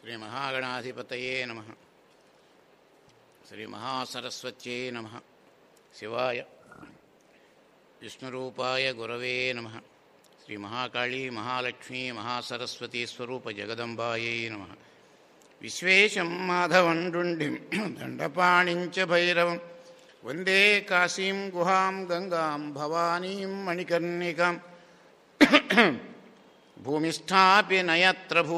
శ్రీ మహాగణాధిపతయే నమ శ్రీ మహాసరస్వత్యై నమ శివాయ విష్ణురూపాయ గురవే నమ శ్రీ మహాకాళీ మహాలక్ష్మీ మహాసరస్వతీ స్వరూప జగదంబాయై నమ విశ్వేశం మాధవండుండిం దండపాణించ భైరవం వందే కాశీం గుహాం గంగాం భవానీం మణికర్ణికాం భూమిస్థాపి నయత్ర భూ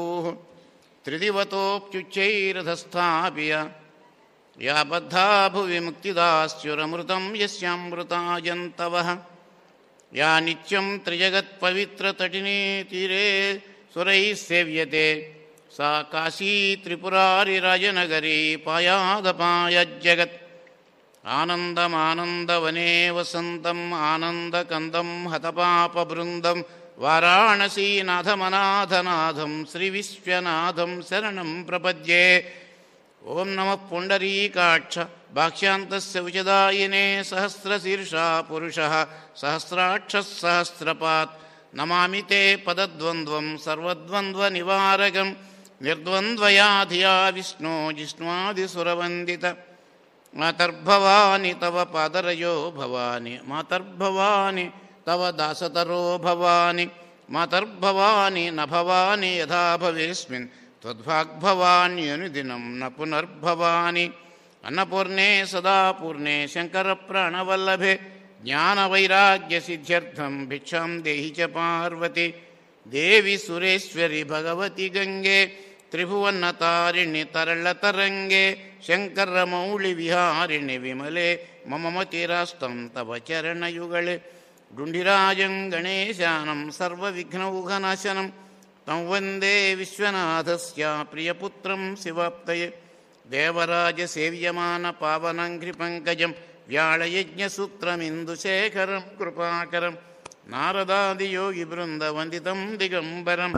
త్రిదివతోప్యుచ్చైరధస్థాపియ యా బద్ధా భువి ముక్తిదాస్యురమృతం యస్యామృతాయంతవ యా నిత్యం త్రిజగత్పవిత్రతటినే తీరే సురైः సేవ్యతే सा काशी त्रिपुरारिराजनगरी पायादपायज्जगत् आनन्दमानन्दवने वसन्तम् आनन्दकन्दं हतपापबृन्दं वाराणसीनाथमनाथनाथं श्रीविश्वनाथं शरणं प्रपद्ये ॐ नमः पुण्डरीकाक्ष भाक्ष्यान्तस्य उचदायिने सहस्रशीर्षा पुरुषः सहस्राक्षः सहस्रपात् नमामि ते पदद्वन्द्वं सर्वद्वन्द्वनिवारकं निर्द्वन्द्वया धिया विष्णो जिष्णादिसुरवन्दित मातर्भवानि तव पादरयो भवानि मातर्भवानि तव दासतरो भवानि मातर्भवानि न भवानि यथा भवेस्मिन् त्वद्भाग्भवान्यनुदिनं न पुनर्भवानि अन्नपूर्णे सदा पूर्णे शङ्करप्राणवल्लभे ज्ञानवैराग्यसिद्ध्यर्थं भिक्षां देहि च पार्वति देवि सुरेश्वरि भगवति गङ्गे त्रिभुवनतारिणि तरलतरङ्गे शङ्करमौळिविहारिणि विमले मम मतिरास्तं तव चरणयुगळे डुण्डिराजं गणेशानं सर्वविघ्नौघनाशनं तं वन्दे विश्वनाथस्य प्रियपुत्रं शिवाप्तये देवराजसेव्यमानपावनङ्घ्रिपङ्कजं व्याळयज्ञसूत्रमिन्दुशेखरं कृपाकरं नारदादियोगिवृन्दवन्दितं दिगम्बरं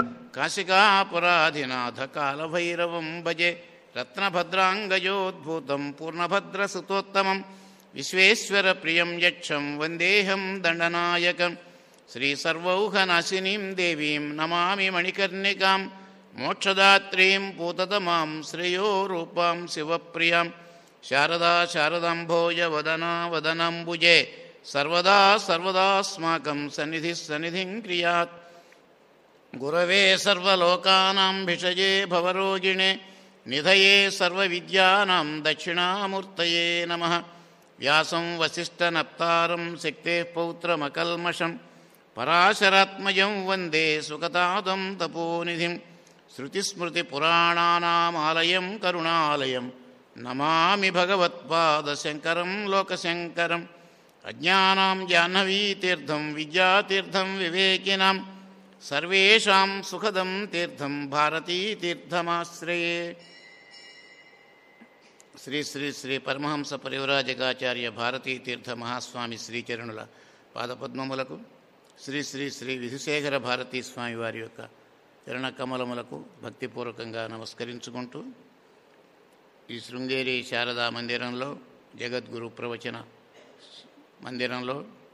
काशिकापुराधिनाथकालभैरवं भजे रत्नभद्राङ्गजोद्भूतं पूर्णभद्रसुतोत्तमं विश्वेश्वरप्रियं यक्षं वन्देऽहं दण्डनायकं श्रीसर्वौघनाशिनीं देवीं नमामि मणिकर्णिकां मोक्षदात्रीं पूततमां श्रेयो रूपां शिवप्रियां शारदा शारदाम्भोज वदना वदनाम्बुजे सर्वदा सर्वदास्माकं सन्निधिः सन्निधिं क्रियात् गुरवे सर्वलोकानां भिषजे भवरोगिणे निधये सर्वविद्यानां दक्षिणामूर्तये नमः व्यासं वसिष्ठनप्तारं शक्तेः पौत्रमकल्मषं पराशरात्मजं वन्दे सुगतादं तपोनिधिं श्रुतिस्मृतिपुराणानामालयं करुणालयं नमामि भगवत्पादशङ्करं लोकशङ्करम् अज्ञानां जाह्नवीतीर्थं विद्यातीर्थं विवेकिनां सर्वेषां सुखदं तीर्थं भारतीतीर्थमाश्रये శ్రీ శ్రీ శ్రీ పరమహంస పరివరాజకాచార్య భారతీ తీర్థ మహాస్వామి శ్రీచరణుల పాదపద్మములకు శ్రీ శ్రీ శ్రీ విధుశేఖర భారతీ స్వామి వారి యొక్క చరణ కమలములకు భక్తిపూర్వకంగా నమస్కరించుకుంటూ ఈ శృంగేరి శారదా మందిరంలో జగద్గురు ప్రవచన మందిరంలో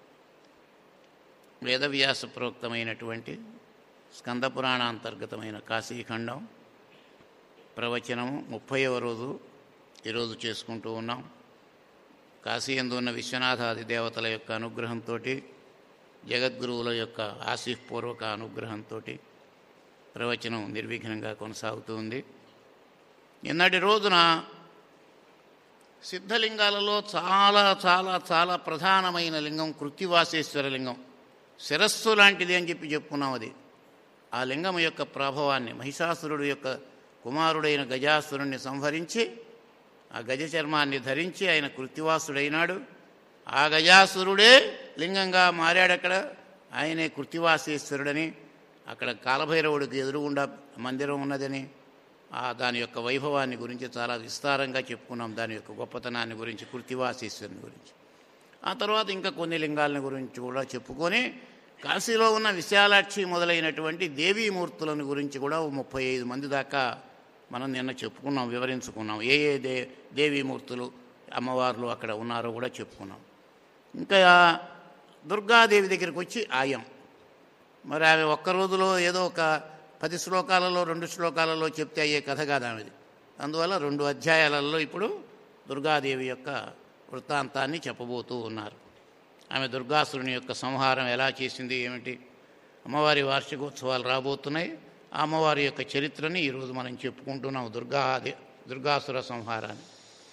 వేదవ్యాస ప్రోక్తమైనటువంటి స్కంద పురాణాంతర్గతమైన కాశీఖండం ప్రవచనము ముప్పైవ రోజు ఈరోజు చేసుకుంటూ ఉన్నాం కాశీ ఎందు ఉన్న విశ్వనాథాది దేవతల యొక్క అనుగ్రహంతో జగద్గురువుల యొక్క ఆశీపూర్వక అనుగ్రహంతో ప్రవచనం నిర్విఘ్నంగా కొనసాగుతూ ఉంది నిన్నటి రోజున సిద్ధలింగాలలో చాలా చాలా చాలా ప్రధానమైన లింగం కృత్తివాసేశ్వర లింగం శిరస్సు లాంటిది అని చెప్పి చెప్పుకున్నాం అది ఆ లింగం యొక్క ప్రభావాన్ని మహిషాసురుడు యొక్క కుమారుడైన గజాసురుణ్ణి సంహరించి ఆ గజ చర్మాన్ని ధరించి ఆయన కృత్తివాసుడైనాడు ఆ గజాసురుడే లింగంగా మారాడు అక్కడ ఆయనే కృత్తివాసేశ్వరుడని అక్కడ కాలభైరవుడికి ఎదురుగుండా మందిరం ఉన్నదని ఆ దాని యొక్క వైభవాన్ని గురించి చాలా విస్తారంగా చెప్పుకున్నాం దాని యొక్క గొప్పతనాన్ని గురించి కృత్తివాసేశ్వరుని గురించి ఆ తర్వాత ఇంకా కొన్ని లింగాలని గురించి కూడా చెప్పుకొని కాశీలో ఉన్న విశాలాక్షి మొదలైనటువంటి దేవీమూర్తులను గురించి కూడా ఓ ముప్పై ఐదు మంది దాకా మనం నిన్న చెప్పుకున్నాం వివరించుకున్నాం ఏ ఏ దే దేవీమూర్తులు అమ్మవార్లు అక్కడ ఉన్నారో కూడా చెప్పుకున్నాం ఇంకా దుర్గాదేవి దగ్గరికి వచ్చి ఆయం మరి ఆమె ఒక్క రోజులో ఏదో ఒక పది శ్లోకాలలో రెండు శ్లోకాలలో చెప్తే అయ్యే కథ కాదు ఆమెది అందువల్ల రెండు అధ్యాయాలలో ఇప్పుడు దుర్గాదేవి యొక్క వృత్తాంతాన్ని చెప్పబోతూ ఉన్నారు ఆమె దుర్గాసురుని యొక్క సంహారం ఎలా చేసింది ఏమిటి అమ్మవారి వార్షికోత్సవాలు రాబోతున్నాయి ఆ అమ్మవారి యొక్క చరిత్రని ఈరోజు మనం చెప్పుకుంటున్నాం దుర్గా దుర్గాసుర సంహారాన్ని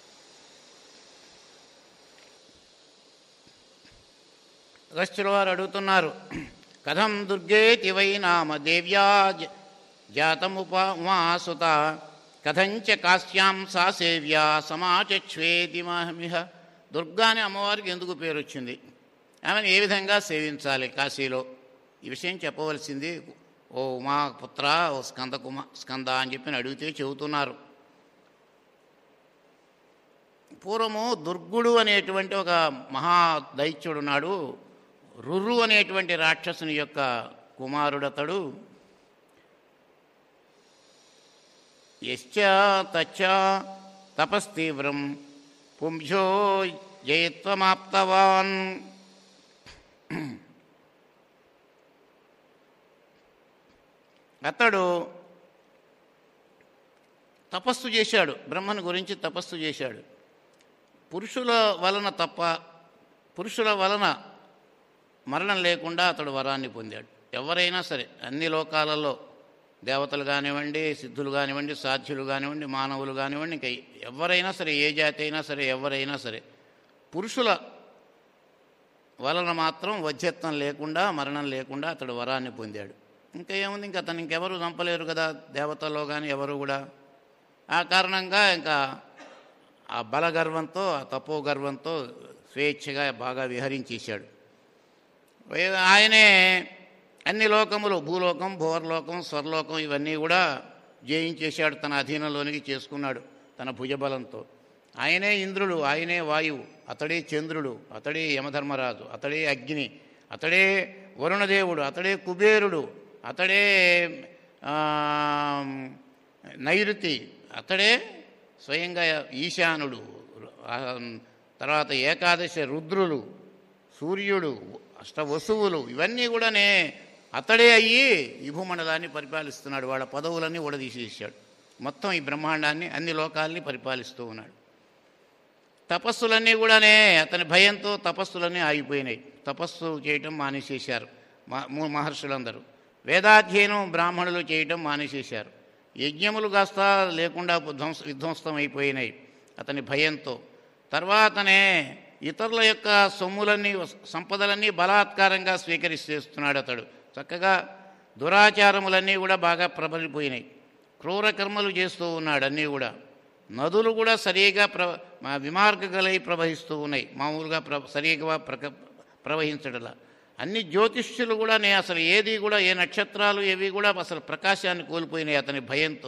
అగస్త్యుల వారు అడుగుతున్నారు కథం దుర్గేతి వై నామ దేవ్యా జ- జాతముప ఉమాసుత కథంచ కాశ్యాం సా సేవ్యా సమాచచ్వేది మహమిహ దుర్గా అని అమ్మవారికి ఎందుకు పేరు వచ్చింది ఆమెను ఏ విధంగా సేవించాలి కాశీలో ఈ విషయం చెప్పవలసింది ఓ ఉమా పుత్ర ఓ స్కంద కుమ స్కంద అని చెప్పి అడిగితే చెబుతున్నారు పూర్వము దుర్గుడు అనేటువంటి ఒక మహా దైత్యుడు ఉన్నాడు రురు అనేటువంటి రాక్షసుని యొక్క కుమారుడతడు యశ్చ తచ్చ తపస్తీవ్రం పుంభ్యో జయత్వమాప్తవాన్ అతడు తపస్సు చేశాడు బ్రహ్మను గురించి తపస్సు చేశాడు పురుషుల వలన తప్ప పురుషుల వలన మరణం లేకుండా అతడు వరాన్ని పొందాడు ఎవరైనా సరే అన్ని లోకాలలో దేవతలు కానివ్వండి సిద్ధులు కానివ్వండి సాధ్యులు కానివ్వండి మానవులు కానివ్వండి ఇంకా ఎవరైనా సరే ఏ జాతి అయినా సరే ఎవరైనా సరే పురుషుల వలన మాత్రం వధ్యత్వం లేకుండా మరణం లేకుండా అతడు వరాన్ని పొందాడు ఇంకా ఏముంది ఇంకా అతను ఇంకెవరు చంపలేరు కదా దేవతల్లో కానీ ఎవరు కూడా ఆ కారణంగా ఇంకా ఆ బల గర్వంతో ఆ తపో గర్వంతో స్వేచ్ఛగా బాగా విహరించేశాడు వే- ఆయనే అన్ని లోకములు భూలోకం భువర్లోకం స్వర్లోకం ఇవన్నీ కూడా జయించేశాడు తన అధీనంలోనికి చేసుకున్నాడు తన భుజబలంతో ఆయనే ఇంద్రుడు ఆయనే వాయువు అతడే చంద్రుడు అతడే యమధర్మరాజు అతడే అగ్ని అతడే వరుణదేవుడు అతడే కుబేరుడు అతడే ఆ, నైరుతి అతడే స్వయంగా ఈశానుడు ఆ, తర్వాత ఏకాదశ రుద్రులు సూర్యుడు అష్టవసువులు ఇవన్నీ కూడానే అతడే అయ్యి ఈ భూమండలాన్ని పరిపాలిస్తున్నాడు వాళ్ళ పదవులన్నీ ఊడదీసేసాడు మొత్తం ఈ బ్రహ్మాండాన్ని అన్ని లోకాల్ని పరిపాలిస్తూ ఉన్నాడు తపస్సులన్నీ కూడానే అతని భయంతో తపస్సులన్నీ ఆగిపోయినాయి తపస్సు చేయటం మానేసేశారు మా- మూ- మహర్షులందరూ వేదాధ్యయనం బ్రాహ్మణులు చేయటం మానేసేశారు యజ్ఞములు కాస్త లేకుండా ధ్వంస విధ్వంసం అయిపోయినాయి అతని భయంతో తర్వాతనే ఇతరుల యొక్క సొమ్ములన్నీ సంపదలన్నీ బలాత్కారంగా స్వీకరిస్తేస్తున్నాడు అతడు చక్కగా దురాచారములన్నీ కూడా బాగా ప్రబలిపోయినాయి క్రూర కర్మలు చేస్తూ ఉన్నాడు అన్నీ కూడా నదులు కూడా సరిగా ప్ర మా విమార్గలై ప్రవహిస్తూ ఉన్నాయి మామూలుగా ప్ర సరిగా ప్రక ప్రవహించడలా అన్ని జ్యోతిష్యులు కూడా నే అసలు ఏది కూడా ఏ నక్షత్రాలు ఏవి కూడా అసలు ప్రకాశాన్ని కోల్పోయినాయి అతని భయంతో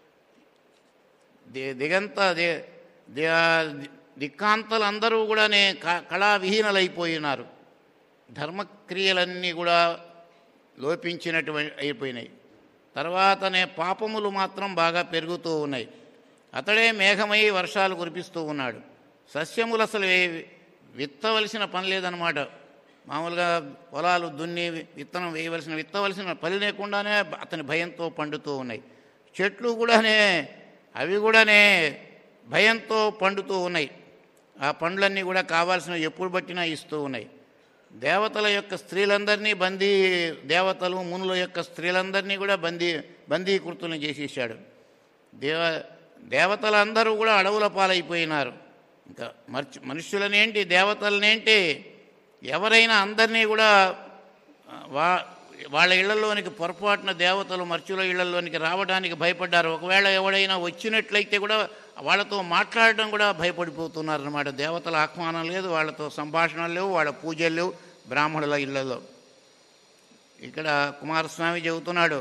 ది దిగంత ది ది- దిక్కాంతలు అందరూ కూడా నే క- కళావిహీనలైపోయినారు ధర్మక్రియలన్నీ కూడా లోపించినటువంటి అయిపోయినాయి తర్వాతనే పాపములు మాత్రం బాగా పెరుగుతూ ఉన్నాయి అతడే మేఘమై వర్షాలు కురిపిస్తూ ఉన్నాడు సస్యములు అసలు వే- విత్తవలసిన పని లేదనమాట మామూలుగా పొలాలు దున్ని విత్తనం వేయవలసిన విత్తవలసిన పని లేకుండానే అతని భయంతో పండుతూ ఉన్నాయి చెట్లు కూడానే అవి కూడానే భయంతో పండుతూ ఉన్నాయి ఆ పండ్లన్నీ కూడా కావాల్సిన ఎప్పుడు పట్టినా ఇస్తూ ఉన్నాయి దేవతల యొక్క స్త్రీలందరినీ బందీ దేవతలు మునుల యొక్క స్త్రీలందరినీ కూడా బందీ బందీకృతులను చేసేసాడు దేవ దేవతలందరూ కూడా అడవుల పాలైపోయినారు ఇంకా మర్చి మనుష్యులనేంటి దేవతలనేంటి ఎవరైనా అందరినీ కూడా ఆ, వా వాళ్ళ ఇళ్లలోనికి పొరపాటున దేవతలు మర్చుల ఇళ్లలోనికి రావడానికి భయపడ్డారు ఒకవేళ ఎవడైనా వచ్చినట్లయితే కూడా వాళ్ళతో మాట్లాడడం కూడా భయపడిపోతున్నారు అన్నమాట దేవతల ఆహ్వానం లేదు వాళ్ళతో సంభాషణలు లేవు వాళ్ళ పూజలు లేవు బ్రాహ్మణుల ఇళ్లలో ఇక్కడ కుమారస్వామి చెబుతున్నాడు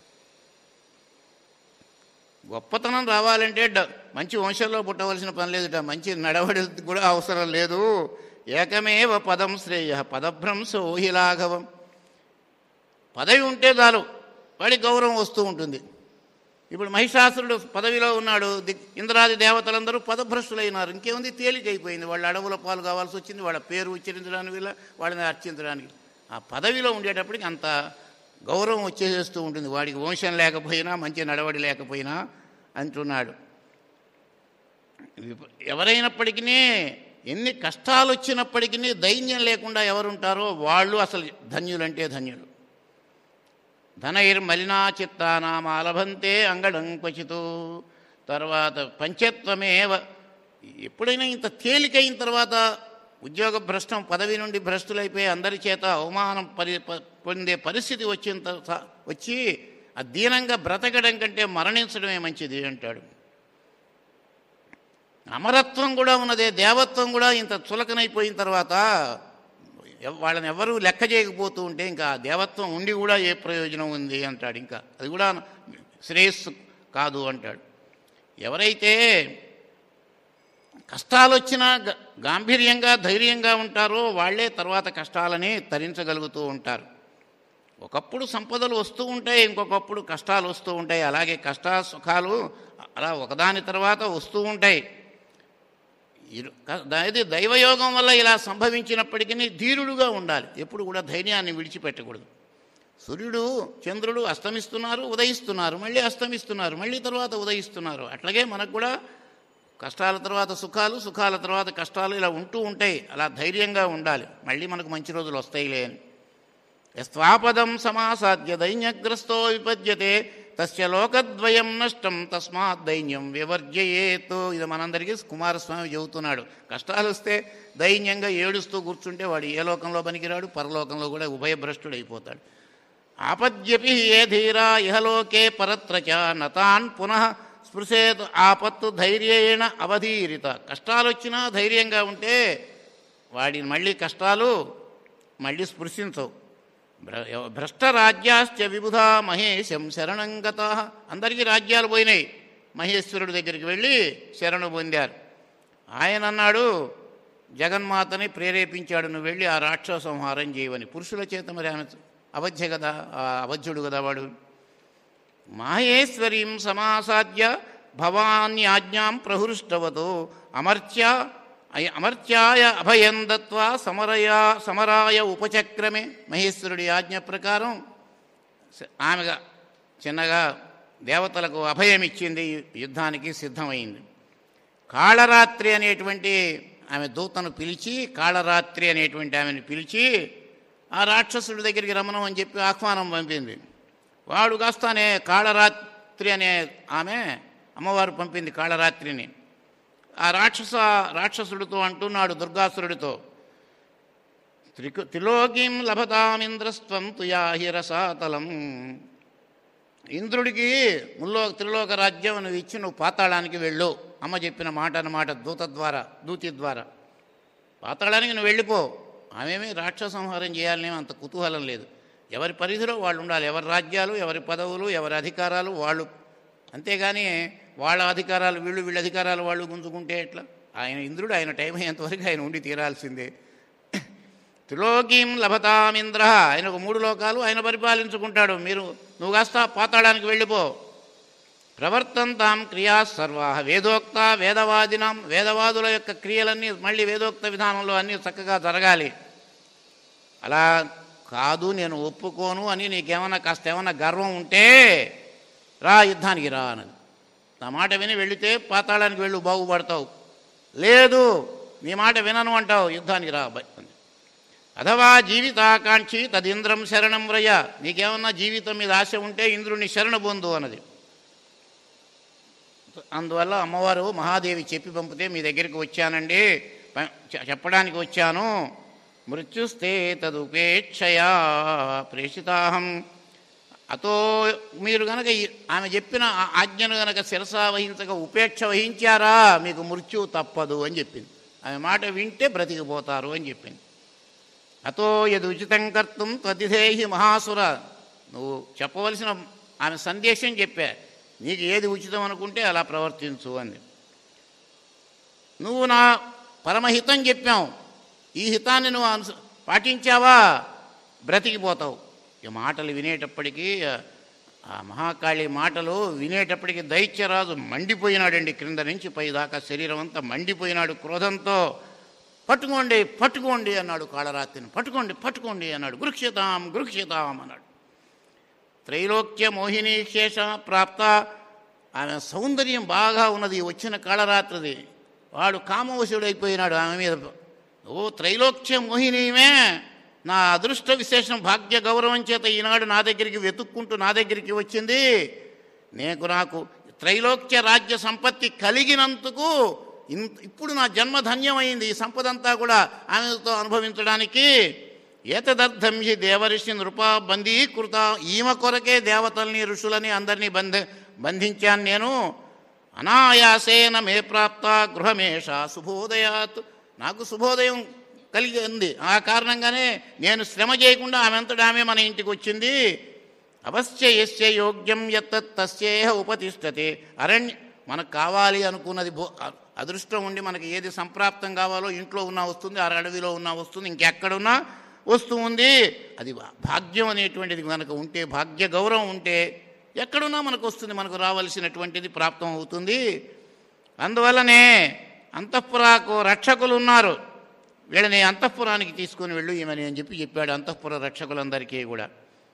గొప్పతనం రావాలంటే డ- మంచి వంశంలో పుట్టవలసిన పని లేదుట మంచి నడవడి కూడా అవసరం లేదు ఏకమేవ పదం శ్రేయ పదభ్రంశో హి లాఘవం పదవి ఉంటే చాలు వాడి గౌరవం వస్తూ ఉంటుంది ఇప్పుడు మహిషాసురుడు పదవిలో ఉన్నాడు దిక్ ఇంద్రాది దేవతలందరూ పదభ్రష్టులైనారు ఇంకేముంది తేలికైపోయింది వాళ్ళ అడవుల పాలు కావాల్సి వచ్చింది వాళ్ళ పేరు ఉచ్చరించడానికి వీళ్ళ వాళ్ళని అర్చించడానికి ఆ పదవిలో ఉండేటప్పటికి అంత గౌరవం వచ్చేసేస్తూ ఉంటుంది వాడికి వంశం లేకపోయినా మంచి నడవడి లేకపోయినా అంటున్నాడు విప- ఎవరైనప్పటికీ ఎన్ని కష్టాలు వచ్చినప్పటికీ దైన్యం లేకుండా ఎవరుంటారో వాళ్ళు అసలు ధన్యులంటే ధన్యులు ధనైర్మలినా చిత్తానామ అలభంతే అంగళం క్వచితు తర్వాత పంచత్వమేవ ఎప్పుడైనా ఇంత తేలికైన తర్వాత ఉద్యోగ భ్రష్టం పదవి నుండి భ్రష్టులైపోయి అందరి చేత అవమానం పరి ప- పొందే పరిస్థితి వచ్చిన తర్వాత వచ్చి అధీనంగా బ్రతకడం కంటే మరణించడమే మంచిది అంటాడు అమరత్వం కూడా ఉన్నదే దేవత్వం కూడా ఇంత చులకనైపోయిన తర్వాత ఎవ- వాళ్ళని ఎవరు లెక్క చేయకపోతూ ఉంటే ఇంకా ఆ దేవత్వం ఉండి కూడా ఏ ప్రయోజనం ఉంది అంటాడు ఇంకా అది కూడా శ్రేయస్సు కాదు అంటాడు ఎవరైతే కష్టాలు వచ్చినా గ- గాంభీర్యంగా ధైర్యంగా ఉంటారో వాళ్ళే తర్వాత కష్టాలని తరించగలుగుతూ ఉంటారు ఒకప్పుడు సంపదలు వస్తూ ఉంటాయి ఇంకొకప్పుడు కష్టాలు వస్తూ ఉంటాయి అలాగే కష్ట సుఖాలు అలా ఒకదాని తర్వాత వస్తూ ఉంటాయి ఇరు- క- ఇది దైవయోగం వల్ల ఇలా సంభవించినప్పటికీ ధీరుడుగా ఉండాలి ఎప్పుడు కూడా ధైర్యాన్ని విడిచిపెట్టకూడదు సూర్యుడు చంద్రుడు అస్తమిస్తున్నారు ఉదయిస్తున్నారు మళ్ళీ అస్తమిస్తున్నారు మళ్ళీ తర్వాత ఉదయిస్తున్నారు అట్లాగే మనకు కూడా కష్టాల తర్వాత సుఖాలు సుఖాల తర్వాత కష్టాలు ఇలా ఉంటూ ఉంటాయి అలా ధైర్యంగా ఉండాలి మళ్ళీ మనకు మంచి రోజులు వస్తాయిలే అని యస్వాపదం సమాసాద్య దైన్యగ్రస్తో విపద్యతే తస్య లోకద్వయం నష్టం తస్మాత్ దైన్యం వివర్జయేత్ ఇది మనందరికీ కుమారస్వామి చెబుతున్నాడు కష్టాలు వస్తే దైన్యంగా ఏడుస్తూ కూర్చుంటే వాడు ఏ లోకంలో పనికిరాడు పరలోకంలో కూడా ఉభయభ్రష్టుడు అయిపోతాడు ఆపద్యపి ఏ ధీరా ఇహలోకే పరత్ర చ నతాన్ పునః స్పృశేత్ ఆపత్తు ధైర్యేణ అవధీరిత కష్టాలు వచ్చినా ధైర్యంగా ఉంటే వాడిని మళ్ళీ కష్టాలు మళ్ళీ స్పృశించవు భ్ర- భ్రష్ట రాజ్యాశ్చ విబుధ మహేశం శరణంగత అందరికీ రాజ్యాలు పోయినాయి మహేశ్వరుడి దగ్గరికి వెళ్ళి శరణు పొందారు ఆయన అన్నాడు జగన్మాతని ప్రేరేపించాడు నువ్వు వెళ్ళి ఆ రాక్షస సంహారం చేయవని పురుషుల చేత మరి ఆమె అవధ్య కదా ఆ అవధ్యుడు కదా వాడు మాహేశ్వరీం సమాసాద్య భవాన్యాజ్ఞాం ప్రహృష్టవతో అమర్త్య అయ- అమర్త్యాయ అభయం దత్వా సమరయా సమరాయ ఉపచక్రమే మహేశ్వరుడి ఆజ్ఞ ప్రకారం స- ఆమెగా చిన్నగా దేవతలకు అభయం ఇచ్చింది యుద్ధానికి సిద్ధమైంది కాళరాత్రి అనేటువంటి ఆమె దూతను పిలిచి కాళరాత్రి అనేటువంటి ఆమెను పిలిచి ఆ రాక్షసుడి దగ్గరికి రమ్మను అని చెప్పి ఆహ్వానం పంపింది వాడు కాస్తానే కాళరాత్రి అనే ఆమె అమ్మవారు పంపింది కాళరాత్రిని ఆ రాక్షస రాక్షసుడితో అంటున్నాడు దుర్గాసురుడితో త్రికు త్రిలోకీం లభతామింద్రస్త్వం తుయాహి రసాతలం ఇంద్రుడికి ముల్లో త్రిలోక రాజ్యం నువ్వు ఇచ్చి నువ్వు పాతాళానికి వెళ్ళు అమ్మ చెప్పిన మాట అన్నమాట దూత ద్వారా దూతి ద్వారా పాతాళానికి నువ్వు వెళ్ళిపో ఆమెమీ రాక్షస సంహారం చేయాలనే అంత కుతూహలం లేదు ఎవరి పరిధిలో వాళ్ళు ఉండాలి ఎవరి రాజ్యాలు ఎవరి పదవులు ఎవరి అధికారాలు వాళ్ళు అంతేగాని వాళ్ళ అధికారాలు వీళ్ళు వీళ్ళ అధికారాలు వాళ్ళు గుంజుకుంటే ఎట్లా ఆయన ఇంద్రుడు ఆయన టైం అయ్యేంతవరకు ఆయన ఉండి తీరాల్సిందే త్రిలోకీం లభతామింద్ర ఆయన ఒక మూడు లోకాలు ఆయన పరిపాలించుకుంటాడు మీరు నువ్వు కాస్త పాతాళానికి వెళ్ళిపో ప్రవర్తంతాం క్రియా సర్వా వేదోక్త వేదవాదినాం వేదవాదుల యొక్క క్రియలన్నీ మళ్ళీ వేదోక్త విధానంలో అన్నీ చక్కగా జరగాలి అలా కాదు నేను ఒప్పుకోను అని నీకేమన్నా కాస్త ఏమన్నా గర్వం ఉంటే రా యుద్ధానికి రా అన్నది నా మాట విని వెళితే పాతాళానికి వెళ్ళు బాగుపడతావు లేదు నీ మాట వినను అంటావు యుద్ధానికి రా బై అంది. అథవా జీవితాకాంక్షి తదింద్రం శరణం వ్రయ నీకేమన్నా జీవితం మీద ఆశ ఉంటే ఇంద్రుని శరణ పొందు అన్నది అందువల్ల అమ్మవారు మహాదేవి చెప్పి పంపితే మీ దగ్గరికి వచ్చానండి ప- చె- చెప్పడానికి వచ్చాను మృత్యుస్తే తదుపేక్షయా ప్రేషితాహం అతో మీరు గనక ఈ- ఆమె చెప్పిన ఆ ఆజ్ఞను గనక శిరస వహించక ఉపేక్ష వహించారా మీకు మృత్యు తప్పదు అని చెప్పింది ఆమె మాట వింటే బ్రతికిపోతారు అని చెప్పింది అతో యది ఉచితం కర్తం త్వతిథేహి మహాసుర నువ్వు చెప్పవలసిన ఆమె సందేశం చెప్పా నీకు ఏది ఉచితం అనుకుంటే అలా ప్రవర్తించు అంది నువ్వు నా పరమహితం చెప్పావు ఈ హితాన్ని నువ్వు అనుస పాటించావా బ్రతికిపోతావు ఈ మాటలు వినేటప్పటికీ ఆ మహాకాళి మాటలు వినేటప్పటికి దైత్యరాజు మండిపోయినాడండి క్రింద నుంచి పైదాకా శరీరం అంతా మండిపోయినాడు క్రోధంతో పట్టుకోండి పట్టుకోండి అన్నాడు కాళరాత్రిని పట్టుకోండి పట్టుకోండి అన్నాడు గురుక్షితాం గురుక్షితాం అన్నాడు త్రైలోక్య మోహిని శేష ప్రాప్త ఆమె సౌందర్యం బాగా ఉన్నది వచ్చిన కాళరాత్రిది వాడు కామవశుడైపోయినాడు ఆమె మీద ఓ త్రైలోక్య మోహినీమే నా అదృష్ట విశేషం భాగ్య గౌరవం చేత ఈనాడు నా దగ్గరికి వెతుక్కుంటూ నా దగ్గరికి వచ్చింది నేను నాకు త్రైలోక్య రాజ్య సంపత్తి కలిగినందుకు ఇన్- ఇప్పుడు నా జన్మ ధన్యమైంది ఈ సంపద అంతా కూడా ఆమెతో అనుభవించడానికి ఏతదర్థం హి దేవఋషి నృప బందీకృత ఈమె కొరకే దేవతల్ని ఋషులని అందరినీ బంధ బంధించాను నేను అనాయాసేన మే ప్రాప్త గృహమేష శుభోదయాత్ నాకు శుభోదయం కలిగి ఉంది ఆ కారణంగానే నేను శ్రమ చేయకుండా ఆమెంతటా ఆమె మన ఇంటికి వచ్చింది అవశ్య యస్య యోగ్యం యత్ తస్యేహ ఉపతిష్టతే అరణ్య మనకు కావాలి అనుకున్నది భో అ- అదృష్టం ఉండి మనకి ఏది సంప్రాప్తం కావాలో ఇంట్లో ఉన్నా వస్తుంది ఆ అడవిలో ఉన్నా వస్తుంది ఇంకెక్కడున్నా వస్తూ ఉంది అది భా- భాగ్యం అనేటువంటిది మనకు ఉంటే భాగ్య గౌరవం ఉంటే ఎక్కడున్నా మనకు వస్తుంది మనకు రావలసినటువంటిది ప్రాప్తం అవుతుంది అందువల్లనే అంతఃపురకు రక్షకులు ఉన్నారు వీళ్ళని అంతఃపురానికి తీసుకొని వెళ్ళు ఈమెని అని చెప్పి చెప్పాడు అంతఃపుర రక్షకులందరికీ కూడా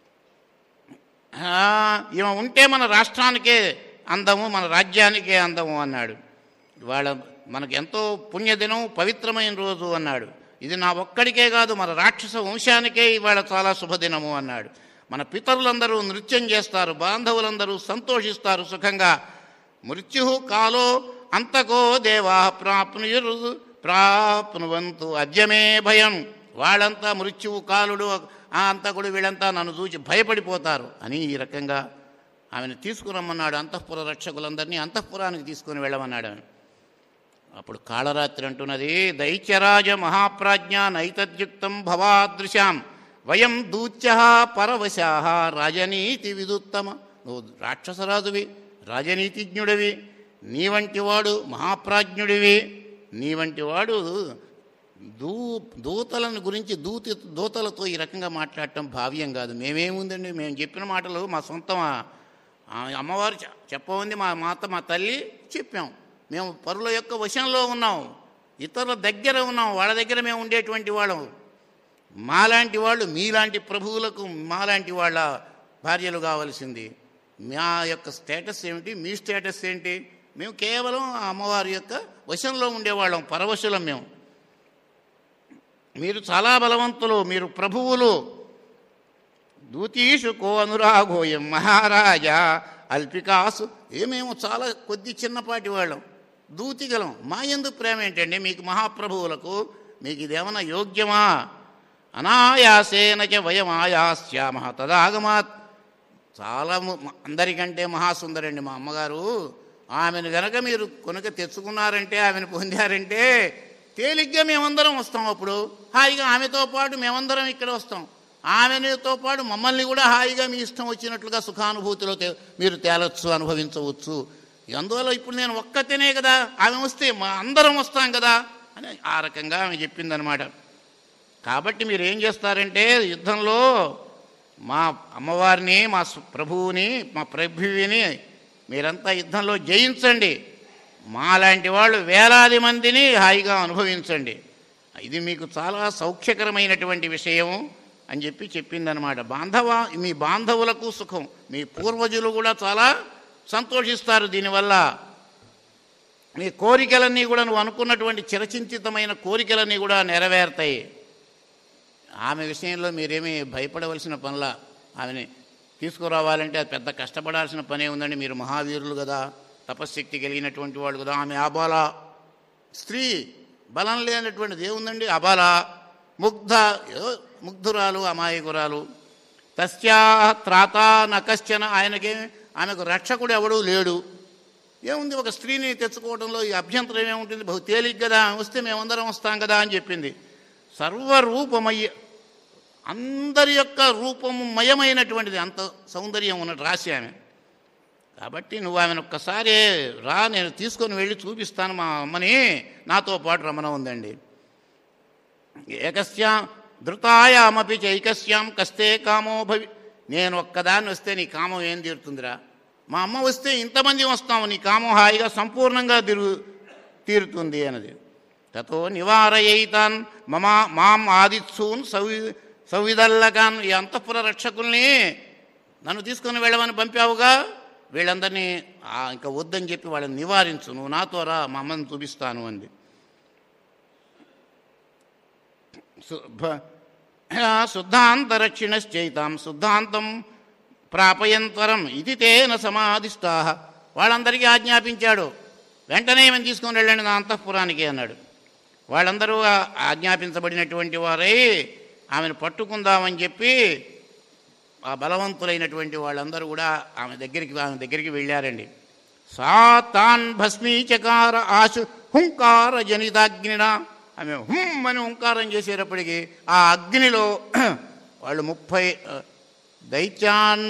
ఆ, ఈమె ఉంటే మన రాష్ట్రానికే అందము మన రాజ్యానికే అందము అన్నాడు ఇవాళ మనకు ఎంతో పుణ్యదినం పవిత్రమైన రోజు అన్నాడు ఇది నా ఒక్కడికే కాదు మన రాక్షస వంశానికే ఇవాళ చాలా శుభదినము అన్నాడు మన పితరులందరూ నృత్యం చేస్తారు బాంధవులందరూ సంతోషిస్తారు సుఖంగా మృత్యు కాలో అంతకో దేవా ప్రాప్నుయురు ప్రాప్నువంతు అద్యమే భయం వాళ్ళంతా మృత్యువు కాలుడు ఆ అంతకుడు వీళ్ళంతా నన్ను చూచి భయపడిపోతారు అని ఈ రకంగా ఆమెను తీసుకురమ్మన్నాడు అంతఃపుర రక్షకులందరినీ అంతఃపురానికి తీసుకుని వెళ్ళమన్నాడు ఆమె అప్పుడు కాళరాత్రి అంటున్నది దైత్యరాజ మహాప్రాజ్ఞ నైతద్యుక్తం భవాదృశాం వయం దూత్య పరవశా రాజనీతి విదుత్తమ నువ్వు రాక్షసరాజువి రాజనీతిజ్ఞుడివి నీ వంటి వాడు మహాప్రాజ్ఞుడివి నీ వంటి వాడు దూ దూతలను గురించి దూతి దూతలతో ఈ రకంగా మాట్లాడటం భావ్యం కాదు మేమేముందండి మేము చెప్పిన మాటలు మా సొంతమా ఆ అమ్మవారు చె- చెప్పమంది మా మాత మా తల్లి చెప్పాం మేము పరుల యొక్క వశంలో ఉన్నాం ఇతరుల దగ్గర ఉన్నాం వాళ్ళ దగ్గర మేము ఉండేటువంటి వాళ్ళం మాలాంటి వాళ్ళు మీలాంటి ప్రభువులకు మాలాంటి వాళ్ళ భార్యలు కావలసింది మా యొక్క స్టేటస్ ఏమిటి మీ స్టేటస్ ఏంటి మేము కేవలం ఆ అమ్మవారి యొక్క వశంలో ఉండేవాళ్ళం పరవశులం మేము మీరు చాలా బలవంతులు మీరు ప్రభువులు దూతీషు కో అనురాగోయం మహారాజా అల్పికాసు ఏమేమో చాలా కొద్ది చిన్నపాటి వాళ్ళం దూతిగలం మా ఎందు ప్రేమ ఏంటండి మీకు మహాప్రభువులకు మీకు ఇదేమన్నా యోగ్యమా అనాయాసేన చ వయం ఆయాస్యామ తదాగమాత్ చాలా ము- మ- అందరికంటే మహాసుందరండి మా అమ్మగారు ఆమెను గనక మీరు కొనుక తెచ్చుకున్నారంటే ఆమెను పొందారంటే తేలిగ్గా మేమందరం వస్తాం అప్పుడు హాయిగా ఆమెతో పాటు మేమందరం ఇక్కడ వస్తాం ఆమెతో పాటు మమ్మల్ని కూడా హాయిగా మీ ఇష్టం వచ్చినట్లుగా సుఖానుభూతిలో తే- మీరు తేలొచ్చు అనుభవించవచ్చు అందువల్ల ఇప్పుడు నేను ఒక్కతేనే కదా ఆమె వస్తే మా అందరం వస్తాం కదా అని ఆ రకంగా ఆమె చెప్పిందనమాట కాబట్టి మీరు ఏం చేస్తారంటే యుద్ధంలో మా అమ్మవారిని మా సు- ప్రభువుని మా ప్రభువిని మీరంతా యుద్ధంలో జయించండి మాలాంటి వాళ్ళు వేలాది మందిని హాయిగా అనుభవించండి ఇది మీకు చాలా సౌఖ్యకరమైనటువంటి విషయం అని చెప్పి చెప్పిందనమాట బాంధవ మీ బాంధవులకు సుఖం మీ పూర్వజులు కూడా చాలా సంతోషిస్తారు దీనివల్ల నీ కోరికలన్నీ కూడా నువ్వు అనుకున్నటువంటి చిరచింతితమైన కోరికలన్నీ కూడా నెరవేరుతాయి ఆమె విషయంలో మీరేమీ భయపడవలసిన పనుల ఆమెని తీసుకురావాలంటే అది పెద్ద కష్టపడాల్సిన పనే ఉందండి మీరు మహావీరులు కదా తపశ్శక్తి కలిగినటువంటి వాళ్ళు కదా ఆమె అబాల స్త్రీ బలం లేనటువంటిది ఏముందండి అబాల ముగ్ధ ఏదో ముగ్ధురాలు అమాయకురాలు తస్యా త్రాత నకశ్చన ఆయనకే ఆమెకు రక్షకుడు ఎవడూ లేడు ఏముంది ఒక స్త్రీని తెచ్చుకోవడంలో ఈ అభ్యంతరం ఏముంటుంది బహు తేలిక కదా వస్తే మేమందరం వస్తాం కదా అని చెప్పింది సర్వరూపమయ్య అందరి యొక్క రూపము మయమైనటువంటిది అంత సౌందర్యం ఉన్నట్టు రాసి ఆమె కాబట్టి నువ్వు ఆమెను ఒక్కసారి రా నేను తీసుకొని వెళ్ళి చూపిస్తాను మా అమ్మని నాతో పాటు రమణ ఉందండి ఏకస్యాం ధృతాయామపి చైకస్యాం కస్తే కామో భవి నేను ఒక్కదాన్ని వస్తే నీ కామం ఏం తీరుతుందిరా మా అమ్మ వస్తే ఇంతమంది వస్తాము నీ కామం హాయిగా సంపూర్ణంగా తిరుగు తీరుతుంది అన్నది తతో నివారయైతాన్ మమా మాం ఆదిత్సూన్ సవి సవిదల్లకాన్ ఈ అంతఃపుర రక్షకుల్ని నన్ను తీసుకొని వెళ్ళమని పంపావుగా వీళ్ళందరినీ "ఆ, ఇంకా వద్దని చెప్పి వాళ్ళని నివారించు నువ్వు నాతో రా మా అమ్మని చూపిస్తాను అంది సు- భ- శుద్ధాంతరక్షిణశ్చైతాం శుద్ధాంతం ప్రాపయంతరం ఇది తేన సమాధిష్టా వాళ్ళందరికీ ఆజ్ఞాపించాడు వెంటనే ఏమని తీసుకొని వెళ్ళండి నా అంతఃపురానికి అన్నాడు వాళ్ళందరూ ఆ- ఆజ్ఞాపించబడినటువంటి వారై ఆమెను పట్టుకుందామని చెప్పి ఆ బలవంతులైనటువంటి వాళ్ళందరూ కూడా ఆమె దగ్గరికి ఆమె దగ్గరికి వెళ్ళారండి సా తాన్ భస్మీచకార ఆశు హుంకార జనితాగ్నిన ఆమె హుమ్ అని హుంకారం చేసేటప్పటికి ఆ అగ్నిలో వాళ్ళు ముప్పై ఆ, దైత్యాన్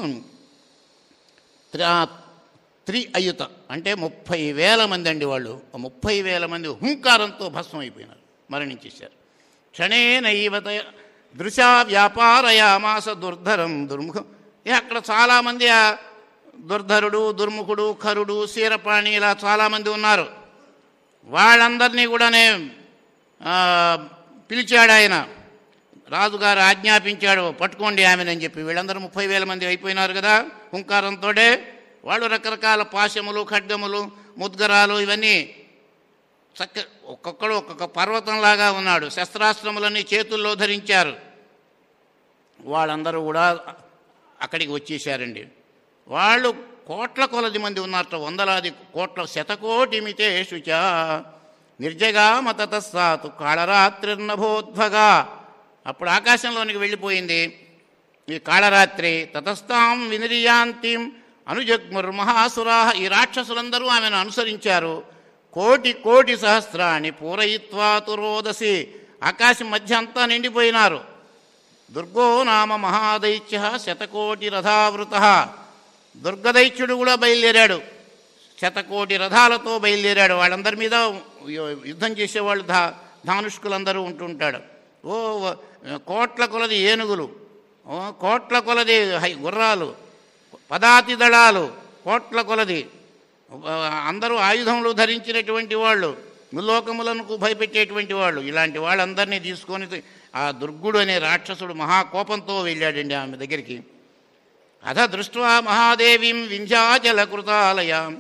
త్రా- త్రి అయుత అంటే ముప్పై వేల మంది అండి వాళ్ళు ఆ ముప్పై వేల మంది హుంకారంతో భస్మం అయిపోయినారు మరణించేశారు క్షణేనైవత దృశా వ్యాపారయామాస దుర్ధరం దుర్ముఖం ఇక అక్కడ చాలామంది ఆ దుర్ధరుడు దుర్ముఖుడు ఖరుడు శీరపాణి ఇలా చాలామంది ఉన్నారు వాళ్ళందరినీ కూడానే ఆ, పిలిచాడు ఆయన రాజుగారు ఆజ్ఞాపించాడు పట్టుకోండి ఆమెనని చెప్పి వీళ్ళందరూ ముప్పై వేల మంది అయిపోయినారు కదా హుంకారంతోటే వాళ్ళు రకరకాల పాశములు ఖడ్గములు ముద్గరాలు ఇవన్నీ చక్క ఒక్కొక్కడు ఒక్కొక్క పర్వతంలాగా ఉన్నాడు శస్త్రాస్త్రములన్నీ చేతుల్లో ధరించారు వాళ్ళందరూ కూడా అక్కడికి వచ్చేసారండి వాళ్ళు కోట్ల కొలది మంది ఉన్నారట వందలాది కోట్ల శతకోటిమితే శుచ నిర్జగామత తస్సాతు కాళరాత్రిర్నభోద్భగా అప్పుడు ఆకాశంలోనికి వెళ్ళిపోయింది ఈ కాళరాత్రి తతస్థాం వినిరియాంతిం అనుజగ్ముర్మహాసురా ఈ రాక్షసులందరూ ఆమెను అనుసరించారు కోటి కోటి సహస్రాన్ని పూరయిత్వా తురోదసి ఆకాశం మధ్య అంతా నిండిపోయినారు దుర్గో నామ మహాదైత్య శతకోటి రథావృత దుర్గదైత్యుడు కూడా బయలుదేరాడు శతకోటి రథాలతో బయలుదేరాడు వాళ్ళందరి మీద యు- యుద్ధం చేసేవాళ్ళు ధా ధానుష్కులందరూ ఉంటుంటాడు ఓ వ- కోట్ల కొలది ఏనుగులు ఓ కోట్ల కొలది హై గుర్రాలు పదాతి దళాలు కోట్ల కొలది ఆ, అందరూ ఆయుధములు ధరించినటువంటి వాళ్ళు ముల్లోకములకు భయపెట్టేటువంటి వాళ్ళు ఇలాంటి వాళ్ళందరినీ తీసుకొని ఆ దుర్గుడు అనే రాక్షసుడు మహాకోపంతో వెళ్ళాడండి ఆమె దగ్గరికి అథ దృష్ట్వా మహాదేవీం వింధ్యాచల కృతాలయాం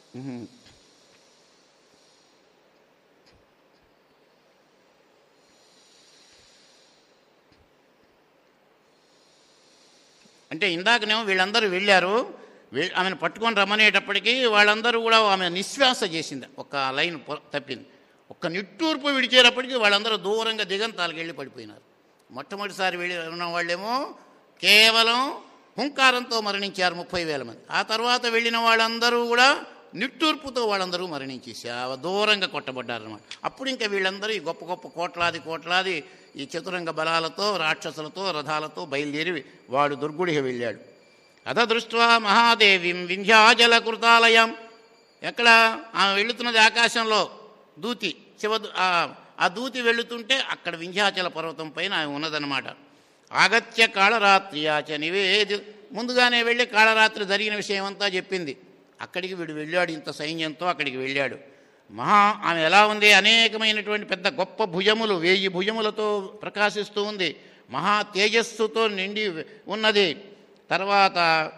అంటే ఇందాకనేమో వీళ్ళందరూ వెళ్ళారు వీ- ఆమెను పట్టుకొని రమ్మనేటప్పటికీ వాళ్ళందరూ కూడా ఆమె నిశ్వాస చేసింది ఒక లైన్ పొ- తప్పింది ఒక్క నిట్టూర్పు విడిచేటప్పటికి వాళ్ళందరూ దూరంగా దిగంతాలకు వెళ్ళి పడిపోయినారు మొట్టమొదటిసారి వెళ్ళి ఉన్న వాళ్ళేమో కేవలం హుంకారంతో మరణించారు ముప్పై వేల మంది ఆ తర్వాత వెళ్ళిన వాళ్ళందరూ కూడా నిట్టూర్పుతో వాళ్ళందరూ మరణించేసి ఆ దూరంగా కొట్టబడ్డారన్నమాట అప్పుడు ఇంకా వీళ్ళందరూ ఈ గొప్ప గొప్ప కోట్లాది కోట్లాది ఈ చతురంగ బలాలతో రాక్షసులతో రథాలతో బయలుదేరి వాడు దుర్గుడికి వెళ్ళాడు అథ దృష్ట్వా మహాదేవిం వింధ్యాచల కృతాలయం ఎక్కడ ఆమె వెళుతున్నది ఆకాశంలో దూతి శివ ఆ దూతి వెళుతుంటే అక్కడ వింధ్యాచల పర్వతం పైన ఆమె ఉన్నదన్నమాట ఆగత్య కాళరాత్రియాచ నివేది ముందుగానే వెళ్ళి కాళరాత్రి జరిగిన విషయం అంతా చెప్పింది అక్కడికి వీడు వెళ్ళాడు ఇంత సైన్యంతో అక్కడికి వెళ్ళాడు మహా ఆమె ఎలా ఉంది అనేకమైనటువంటి పెద్ద గొప్ప భుజములు వేయి భుజములతో ప్రకాశిస్తూ ఉంది మహా తేజస్సుతో నిండి ఉన్నది తర్వాత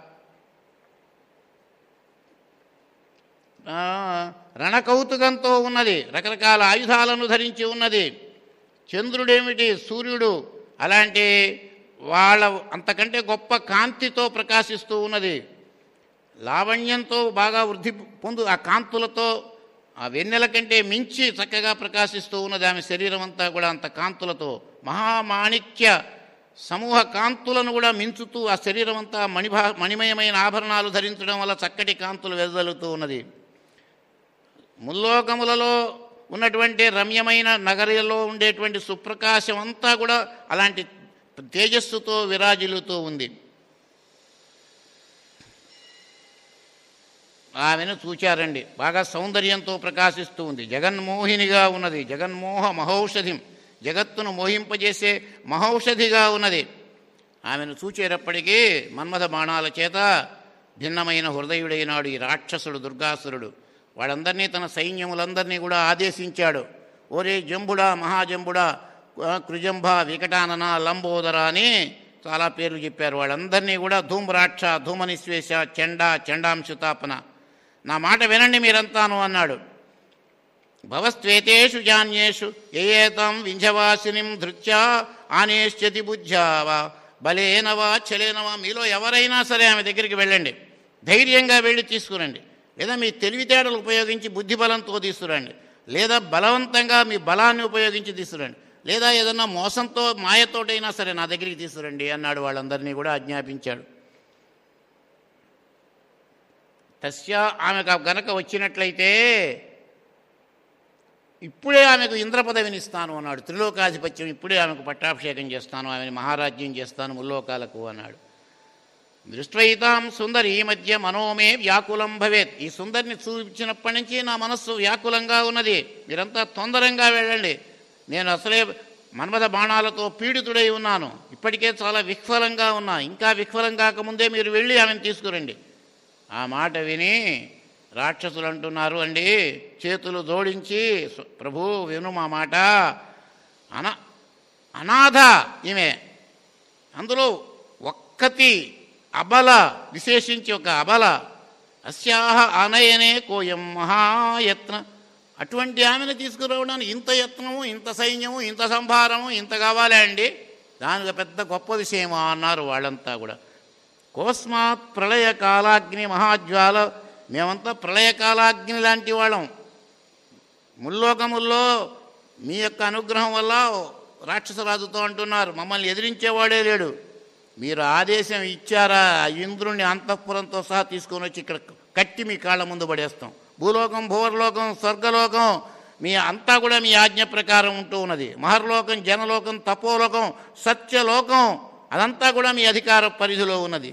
ఆ, రణకౌతుకంతో ఉన్నది రకరకాల ఆయుధాలను ధరించి ఉన్నది చంద్రుడేమిటి సూర్యుడు అలాంటి వాళ్ళ అంతకంటే గొప్ప కాంతితో ప్రకాశిస్తూ ఉన్నది లావణ్యంతో బాగా వృద్ధి పొందు ఆ కాంతులతో ఆ వెన్నెల కంటే మించి చక్కగా ప్రకాశిస్తూ ఉన్నది ఆమె శరీరం అంతా కూడా అంత కాంతులతో మహామాణిక్య సమూహ కాంతులను కూడా మించుతూ ఆ శరీరం అంతా మణిభా మణిమయమైన ఆభరణాలు ధరించడం వల్ల చక్కటి కాంతులు వెదజల్లుతూ ఉన్నది ముల్లోకములలో ఉన్నటువంటి రమ్యమైన నగరిలో ఉండేటువంటి సుప్రకాశం అంతా కూడా అలాంటి తేజస్సుతో విరాజిల్లుతూ ఉంది ఆమెను చూచారండి బాగా సౌందర్యంతో ప్రకాశిస్తూ ఉంది జగన్మోహినిగా ఉన్నది జగన్మోహ మహౌషధిం జగత్తును మోహింపజేసే మహౌషధిగా ఉన్నది ఆమెను చూచేటప్పటికీ మన్మథ బాణాల చేత భిన్నమైన హృదయుడైనాడు ఈ రాక్షసుడు దుర్గాసురుడు వాళ్ళందరినీ తన సైన్యములందరినీ కూడా ఆదేశించాడు ఓరే జంబుడా మహాజంబుడా ఆ, కృజంభ వికటానన లంబోదర అని చాలా పేర్లు చెప్పారు వాళ్ళందరినీ కూడా ధూమ్రాక్ష ధూమనిశ్వేష చండ చండాంశుతాపన నా మాట వినండి మీరంతాను అన్నాడు భవస్త్వేతేషు జాన్యేషు ఏయేతం వింధ్యవాసినిం ధృత్యా ఆనేష్యతి బుద్ధ్యావా బలేనవా చలేనవా మీలో ఎవరైనా సరే ఆమె దగ్గరికి వెళ్ళండి ధైర్యంగా వెళ్ళి తీసుకురండి లేదా మీ తెలివితేటలు ఉపయోగించి బుద్ధి బలంతో తీసుకురండి లేదా బలవంతంగా మీ బలాన్ని ఉపయోగించి తీసుకురండి లేదా ఏదన్నా మోసంతో మాయతోటైనా సరే నా దగ్గరికి తీసుకురండి అన్నాడు వాళ్ళందరినీ కూడా ఆజ్ఞాపించాడు తస్య ఆమెకు గనక వచ్చినట్లయితే ఇప్పుడే ఆమెకు ఇంద్ర పదవిని ఇస్తాను అన్నాడు త్రిలోకాధిపత్యం ఇప్పుడే ఆమెకు పట్టాభిషేకం చేస్తాను ఆమెని మహారాజ్యం చేస్తాను ముల్లోకాలకు అన్నాడు దృష్ట్వైతాం సుందరి ఈ మధ్య మనోమే వ్యాకులం భవేత్ ఈ సుందరిని చూపించినప్పటి నుంచి నా మనస్సు వ్యాకులంగా ఉన్నది మీరంతా తొందరగా వెళ్ళండి నేను అసలే మన్మథ బాణాలతో పీడితుడై ఉన్నాను ఇప్పటికే చాలా విహ్వలంగా ఉన్నా ఇంకా విహ్వలం కాకముందే మీరు వెళ్ళి ఆమెను తీసుకురండి ఆ మాట విని రాక్షసులు అంటున్నారు అండి చేతులు జోడించి "స్వ- ప్రభు విను మా మాట అన అనాథ ఈమె అందులో ఒక్కతి అబల విశేషించి ఒక అబల అస్యాహ ఆనయనే కోయం మహాయత్న అటువంటి ఆమెను తీసుకురావడానికి ఇంత యత్నము ఇంత సైన్యము ఇంత సంభారము ఇంత కావాలా అండి దానికి పెద్ద గొప్ప విషయమా అన్నారు వాళ్ళంతా కూడా కోస్మాత్ ప్రళయ కాలాగ్ని మహాజ్వాల మేమంతా ప్రళయ కాలాగ్ని లాంటి వాళ్ళం ముల్లోకముల్లో మీ యొక్క అనుగ్రహం వల్ల రాక్షసరాజుతో అంటున్నారు మమ్మల్ని ఎదిరించేవాడే లేడు మీరు ఆదేశం ఇచ్చారా ఆ ఇంద్రుణ్ణి అంతఃపురంతో సహా తీసుకొని వచ్చి ఇక్కడ కట్టి మీ కాళ్ళ ముందు పడేస్తాం భూలోకం భూవర్లోకం స్వర్గలోకం మీ అంతా కూడా మీ ఆజ్ఞ ప్రకారం ఉంటూ ఉన్నది మహర్లోకం జనలోకం తపోలోకం సత్యలోకం అదంతా కూడా మీ అధికార పరిధిలో ఉన్నది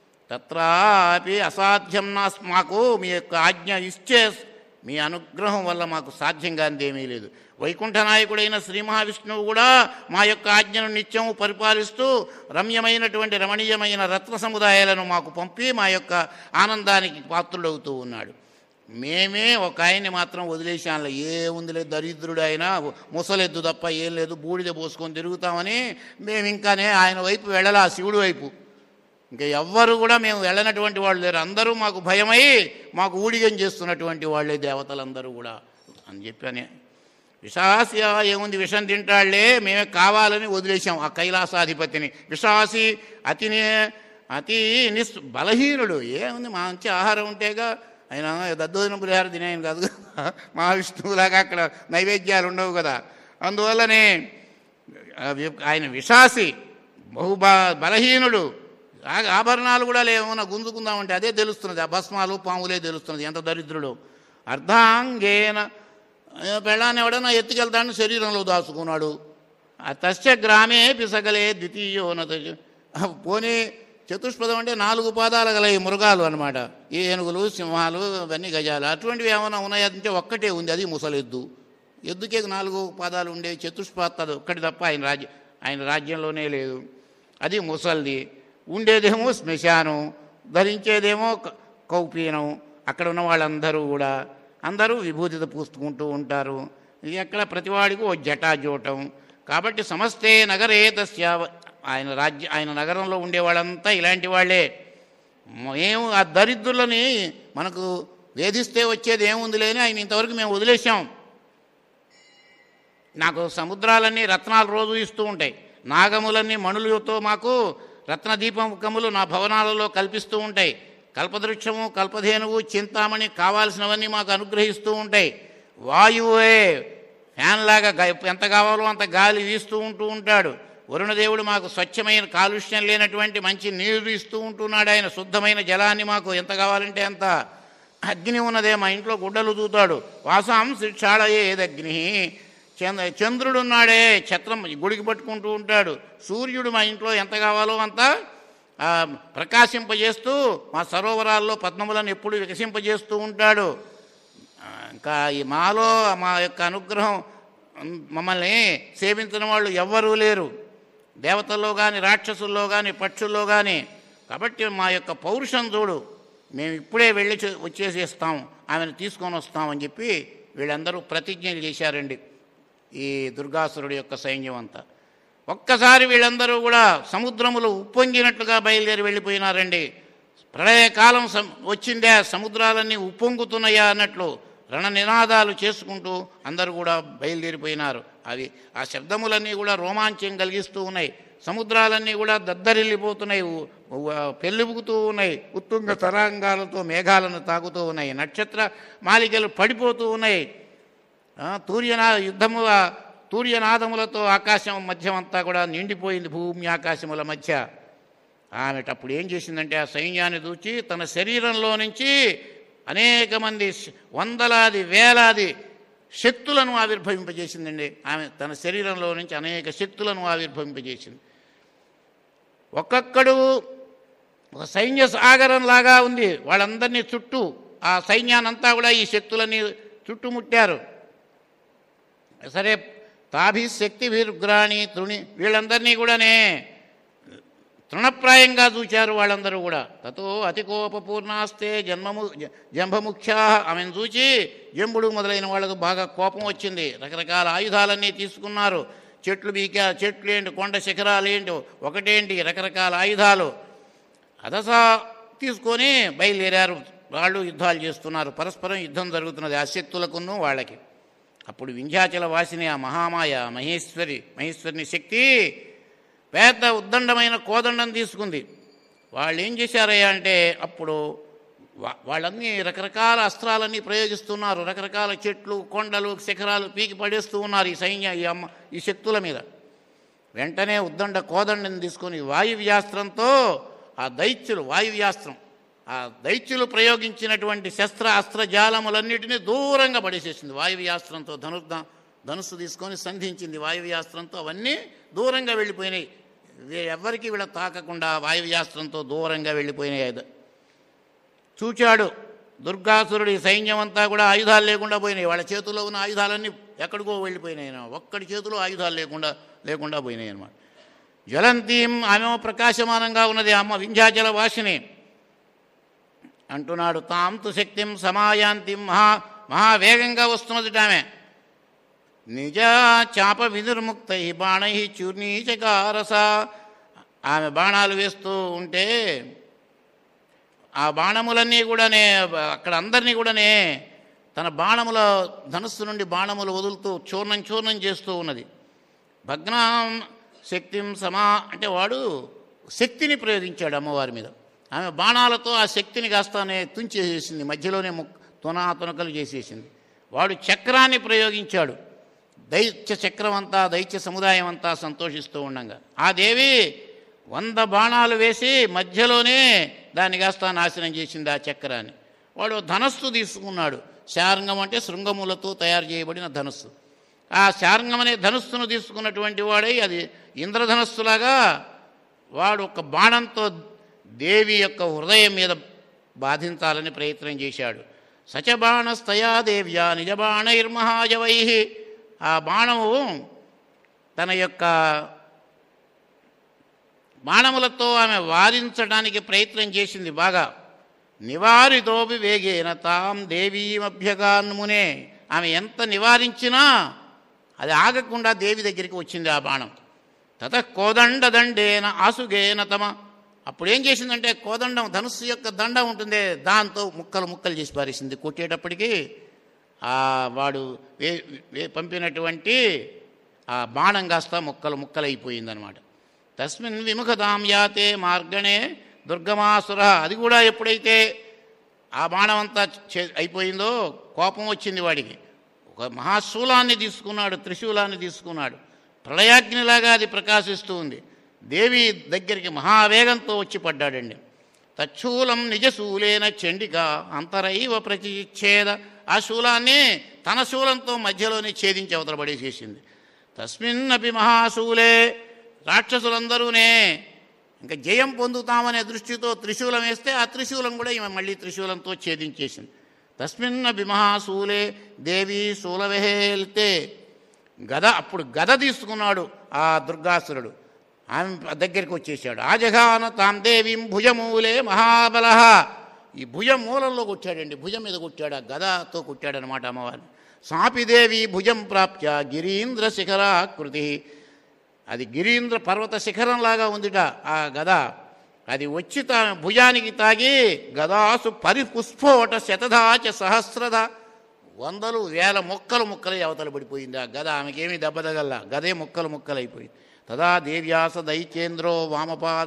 తత్రాపి అసాధ్యం నాస్ మాకు మీ యొక్క ఆజ్ఞ ఇచ్చే మీ అనుగ్రహం వల్ల మాకు సాధ్యం కానిదేమీ లేదు వైకుంఠ నాయకుడైన శ్రీ మహావిష్ణువు కూడా మా యొక్క ఆజ్ఞను నిత్యము పరిపాలిస్తూ రమ్యమైనటువంటి రమణీయమైన రత్న సముదాయాలను మాకు పంపి మా యొక్క ఆనందానికి పాత్రుడవుతూ ఉన్నాడు మేమే ఒక ఆయన్ని మాత్రం వదిలేశాంలే ఏముందిలే దరిద్రుడు ఆయన ముసలెద్దు తప్ప ఏం లేదు బూడిద పోసుకొని తిరుగుతామని మేము ఇంకానే ఆయన వైపు వెళ్ళలా శివుడి వైపు ఇంకా ఎవ్వరు కూడా మేము వెళ్ళనటువంటి వాళ్ళు లేరు అందరూ మాకు భయమై మాకు ఊడిగం చేస్తున్నటువంటి వాళ్ళే దేవతలందరూ కూడా అని చెప్పానే విషాసి ఏముంది విషం తింటాళ్లే మేమే కావాలని వదిలేశాం ఆ కైలాసాధిపతిని విషాసి అతినే అతి నిస్ బలహీనుడు ఏముంది మంచి ఆహారం ఉంటేగా ఆయన దద్దోజనం పులిహార తినేయను కాదు కదా మహావిష్ణువులాగా అక్కడ నైవేద్యాలు ఉండవు కదా అందువల్లనే ఆ వి- ఆయన విషాసి బహు బ- బలహీనుడు ఆ- ఆభరణాలు కూడా లేవన్నా గుంజుకుందామంటే అదే తెలుస్తున్నది ఆ భస్మాలు పాములే తెలుస్తున్నది ఎంత దరిద్రుడు అర్ధాంగేన ఆ, పెళ్ళాన్ని ఎవడన్నా ఎత్తుకెళ్తాడని శరీరంలో దాచుకున్నాడు ఆ తస్య గ్రామే పిసగలే ద్వితీయోన్నత పోనీ చతుష్పదం అంటే నాలుగు పాదాలు గల ఈ మృగాలు అనమాట ఈ ఏనుగులు సింహాలు ఇవన్నీ గజాలు అటువంటివి ఏమైనా ఉన్నాయంటే ఒక్కటే ఉంది అది ముసలెద్దు ఎద్దుకే నాలుగు పాదాలు ఉండే చతుష్పాత అది ఒక్కటి తప్ప ఆయన రాజ్య ఆయన రాజ్యంలోనే లేదు అది ముసల్ది ఉండేదేమో శ్మశానం ధరించేదేమో క- కౌపీనం అక్కడ ఉన్న వాళ్ళందరూ కూడా అందరూ విభూతిత పూసుకుంటూ ఉంటారు ఇది ఎక్కడ ప్రతివాడికి ఓ జటాజోటం కాబట్టి సమస్తే నగరే తస్య ఆయన రాజ్య ఆయన నగరంలో ఉండే వాళ్ళంతా ఇలాంటి వాళ్ళే మేము ఆ దరిద్రులని మనకు వేధిస్తే వచ్చేది ఏముంది లేని ఆయన ఇంతవరకు మేము వదిలేసాం నాకు సముద్రాలన్నీ రత్నాలు రోజు ఇస్తూ ఉంటాయి నాగములన్నీ మణులతో మాకు రత్నదీపముఖములు నా భవనాలలో కల్పిస్తూ ఉంటాయి కల్పవృక్షము కల్పధేనువు చింతామణి కావాల్సినవన్నీ మాకు అనుగ్రహిస్తూ ఉంటాయి వాయువే ఫ్యాన్ లాగా గా- ఎంత కావాలో అంత గాలి వీస్తూ ఉంటూ ఉంటాడు వరుణదేవుడు మాకు స్వచ్ఛమైన కాలుష్యం లేనటువంటి మంచి నీరు ఇస్తూ ఉంటున్నాడు ఆయన శుద్ధమైన జలాన్ని మాకు ఎంత కావాలంటే అంత అగ్ని ఉన్నదే మా ఇంట్లో గుడ్డలు దూతాడు వాసాం శిక్షాళయేదగ్ని చంద్ర చంద్రుడున్నాడే ఛత్రం గుడికి పట్టుకుంటూ ఉంటాడు సూర్యుడు మా ఇంట్లో ఎంత కావాలో అంత ఆ, ప్రకాశింపజేస్తూ మా సరోవరాల్లో పద్మములను ఎప్పుడు వికసింపజేస్తూ ఉంటాడు ఆ, ఇంకా ఈ మాలో మా యొక్క అనుగ్రహం ఉమ్, మమ్మల్ని సేవించిన వాళ్ళు ఎవ్వరూ లేరు దేవతల్లో కానీ రాక్షసుల్లో కానీ పక్షుల్లో కానీ కాబట్టి మా యొక్క పౌరుషం చూడు మేము ఇప్పుడే వెళ్ళి చే- వచ్చేసేస్తాం ఆమెను తీసుకొని వస్తామని చెప్పి వీళ్ళందరూ ప్రతిజ్ఞ చేశారండి ఈ దుర్గాసురుడి యొక్క సైన్యం అంతా ఒక్కసారి వీళ్ళందరూ కూడా సముద్రములు ఉప్పొంగినట్లుగా బయలుదేరి వెళ్ళిపోయినారండి ప్రళయకాలం సం వచ్చిందే సముద్రాలన్నీ ఉప్పొంగుతున్నాయా అన్నట్లు రణ నినాదాలు చేసుకుంటూ అందరూ కూడా బయలుదేరిపోయినారు అవి ఆ శబ్దములన్నీ కూడా రోమాంచం కలిగిస్తూ ఉన్నాయి సముద్రాలన్నీ కూడా దద్దరిల్లిపోతున్నాయి ఉ- ఉ- పెళ్ళిబుకుతూ ఉన్నాయి ఉత్తుంగ తరంగాలతో మేఘాలను తాకుతూ ఉన్నాయి నక్షత్ర మాలికలు పడిపోతూ ఉన్నాయి ఆ, తూర్యనా యుద్ధము ఆ తూర్యనాదములతో ఆకాశం మధ్యం అంతా కూడా నిండిపోయింది భూమి ఆకాశముల మధ్య ఆమె అప్పుడు ఏం చేసిందంటే ఆ సైన్యాన్ని దూచి తన శరీరంలో నుంచి అనేక మంది శ- వందలాది వేలాది శక్తులను ఆవిర్భవింపజేసిందండి ఆమె తన శరీరంలో నుంచి అనేక శక్తులను ఆవిర్భవింపజేసింది ఒక్కొక్కడు ఒక సైన్య సాగరం లాగా ఉంది వాళ్ళందరినీ చుట్టూ ఆ సైన్యానంతా కూడా ఈ శక్తులన్నీ చుట్టుముట్టారు సరే తాభి శక్తి వీరుగ్రాణి తృణి వీళ్ళందరినీ కూడానే తృణప్రాయంగా చూచారు వాళ్ళందరూ కూడా తతో అతికోపపూర్ణాస్తే జన్మము జ- జంభముఖ్యా ఆమెను చూచి జంబుడు మొదలైన వాళ్ళకు బాగా కోపం వచ్చింది రకరకాల ఆయుధాలన్నీ తీసుకున్నారు చెట్లు బీకా చెట్లు ఏంటి కొండ శిఖరాలు ఏంటి ఒకటేంటి రకరకాల ఆయుధాలు అదసా తీసుకొని బయలుదేరారు వాళ్ళు యుద్ధాలు చేస్తున్నారు పరస్పరం యుద్ధం జరుగుతున్నది ఆ శక్తులకును వాళ్ళకి అప్పుడు వింధ్యాచల వాసిని ఆ మహామాయ మహేశ్వరి మహేశ్వరిని శక్తి పెద్ద ఉద్దండమైన కోదండం తీసుకుంది వాళ్ళు ఏం చేశారయ్యా అంటే అప్పుడు వా- వాళ్ళన్నీ రకరకాల అస్త్రాలన్నీ ప్రయోగిస్తున్నారు రకరకాల చెట్లు కొండలు శిఖరాలు పీకి పడేస్తూ ఉన్నారు ఈ సైన్య ఈ అమ్మ ఈ శక్తుల మీద వెంటనే ఉద్దండ కోదండని తీసుకొని వాయువ్యాస్త్రంతో ఆ దైత్యులు వాయువ్యాస్త్రం ఆ దైత్యులు ప్రయోగించినటువంటి శస్త్ర అస్త్ర జాలములన్నిటినీ దూరంగా పడేసేసింది వాయువ్యాస్త్రంతో ధనుర్ధ ధనుస్సు తీసుకొని సంధించింది వాయువ్యాస్త్రంతో అవన్నీ దూరంగా వెళ్ళిపోయినాయి వీ- ఎవ్వరికీ వీళ్ళ తాకకుండా వాయువ్యాస్త్రంతో దూరంగా వెళ్ళిపోయినాయి అది. చూచాడు దుర్గాసురుడి సైన్యం అంతా కూడా ఆయుధాలు లేకుండా పోయినాయి వాళ్ళ చేతుల్లో ఉన్న ఆయుధాలన్నీ ఎక్కడికో వెళ్ళిపోయినాయి అన్నమాట. ఒక్కడి చేతిలో ఆయుధాలు లేకుండా లేకుండా పోయినాయి అనమాట జ్వలంతీం ఆమె ప్రకాశమానంగా ఉన్నది అమ్మ వింధ్యాచల వాసిని అంటున్నాడు తాం తు శక్తిం సమాయాంతిం మహా మహావేగంగా వస్తున్నది ఆమె నిజ చాప వినిర్ముక్తై బాణై చూర్ణీచకారస ఆమె బాణాలు వేస్తూ ఉంటే ఆ బాణములన్నీ కూడానే అక్కడ అందరినీ కూడానే తన బాణముల ధనుస్సు నుండి బాణములు వదులుతూ చూర్ణం చూర్ణం చేస్తూ ఉన్నది భగ్నాం శక్తిం సమా అంటే వాడు శక్తిని ప్రయోగించాడు అమ్మవారి మీద ఆమె బాణాలతో ఆ శక్తిని కాస్తానే తుంచేసేసింది మధ్యలోనే ముక్ తునా తునకలు చేసేసింది వాడు చక్రాన్ని ప్రయోగించాడు దైత్య చక్రం అంతా దైత్య సముదాయం అంతా సంతోషిస్తూ ఉండంగా ఆ దేవి వంద బాణాలు వేసి మధ్యలోనే దాన్ని కాస్త నాశనం చేసింది ఆ చక్రాన్ని వాడు ధనస్సు తీసుకున్నాడు శారంగం అంటే శృంగములతో తయారు చేయబడిన ధనస్సు ఆ శారంగం అనే ధనుస్సును తీసుకున్నటువంటి వాడై అది ఇంద్రధనస్సులాగా వాడు ఒక బాణంతో దేవి యొక్క హృదయం మీద బాధించాలని ప్రయత్నం చేశాడు సచబాణస్తయా దేవ్యా నిజబాణైర్మహాజవై ఆ బాణము తన యొక్క బాణములతో ఆమె వారించడానికి ప్రయత్నం చేసింది బాగా నివారితోపి వేగేన తాం దేవీమభ్యగాన్మునే ఆమె ఎంత నివారించినా అది ఆగకుండా దేవి దగ్గరికి వచ్చింది ఆ బాణం తత కోదండదండేన ఆసుగేన తమ అప్పుడు ఏం చేసిందంటే కోదండం ధనుస్సు యొక్క దండ ఉంటుంది దాంతో ముక్కలు ముక్కలు చేసి పారేసింది కొట్టేటప్పటికి ఆ వాడు వే వే పంపినటువంటి ఆ బాణం కాస్త ముక్కలు ముక్కలు అయిపోయిందనమాట తస్మిన్ విముఖతాం యాతే మార్గణే దుర్గమాసుర అది కూడా ఎప్పుడైతే ఆ బాణం అంతా చే- అయిపోయిందో కోపం వచ్చింది వాడికి ఒక మహాశూలాన్ని తీసుకున్నాడు త్రిశూలాన్ని తీసుకున్నాడు ప్రళయాగ్నిలాగా అది ప్రకాశిస్తూ ఉంది దేవి దగ్గరికి మహావేగంతో వచ్చి పడ్డాడండి తచ్చూలం నిజశూలేన చండిక అంతరైవ ప్రతిచ్ఛేద ఆ శూలాన్ని తన శూలంతో మధ్యలోనే ఛేదించి అవతల పడేసేసింది తస్మిన్నపి మహాశూలే రాక్షసులందరూనే ఇంకా జయం పొందుతామనే దృష్టితో త్రిశూలం వేస్తే ఆ త్రిశూలం కూడా ఈమె మళ్ళీ త్రిశూలంతో ఛేదించేసింది తస్మిన్నపి మహాశూలే దేవి శూలవెహేల్తే గద అప్పుడు గద తీసుకున్నాడు ఆ దుర్గాసురుడు ఆమె దగ్గరికి వచ్చేసాడు ఆజఘాన తాం దేవీం భుజమూలే మహాబల ఈ భుజం మూలంలో కొట్టాడండి భుజం మీద కొట్టాడు ఆ గదతో కొట్టాడనమాట అమ్మవారిని సాపిదేవి భుజం ప్రాప్య గిరీంద్ర శిఖరాకృతి అది గిరీంద్ర పర్వత శిఖరంలాగా ఉందిట ఆ గద అది వచ్చి తా భుజానికి తాగి గదాసు పరిపుష్పోట శతధాచ సహస్రధ వందలు వేల మొక్కలు ముక్కలు అవతల పడిపోయింది ఆ గద ఆమెకేమీ దెబ్బ తగల్లా గదే ముక్కలు ముక్కలైపోయింది తదా దేవ్యాస దైత్యేంద్రో వామపాద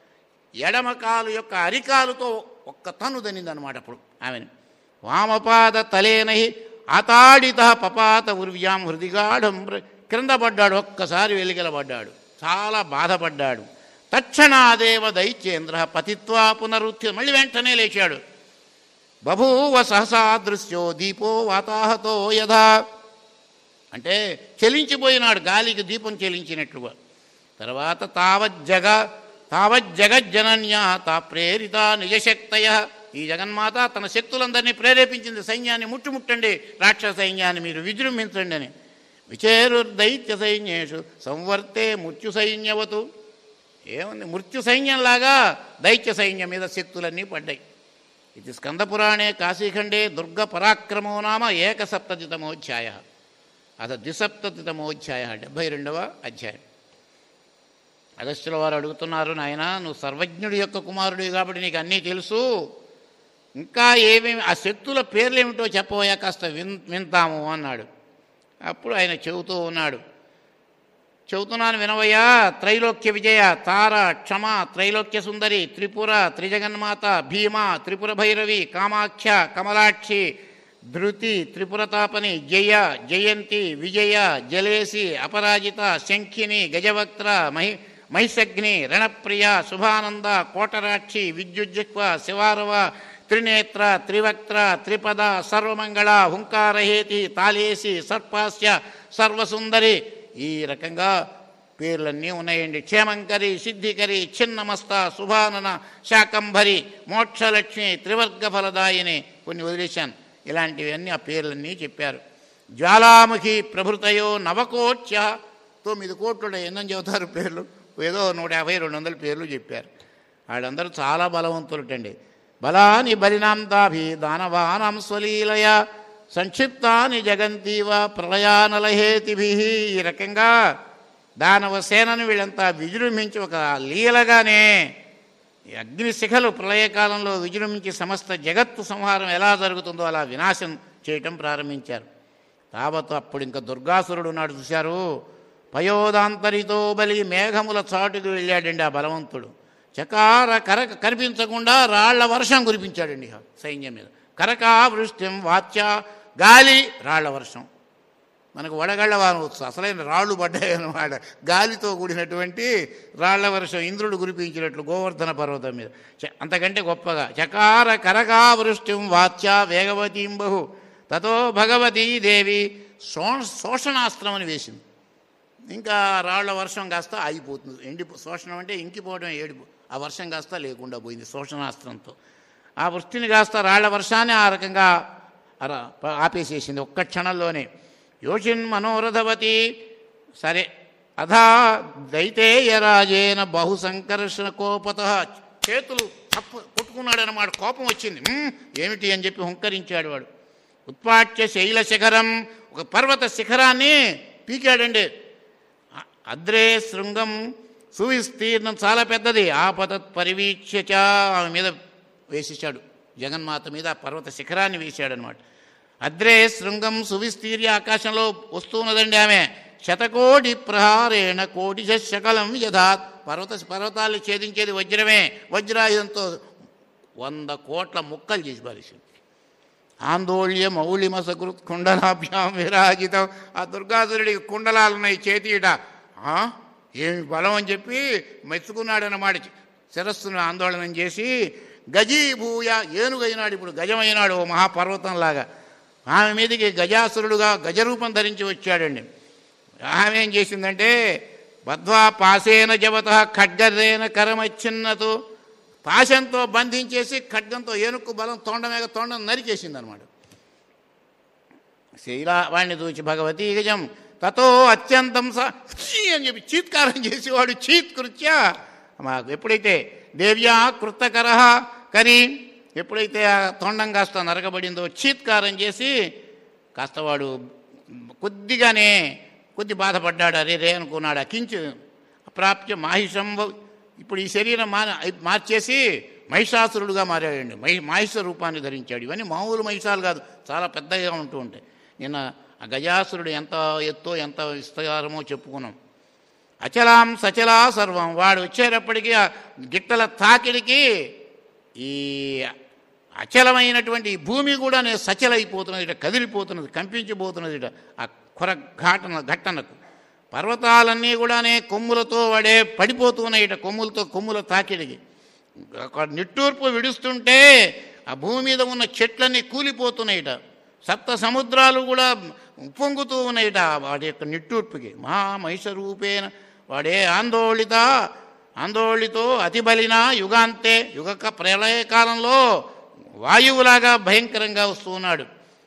ఎడమ కాలు యొక్క అరికాలుతో ఒక్క తను దనిందనమాట అప్పుడు ఆమెను వామపాద తలేనై అతాడిత పపాత ఉర్వ్యాం హృదిగాఢం ప్ర- క్రింద పడ్డాడు ఒక్కసారి వెలిగలబడ్డాడు చాలా బాధపడ్డాడు తక్షణాదేవ దైత్యేంద్ర పతిత్వా పునరుత్థి మళ్ళీ వెంటనే లేచాడు బభూవ సహసా దృశ్యో దీపో వాతాహతో యథా అంటే చెలించిపోయినాడు గాలికి దీపం చెలించినట్లుగా తర్వాత తావజ్జగ తావజ్జగజ్జనన్య తా ప్రేరిత నిజశక్తయ ఈ జగన్మాత తన శక్తులందరినీ ప్రేరేపించింది సైన్యాన్ని ముట్టుముట్టండి రాక్షస సైన్యాన్ని మీరు విజృంభించండి అని విచేరుర్దైత్య సైన్యేషు సంవర్తే మృత్యు సైన్యవతు ఏముంది మృత్యు సైన్యంలాగా దైత్య సైన్యం మీద శక్తులన్నీ పడ్డాయి ఇది స్కందపురాణే కాశీఖండే దుర్గ పరాక్రమో నామ ఏకసప్తతితమోధ్యాయ అత ద్విసప్తతితమోధ్యాయ డెబ్భై రెండవ అధ్యాయం అగస్త్యుల వారు అడుగుతున్నారు నాయన నువ్వు సర్వజ్ఞుడి యొక్క కుమారుడివి కాబట్టి నీకు అన్నీ తెలుసు ఇంకా ఏమేమి ఆ శక్తుల పేర్లు ఏమిటో చెప్పబోయా కాస్త విన్ వింటాము అన్నాడు అప్పుడు ఆయన చెబుతూ ఉన్నాడు చెబుతున్నాను వినవయ్యా త్రైలోక్య విజయ తార క్షమ త్రైలోక్య సుందరి త్రిపుర త్రిజగన్మాత భీమ త్రిపుర భైరవి కామాఖ్య కమలాక్షి ధృతి త్రిపురతాపని జయ జయంతి విజయ జలేసి అపరాజిత శంఖిని గజవక్త్ర మహి మహిషగ్ని రణప్రియ శుభానంద కోటరాక్షి విద్యుజ్జిక్వ శివారవ త్రినేత్ర త్రివక్త్ర త్రిపద సర్వమంగళ హుంకారహేతి తాలేసి సర్పాస్య సర్వసుందరి ఈ రకంగా పేర్లన్నీ ఉన్నాయండి క్షేమంకరి సిద్ధికరి చిన్నమస్త శుభానన శాకంభరి మోక్షలక్ష్మి త్రివర్గ ఫలదాయిని కొన్ని వదిలేశాను ఇలాంటివన్నీ ఆ పేర్లన్నీ చెప్పారు జ్వాలాముఖి ప్రభృతయో నవకోట్య తొమ్మిది కోట్లు ఎన్నని చెబుతారు పేర్లు ఏదో నూట యాభై రెండు వందల పేర్లు చెప్పారు వాళ్ళందరూ చాలా బలవంతులటండి బలాని బలినాంతాభి దానవానాం స్వలీలయ సంక్షిప్తాని జగంతీవ ప్రళయానలహేతిభి ఈ రకంగా దానవ సేనను వీళ్ళంతా విజృంభించి ఒక లీలగానే ఈ అగ్నిశిఖలు ప్రళయకాలంలో విజృంభించి సమస్త జగత్తు సంహారం ఎలా జరుగుతుందో అలా వినాశం చేయటం ప్రారంభించారు తావత్ అప్పుడు ఇంకా దుర్గాసురుడు నాడు చూశారు పయోదాంతరితో బలి మేఘముల చాటుకు వెళ్ళాడండి ఆ బలవంతుడు చకార కరక కనిపించకుండా రాళ్ల వర్షం కురిపించాడండి ఆ సైన్యం మీద కరకా వృష్టిం వాచ్య గాలి రాళ్ల వర్షం మనకు వడగళ్ళ వారం వచ్చు అసలైన రాళ్ళు పడ్డాయి అన్నమాట గాలితో కూడినటువంటి రాళ్ల వర్షం ఇంద్రుడు కురిపించినట్లు గోవర్ధన పర్వతం మీద చ- అంతకంటే గొప్పగా చకార కరకా వృష్టిం వాచ్య వేగవతీం బహు తతో భగవతీ దేవి శో శోషణాస్త్రం అని వేసింది ఇంకా రాళ్ల వర్షం కాస్త ఆగిపోతుంది ఎండి శోషణం అంటే ఇంకిపోవడం ఏడిపో ఆ వర్షం కాస్త లేకుండా పోయింది శోషణాస్త్రంతో ఆ వృష్టిని కాస్త రాళ్ల వర్షాన్ని ఆ రకంగా అర- ప- ఆపేసేసింది ఒక్క క్షణంలోనే యోషిన్ మనోరథవతి సరే అధా దైతేయరాజేన బహు సంకర్షణ కోపత చేతులు తప్పు కొట్టుకున్నాడు అన్నమాట కోపం వచ్చింది "ఉమ్, ఏమిటి అని చెప్పి హుంకరించాడు వాడు ఉత్పాట్య శైల శిఖరం ఒక పర్వత శిఖరాన్ని పీకాడండి అ- అద్రే శృంగం సువిస్తీర్ణం చాలా పెద్దది ఆపతత్ పరివీక్ష్యచ ఆమె మీద వేసేశాడు జగన్మాత మీద ఆ పర్వత శిఖరాన్ని వేశాడనమాట అద్రే శృంగం సువిస్తీర్య ఆకాశంలో వస్తున్నదండి ఆమె శతకోటి ప్రహారేణ కోటి శకలం యథాత్ పర్వత పర్వతాలు ఛేదించేది వజ్రమే వజ్రాయుధంతో వంద కోట్ల ముక్కలు చేసి పారేసింది ఆందోళ్య మౌళిమ సకృత్ కుండలాభ్యాం విరాజితం ఆ దుర్గాసురుడికి కుండలాలున్నాయి చేతిట ఆ? ఏమి బలం అని చెప్పి మెచ్చుకున్నాడన్నమాట శిరస్సును ఆందోళన చేసి గజీభూయ ఏనుగైనాడు ఇప్పుడు గజమైనాడు ఓ మహాపర్వతంలాగా ఆమె మీదకి గజాసురుడుగా గజరూపం ధరించి వచ్చాడండి ఆమె ఏం చేసిందంటే బద్వా పాసేన జవత ఖడ్గరేన కరమచ్చిన్నతో పాశంతో బంధించేసి ఖడ్గంతో ఏనుక్కు బలం తొండమేగ తొండం నరికేసింది అనమాట శైలా వాణ్ణి చూచి భగవతీ గజం తతో అత్యంతం స ఛీ అని చెప్పి చీత్కారం చేసేవాడు చీత్కృత్య మాకు ఎప్పుడైతే దేవ్యా కృతకర కరి ఎప్పుడైతే ఆ తొండం కాస్త నరకబడిందో చీత్కారం చేసి కాస్త వాడు కొద్దిగానే కొద్ది బాధపడ్డాడు అరే రే అనుకున్నాడు కించి అప్రాప్య మాహిషం వ- ఇప్పుడు ఈ శరీరం మా మార్చేసి మహిషాసురుడుగా మారాడండి మహి మాహిష రూపాన్ని ధరించాడు ఇవన్నీ మామూలు మహిషాలు కాదు చాలా పెద్దగా ఉంటూ ఉంటాయి నిన్న ఆ గజాసురుడు ఎంత ఎత్తో ఎంత విస్తారమో చెప్పుకున్నాం అచలాం సచలా సర్వం వాడు వచ్చేటప్పటికి ఆ గిట్టల తాకిడికి ఈ అచలమైనటువంటి ఈ భూమి కూడా నేను సచలైపోతున్నది ఇట కదిలిపోతున్నది కంపించిపోతున్నది ఇట ఆ కొర ఘాటన ఘట్టనకు పర్వతాలన్నీ కూడానే కొమ్ములతో వాడే పడిపోతున్నాయి ఇట కొమ్ములతో కొమ్ముల తాకిడికి ఒక నిట్టూర్పు విడుస్తుంటే ఆ భూమి మీద ఉన్న చెట్లన్నీ కూలిపోతున్నాయిట సప్త సముద్రాలు కూడా ఉప్పొంగుతూ ఉన్నాయిట వాడి యొక్క నిట్టూర్పుకి మహామహిష రూపేణ వాడే ఆందోళిత ఆందోళితో అతిబలిన యుగాంతే యుగక ప్రళయకాలంలో వాయువులాగా భయంకరంగా వస్తూ ఉన్నాడు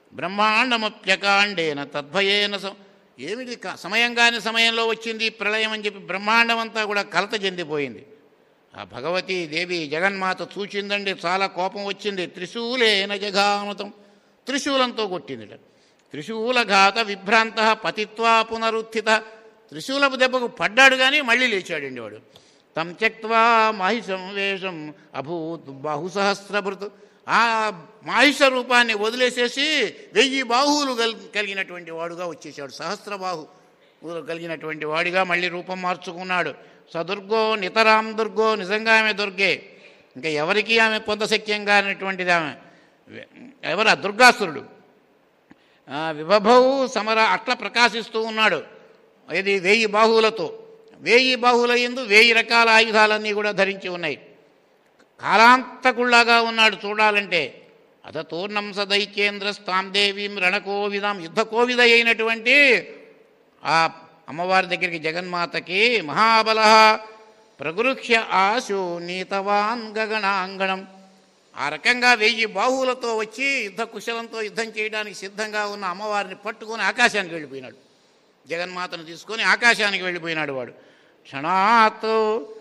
బ్రహ్మాండమప్యకాండేన తద్భయేన స- ఏమిటి క- సమయం కాని సమయంలో వచ్చింది ఈ ప్రళయం అని చెప్పి బ్రహ్మాండం అంతా కూడా కలత చెందిపోయింది ఆ భగవతి దేవి జగన్మాత చూచిందండి చాలా కోపం వచ్చింది త్రిశూలేన జఘామతం త్రిశూలంతో కొట్టిందిట త్రిశూలఘాత విభ్రాంత పతిత్వా పునరుత్థిత త్రిశూలపు దెబ్బకు పడ్డాడు కానీ మళ్ళీ లేచాడండి వాడు తం త్యక్వా మాహిషం వేషం అభూత్ బాహుసహస్రభృత్ ఆ మాహిష రూపాన్ని వదిలేసేసి వెయ్యి బాహువులు కల్ కలిగినటువంటి వాడుగా వచ్చేసాడు సహస్రబాహు కలిగినటువంటి వాడిగా మళ్ళీ రూపం మార్చుకున్నాడు సదుర్గో నితరాం దుర్గో నిజంగా ఆమె దుర్గే ఇంకా ఎవరికి ఆమె పొందశక్యంగా అనేటువంటిది ఆమె ఎవరు ఆ దుర్గాసురుడు ఆ, విభభౌ సమర అట్లా ప్రకాశిస్తూ ఉన్నాడు ఇది వేయి బాహువులతో వేయి బాహువుల ఎందు వేయి రకాల ఆయుధాలన్నీ కూడా ధరించి ఉన్నాయి కాలాంతకుళ్లాగా ఉన్నాడు చూడాలంటే అత తూర్ణం సదైకేంద్ర స్తాం దేవీం రణకోవిదాం యుద్ధ కోవిద అయినటువంటి ఆ అమ్మవారి దగ్గరికి జగన్మాతకి మహాబల ప్రగృహ్య ఆశు నీతవాన్ గగనాంగణం ఆ రకంగా వెయ్యి బాహువులతో వచ్చి యుద్ధ కుశలంతో యుద్ధం చేయడానికి సిద్ధంగా ఉన్న అమ్మవారిని పట్టుకొని ఆకాశానికి వెళ్ళిపోయినాడు జగన్మాతను తీసుకొని ఆకాశానికి వెళ్ళిపోయినాడు వాడు క్షణాత్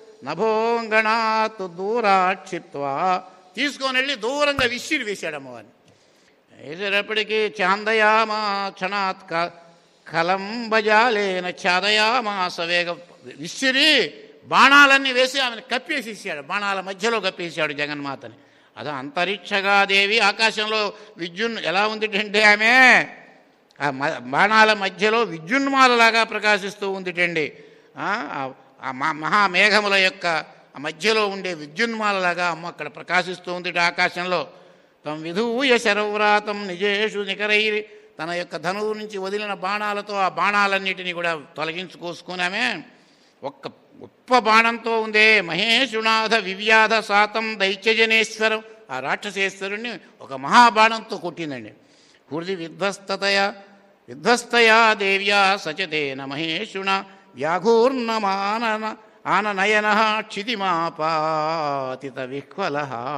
నభోంగణాత్ దూరాక్షిత్వా తీసుకొని వెళ్ళి దూరంగా విసిరి వేశాడు అమ్మవారిని వేసేటప్పటికీ చాందయామా క్షణాత్ క కలంబజాలేన ఛాదయామాస వేగ విసిరి బాణాలన్నీ వేసి ఆమెను కప్పేసేసాడు బాణాల మధ్యలో కప్పేసాడు జగన్మాతని అదో అంతరిక్షగాదేవి ఆకాశంలో విద్యున్ ఎలా ఉందిటంటే ఆమె ఆ మ- బాణాల మధ్యలో విద్యున్మాలలాగా ప్రకాశిస్తూ ఉందిటండి ఆ, ఆ- ఆ మ- మహామేఘముల యొక్క ఆ మధ్యలో ఉండే విద్యున్మాలలాగా అమ్మ అక్కడ ప్రకాశిస్తూ ఉందిట ఆకాశంలో తం విధూయ శరవ్రాతం నిజేషు నికరైరి తన యొక్క ధనువు నుంచి వదిలిన బాణాలతో ఆ బాణాలన్నిటినీ కూడా తొలగించుకోసుకున్నామే ఒక్క గొప్ప బాణంతో ఉందే మహేషునాథ వివ్యాధ సాతం దైత్యజనేశ్వరం ఆ రాక్షసేశ్వరుణ్ణి ఒక మహాబాణంతో కొట్టిందండి హృది విధ్వస్తతయ విధ్వస్తయా దేవ్యా సచతేన మహేషుణ వ్యాఘూర్ణమానన ఆననయన క్షితిమాపాతిత విహ్వల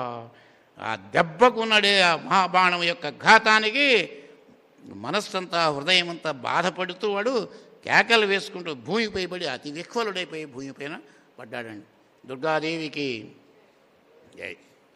ఆ దెబ్బకున్నడే ఆ మహాబాణం యొక్క ఘాతానికి మనస్సంతా హృదయమంతా బాధపడుతూ వాడు కేకలు వేసుకుంటూ భూమిపై పడి అతి విహ్వలుడైపోయి భూమిపైన పడ్డాడండి దుర్గాదేవికి జై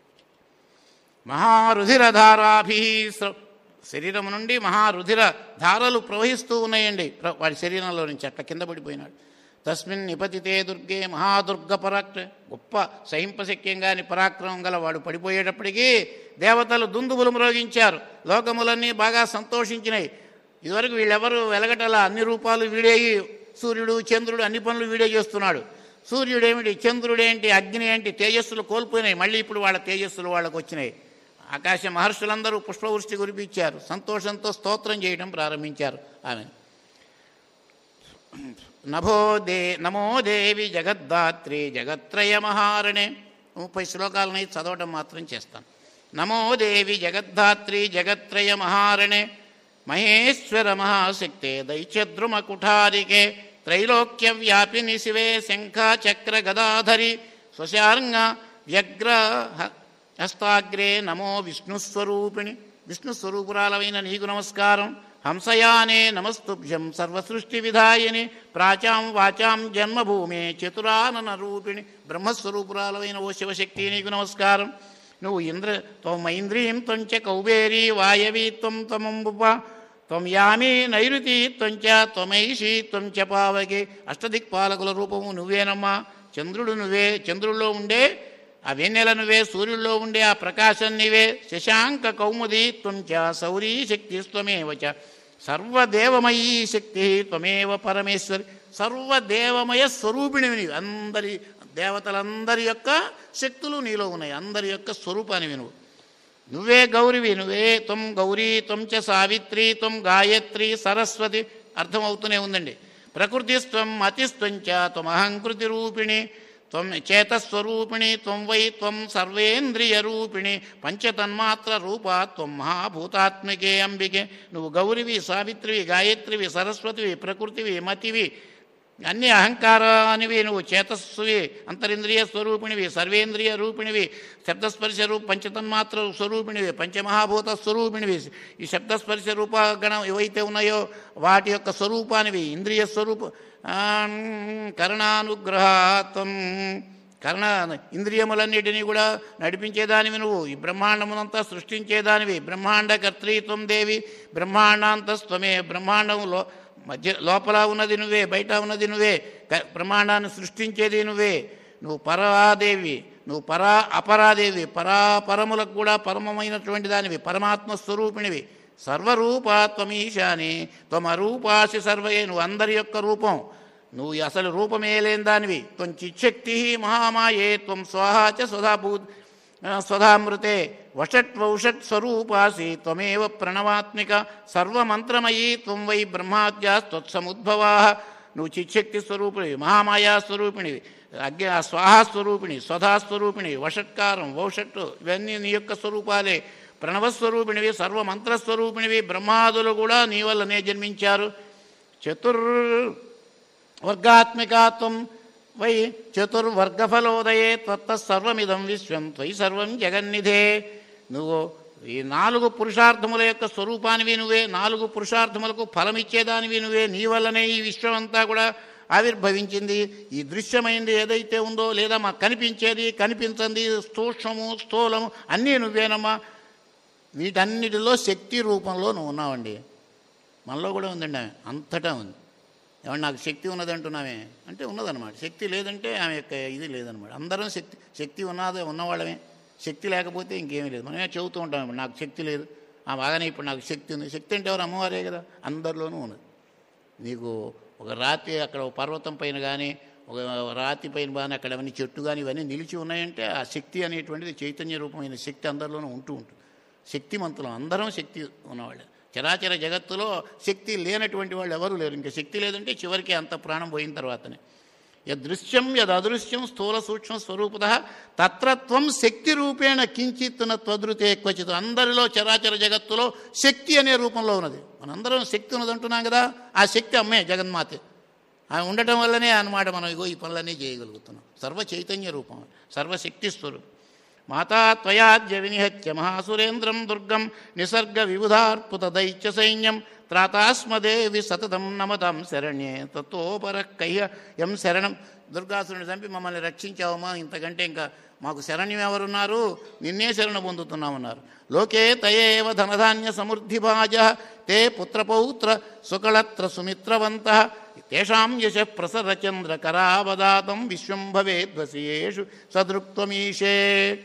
మహారుధిరధారాభి శరీరం నుండి మహారుధిర ధారలు ప్రవహిస్తూ ఉన్నాయండి ప్ర- వాడి శరీరంలో నుంచి అట్లా కింద పడిపోయినాడు తస్మిన్ నిపతితే దుర్గే మహాదుర్గ పరాక్ర గొప్ప సహింపశక్యంగాని పరాక్రమం గల వాడు పడిపోయేటప్పటికీ దేవతలు దుందుబులు మ్రోగించారు లోకములన్నీ బాగా సంతోషించినాయి ఇదివరకు వీళ్ళెవరు వెలగటల అన్ని రూపాలు వీడేయి సూర్యుడు చంద్రుడు అన్ని పనులు వీడే చేస్తున్నాడు సూర్యుడేమిటి చంద్రుడేంటి అగ్ని ఏంటి తేజస్సులు కోల్పోయినాయి మళ్ళీ ఇప్పుడు వాళ్ళ తేజస్సులు వాళ్ళకు వచ్చినాయి ఆకాశ మహర్షులందరూ పుష్పవృష్టి కురిపించారు సంతోషంతో స్తోత్రం చేయడం ప్రారంభించారు ఆమె నభో దే నమో దేవి జగద్దాత్రి జగత్రయ మహారణే ముప్పై శ్లోకాలని చదవటం మాత్రం చేస్తాను నమో దేవి జగద్ధాత్రి జగత్రయ మహారణే మహేశ్వర మహాశక్తే దైత్యద్రుమ కుఠారికే త్రైలోక్య వ్యాపిని శివే శంఖ చక్ర గదాధరి స్వశార్ంగ వ్యగ్ర హ- హస్తాగ్రే నమో విష్ణుస్వరూపిణి విష్ణుస్వరూపురాలమైన నీకు నమస్కారం హంసయానే నమస్తుభ్యం సర్వసృష్టి విధాయిని ప్రాచాం వాచాం జన్మభూమే చతురానన రూపిణి బ్రహ్మస్వరూపురాలమైన ఓ శివశక్తి నీకు నమస్కారం నువ్వు ఇంద్ర త్వం ఐంద్రియం త్వంచ కౌబేరీ వాయవీ త్వం తమంబుప త్వం యామి నైరుతి త్వంచ త్వమైషి త్వం చ పావకి అష్టదిక్పాలకుల రూపము నువ్వేనమ్మా చంద్రుడు నువ్వే చంద్రుల్లో ఉండే ఆ వెన్నెల నువ్వే సూర్యుల్లో ఉండే ఆ ప్రకాశం నీవే శశాంక కౌముది త్వం చ సౌరీ శక్తి త్వమేవ చ సర్వదేవమయీ శక్తి త్వమేవ పరమేశ్వరి సర్వదేవమయ స్వరూపిణివి నీవు అందరి దేవతలందరి యొక్క శక్తులు నీలో ఉన్నాయి అందరి యొక్క స్వరూపానివి నువ్వు నువ్వే గౌరివి నువ్వే త్వం గౌరీ త్వం చ సావిత్రి త్వం గాయత్రి సరస్వతి అర్థమవుతూనే ఉందండి ప్రకృతిస్త్వం అతిస్త్వం చ త్వమహంకృతి రూపిణి త్వం చేతస్వరూపిణి త్వం వై త్వం సర్వేంద్రియ రూపిణి పంచతన్మాత్ర రూప త్వం మహాభూతాత్మికే అంబికే నువ్వు గౌరివి సావిత్రివి గాయత్రివి సరస్వతివి ప్రకృతివి మతివి అన్ని అహంకారానివి నువ్వు చేతస్సువి అంతరింద్రియ స్వరూపిణివి సర్వేంద్రియ రూపిణివి శబ్దస్పర్శ రూప పంచతన్మాత్ర స్వరూపిణివి పంచమహాభూత స్వరూపిణివి ఈ శబ్దస్పర్శ రూపగణం ఏవైతే ఉన్నాయో వాటి యొక్క స్వరూపానివి ఇంద్రియ స్వరూప ఆం, కరుణానుగ్రహాత్వం కర్ణ ఇంద్రియములన్నిటినీ కూడా నడిపించేదానివి నువ్వు ఈ బ్రహ్మాండమునంతా సృష్టించేదానివి బ్రహ్మాండ కర్తృత్వం దేవి బ్రహ్మాండాంతస్త్వమే బ్రహ్మాండంలో మధ్య లోపల ఉన్నది నువ్వే బయట ఉన్నది నువ్వే క- బ్రహ్మాండాన్ని సృష్టించేది నువ్వే నువ్వు పరాదేవి నువ్వు పరా అపరాదేవి పరాపరములకు కూడా పరమమైనటువంటి దానివి పరమాత్మ స్వరూపిణివి సర్వరూపాత్వమీశాని త్వమరూపాసి సర్వయే నువ్వు అందరి యొక్క రూపం నువ్వు అసలు రూపమే లేని దానివి త్వం చిచ్చక్తి మహామాయే త్వం స్వాహా చ స్వధాభూ స్వధామృతే వషట్వౌషట్ స్వరూపాసి త్వమేవ ప్రణవాత్మిక సర్వమంత్రమయీ త్వం వై బ్రహ్మాద్యా త్వత్సముద్భవా నువ్వు చిచ్చక్తి స్వరూపిణివి మహామాయా స్వరూపిణివి అగ్ని ఆ స్వాహా స్వరూపిణి స్వధా స్వరూపిణి వషట్కారం వౌషట్టు ఇవన్నీ నీ యొక్క స్వరూపాలే ప్రణవస్వరూపిణివి సర్వమంత్రస్వరూపిణివి బ్రహ్మాదులు కూడా నీ వల్లనే జన్మించారు చతుర్ వర్గాత్మికాత్వం వై చతుర్వర్గఫలోదయే త్వత్త సర్వమిదం విశ్వం త్వయి సర్వం జగన్నిధే నువ్వు ఈ నాలుగు పురుషార్థముల యొక్క స్వరూపానివి నువ్వే నాలుగు పురుషార్థములకు ఫలమిచ్చేదానివి నువ్వే నీ వల్లనే ఈ విశ్వం అంతా కూడా ఆవిర్భవించింది ఈ దృశ్యమైంది ఏదైతే ఉందో లేదా మాకు కనిపించేది కనిపించింది స్థూక్ష్మము స్థూలము అన్నీ నువ్వేనమ్మా వీటన్నిటిలో శక్తి రూపంలో నువ్వు ఉన్నావండి మనలో కూడా ఉందండి ఆమె అంతటా ఉంది ఏమన్నా నాకు శక్తి ఉన్నది అంటున్నామే అంటే ఉన్నదన్నమాట శక్తి లేదంటే ఆమె యొక్క ఇది లేదనమాట అందరం శక్తి శక్తి ఉన్నదే ఉన్నవాళ్ళమే శక్తి లేకపోతే ఇంకేమీ లేదు మనమే చెబుతూ ఉంటాం నాకు శక్తి లేదు ఆ బాగానే ఇప్పుడు నాకు శక్తి ఉంది శక్తి అంటే ఎవరు అమ్మవారే కదా అందరిలోనూ ఉన్నది నీకు ఒక రాతి అక్కడ ఒక పర్వతం పైన కానీ ఒక రాతి పైన కానీ అక్కడ అవన్నీ చెట్టు కానీ ఇవన్నీ నిలిచి ఉన్నాయంటే ఆ శక్తి అనేటువంటిది చైతన్య రూపమైన శక్తి అందరిలోనూ ఉంటూ ఉంటుంది శక్తిమంతులం అందరం శక్తి ఉన్నవాళ్ళే చరాచర జగత్తులో శక్తి లేనటువంటి వాళ్ళు ఎవరు లేరు ఇంకా శక్తి లేదంటే చివరికి అంత ప్రాణం పోయిన తర్వాతనే యదృశ్యం యదృశ్యం స్థూల సూక్ష్మ స్వరూపత తత్రత్వం శక్తి రూపేణ కించిత్తున త్వదృతే క్వచిత్ అందరిలో చరాచర జగత్తులో శక్తి అనే రూపంలో ఉన్నది మనందరం శక్తి ఉన్నది అంటున్నాం కదా ఆ శక్తి అమ్మే జగన్మాతే ఆమె ఉండటం వల్లనే అన్నమాట మనం ఇగో ఈ పనులన్నీ చేయగలుగుతున్నాం సర్వ చైతన్య రూపం సర్వశక్తి స్వరూపం మాతా త్వయాద్య వినిహత్య మహాసురేంద్రం దుర్గం నిసర్గ విబుధార్పుత దైత్య సైన్యం త్రాతాస్మదేవి సతతం నమతాం శరణ్యే తత్వోపర కయ్య ఎం శరణం దుర్గాసురుని చంపి మమ్మల్ని రక్షించావమ్మా ఇంతకంటే ఇంకా మాకు శరణ్యం ఎవరున్నారు నిన్నే శరణ పొందుతున్నామన్నారు లోకే తయేవ ధనధాన్య సమృద్ధి భాజ తే పుత్రపౌత్ర సుకళత్ర సుమిత్రవంత తేషాం యశ ప్రసరచంద్ర కరావదాతం విశ్వం భవేద్వశయేషు సదృక్త్వమీషే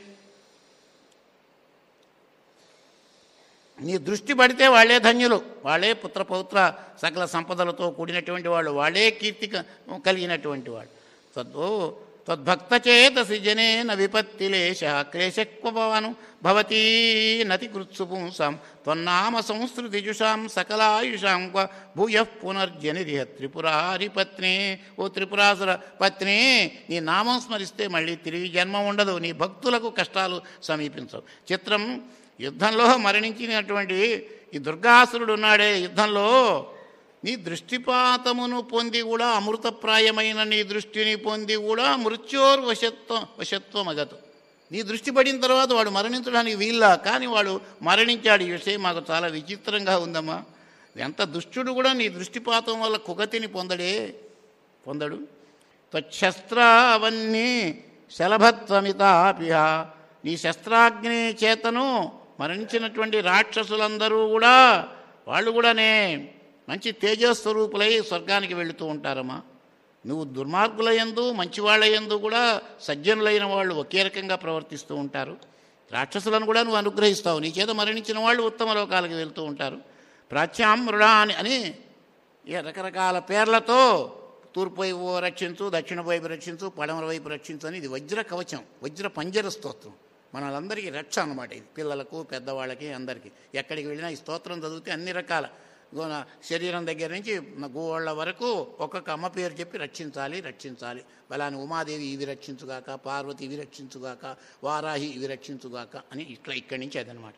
నీ దృష్టి పడితే వాళ్ళే ధన్యులు వాళ్ళే పుత్రపౌత్ర సకల సంపదలతో కూడినటువంటి వాళ్ళు వాళ్ళే కీర్తి క- కలిగినటువంటి వాళ్ళు తద్వో తద్భక్తచేతసి జనేన విపత్తిలేశ క్లేశక్వను భవతీ నతి కృత్సు పుంసాం త్వన్నామ సంస్కృతిజుషాం సకలాయుషాం క్వ భూయ పునర్జనిరిహ త్రిపురారి పత్ని ఓ త్రిపురాసుర పత్ని నీ నామం స్మరిస్తే మళ్ళీ తిరిగి జన్మ ఉండదు నీ భక్తులకు కష్టాలు సమీపించవు చిత్రం యుద్ధంలో మరణించినటువంటి ఈ దుర్గాసురుడు ఉన్నాడే యుద్ధంలో నీ దృష్టిపాతమును పొంది కూడా అమృతప్రాయమైన నీ దృష్టిని పొంది కూడా మృత్యోర్ వశత్వం వశత్వం అగతు నీ దృష్టి పడిన తర్వాత వాడు మరణించడానికి వీళ్ళ కానీ వాడు మరణించాడు ఈ విషయం మాకు చాలా విచిత్రంగా ఉందమ్మా ఎంత దుష్టుడు కూడా నీ దృష్టిపాతం వల్ల కుగతిని పొందడే పొందడు త్వశస్త్రావన్నీ శలభత్వమితాపిహ నీ శస్త్రాగ్ని చేతను మరణించినటువంటి రాక్షసులందరూ కూడా వాళ్ళు కూడానే మంచి తేజస్వరూపులై స్వర్గానికి వెళుతూ ఉంటారమ్మా నువ్వు దుర్మార్గుల యందు మంచివాళ్ళ యందు కూడా సజ్జనులైన వాళ్ళు ఒకే రకంగా ప్రవర్తిస్తూ ఉంటారు రాక్షసులను కూడా నువ్వు అనుగ్రహిస్తావు నీ చేత మరణించిన వాళ్ళు ఉత్తమ లోకాలకు వెళ్తూ ఉంటారు ప్రాచ్యాం మృడాని అని ఇక రకరకాల పేర్లతో తూర్పు వైపు రక్షించు దక్షిణ వైపు రక్షించు పడమర వైపు రక్షించు అని ఇది వజ్ర కవచం వజ్ర పంజర స్తోత్రం మనలందరికీ రక్ష అనమాట ఇది పిల్లలకు పెద్దవాళ్ళకి అందరికీ ఎక్కడికి వెళ్ళినా ఈ స్తోత్రం చదివితే అన్ని రకాల గో- నా శరీరం దగ్గర నుంచి నా గోళ్ళ వరకు ఒక్కొక్క అమ్మ పేరు చెప్పి రక్షించాలి రక్షించాలి బలాని ఉమాదేవి ఇవి రక్షించుగాక పార్వతి ఇవి రక్షించుగాక వారాహి ఇవి రక్షించుగాక అని ఇట్లా ఇక్కడి నుంచి అదనమాట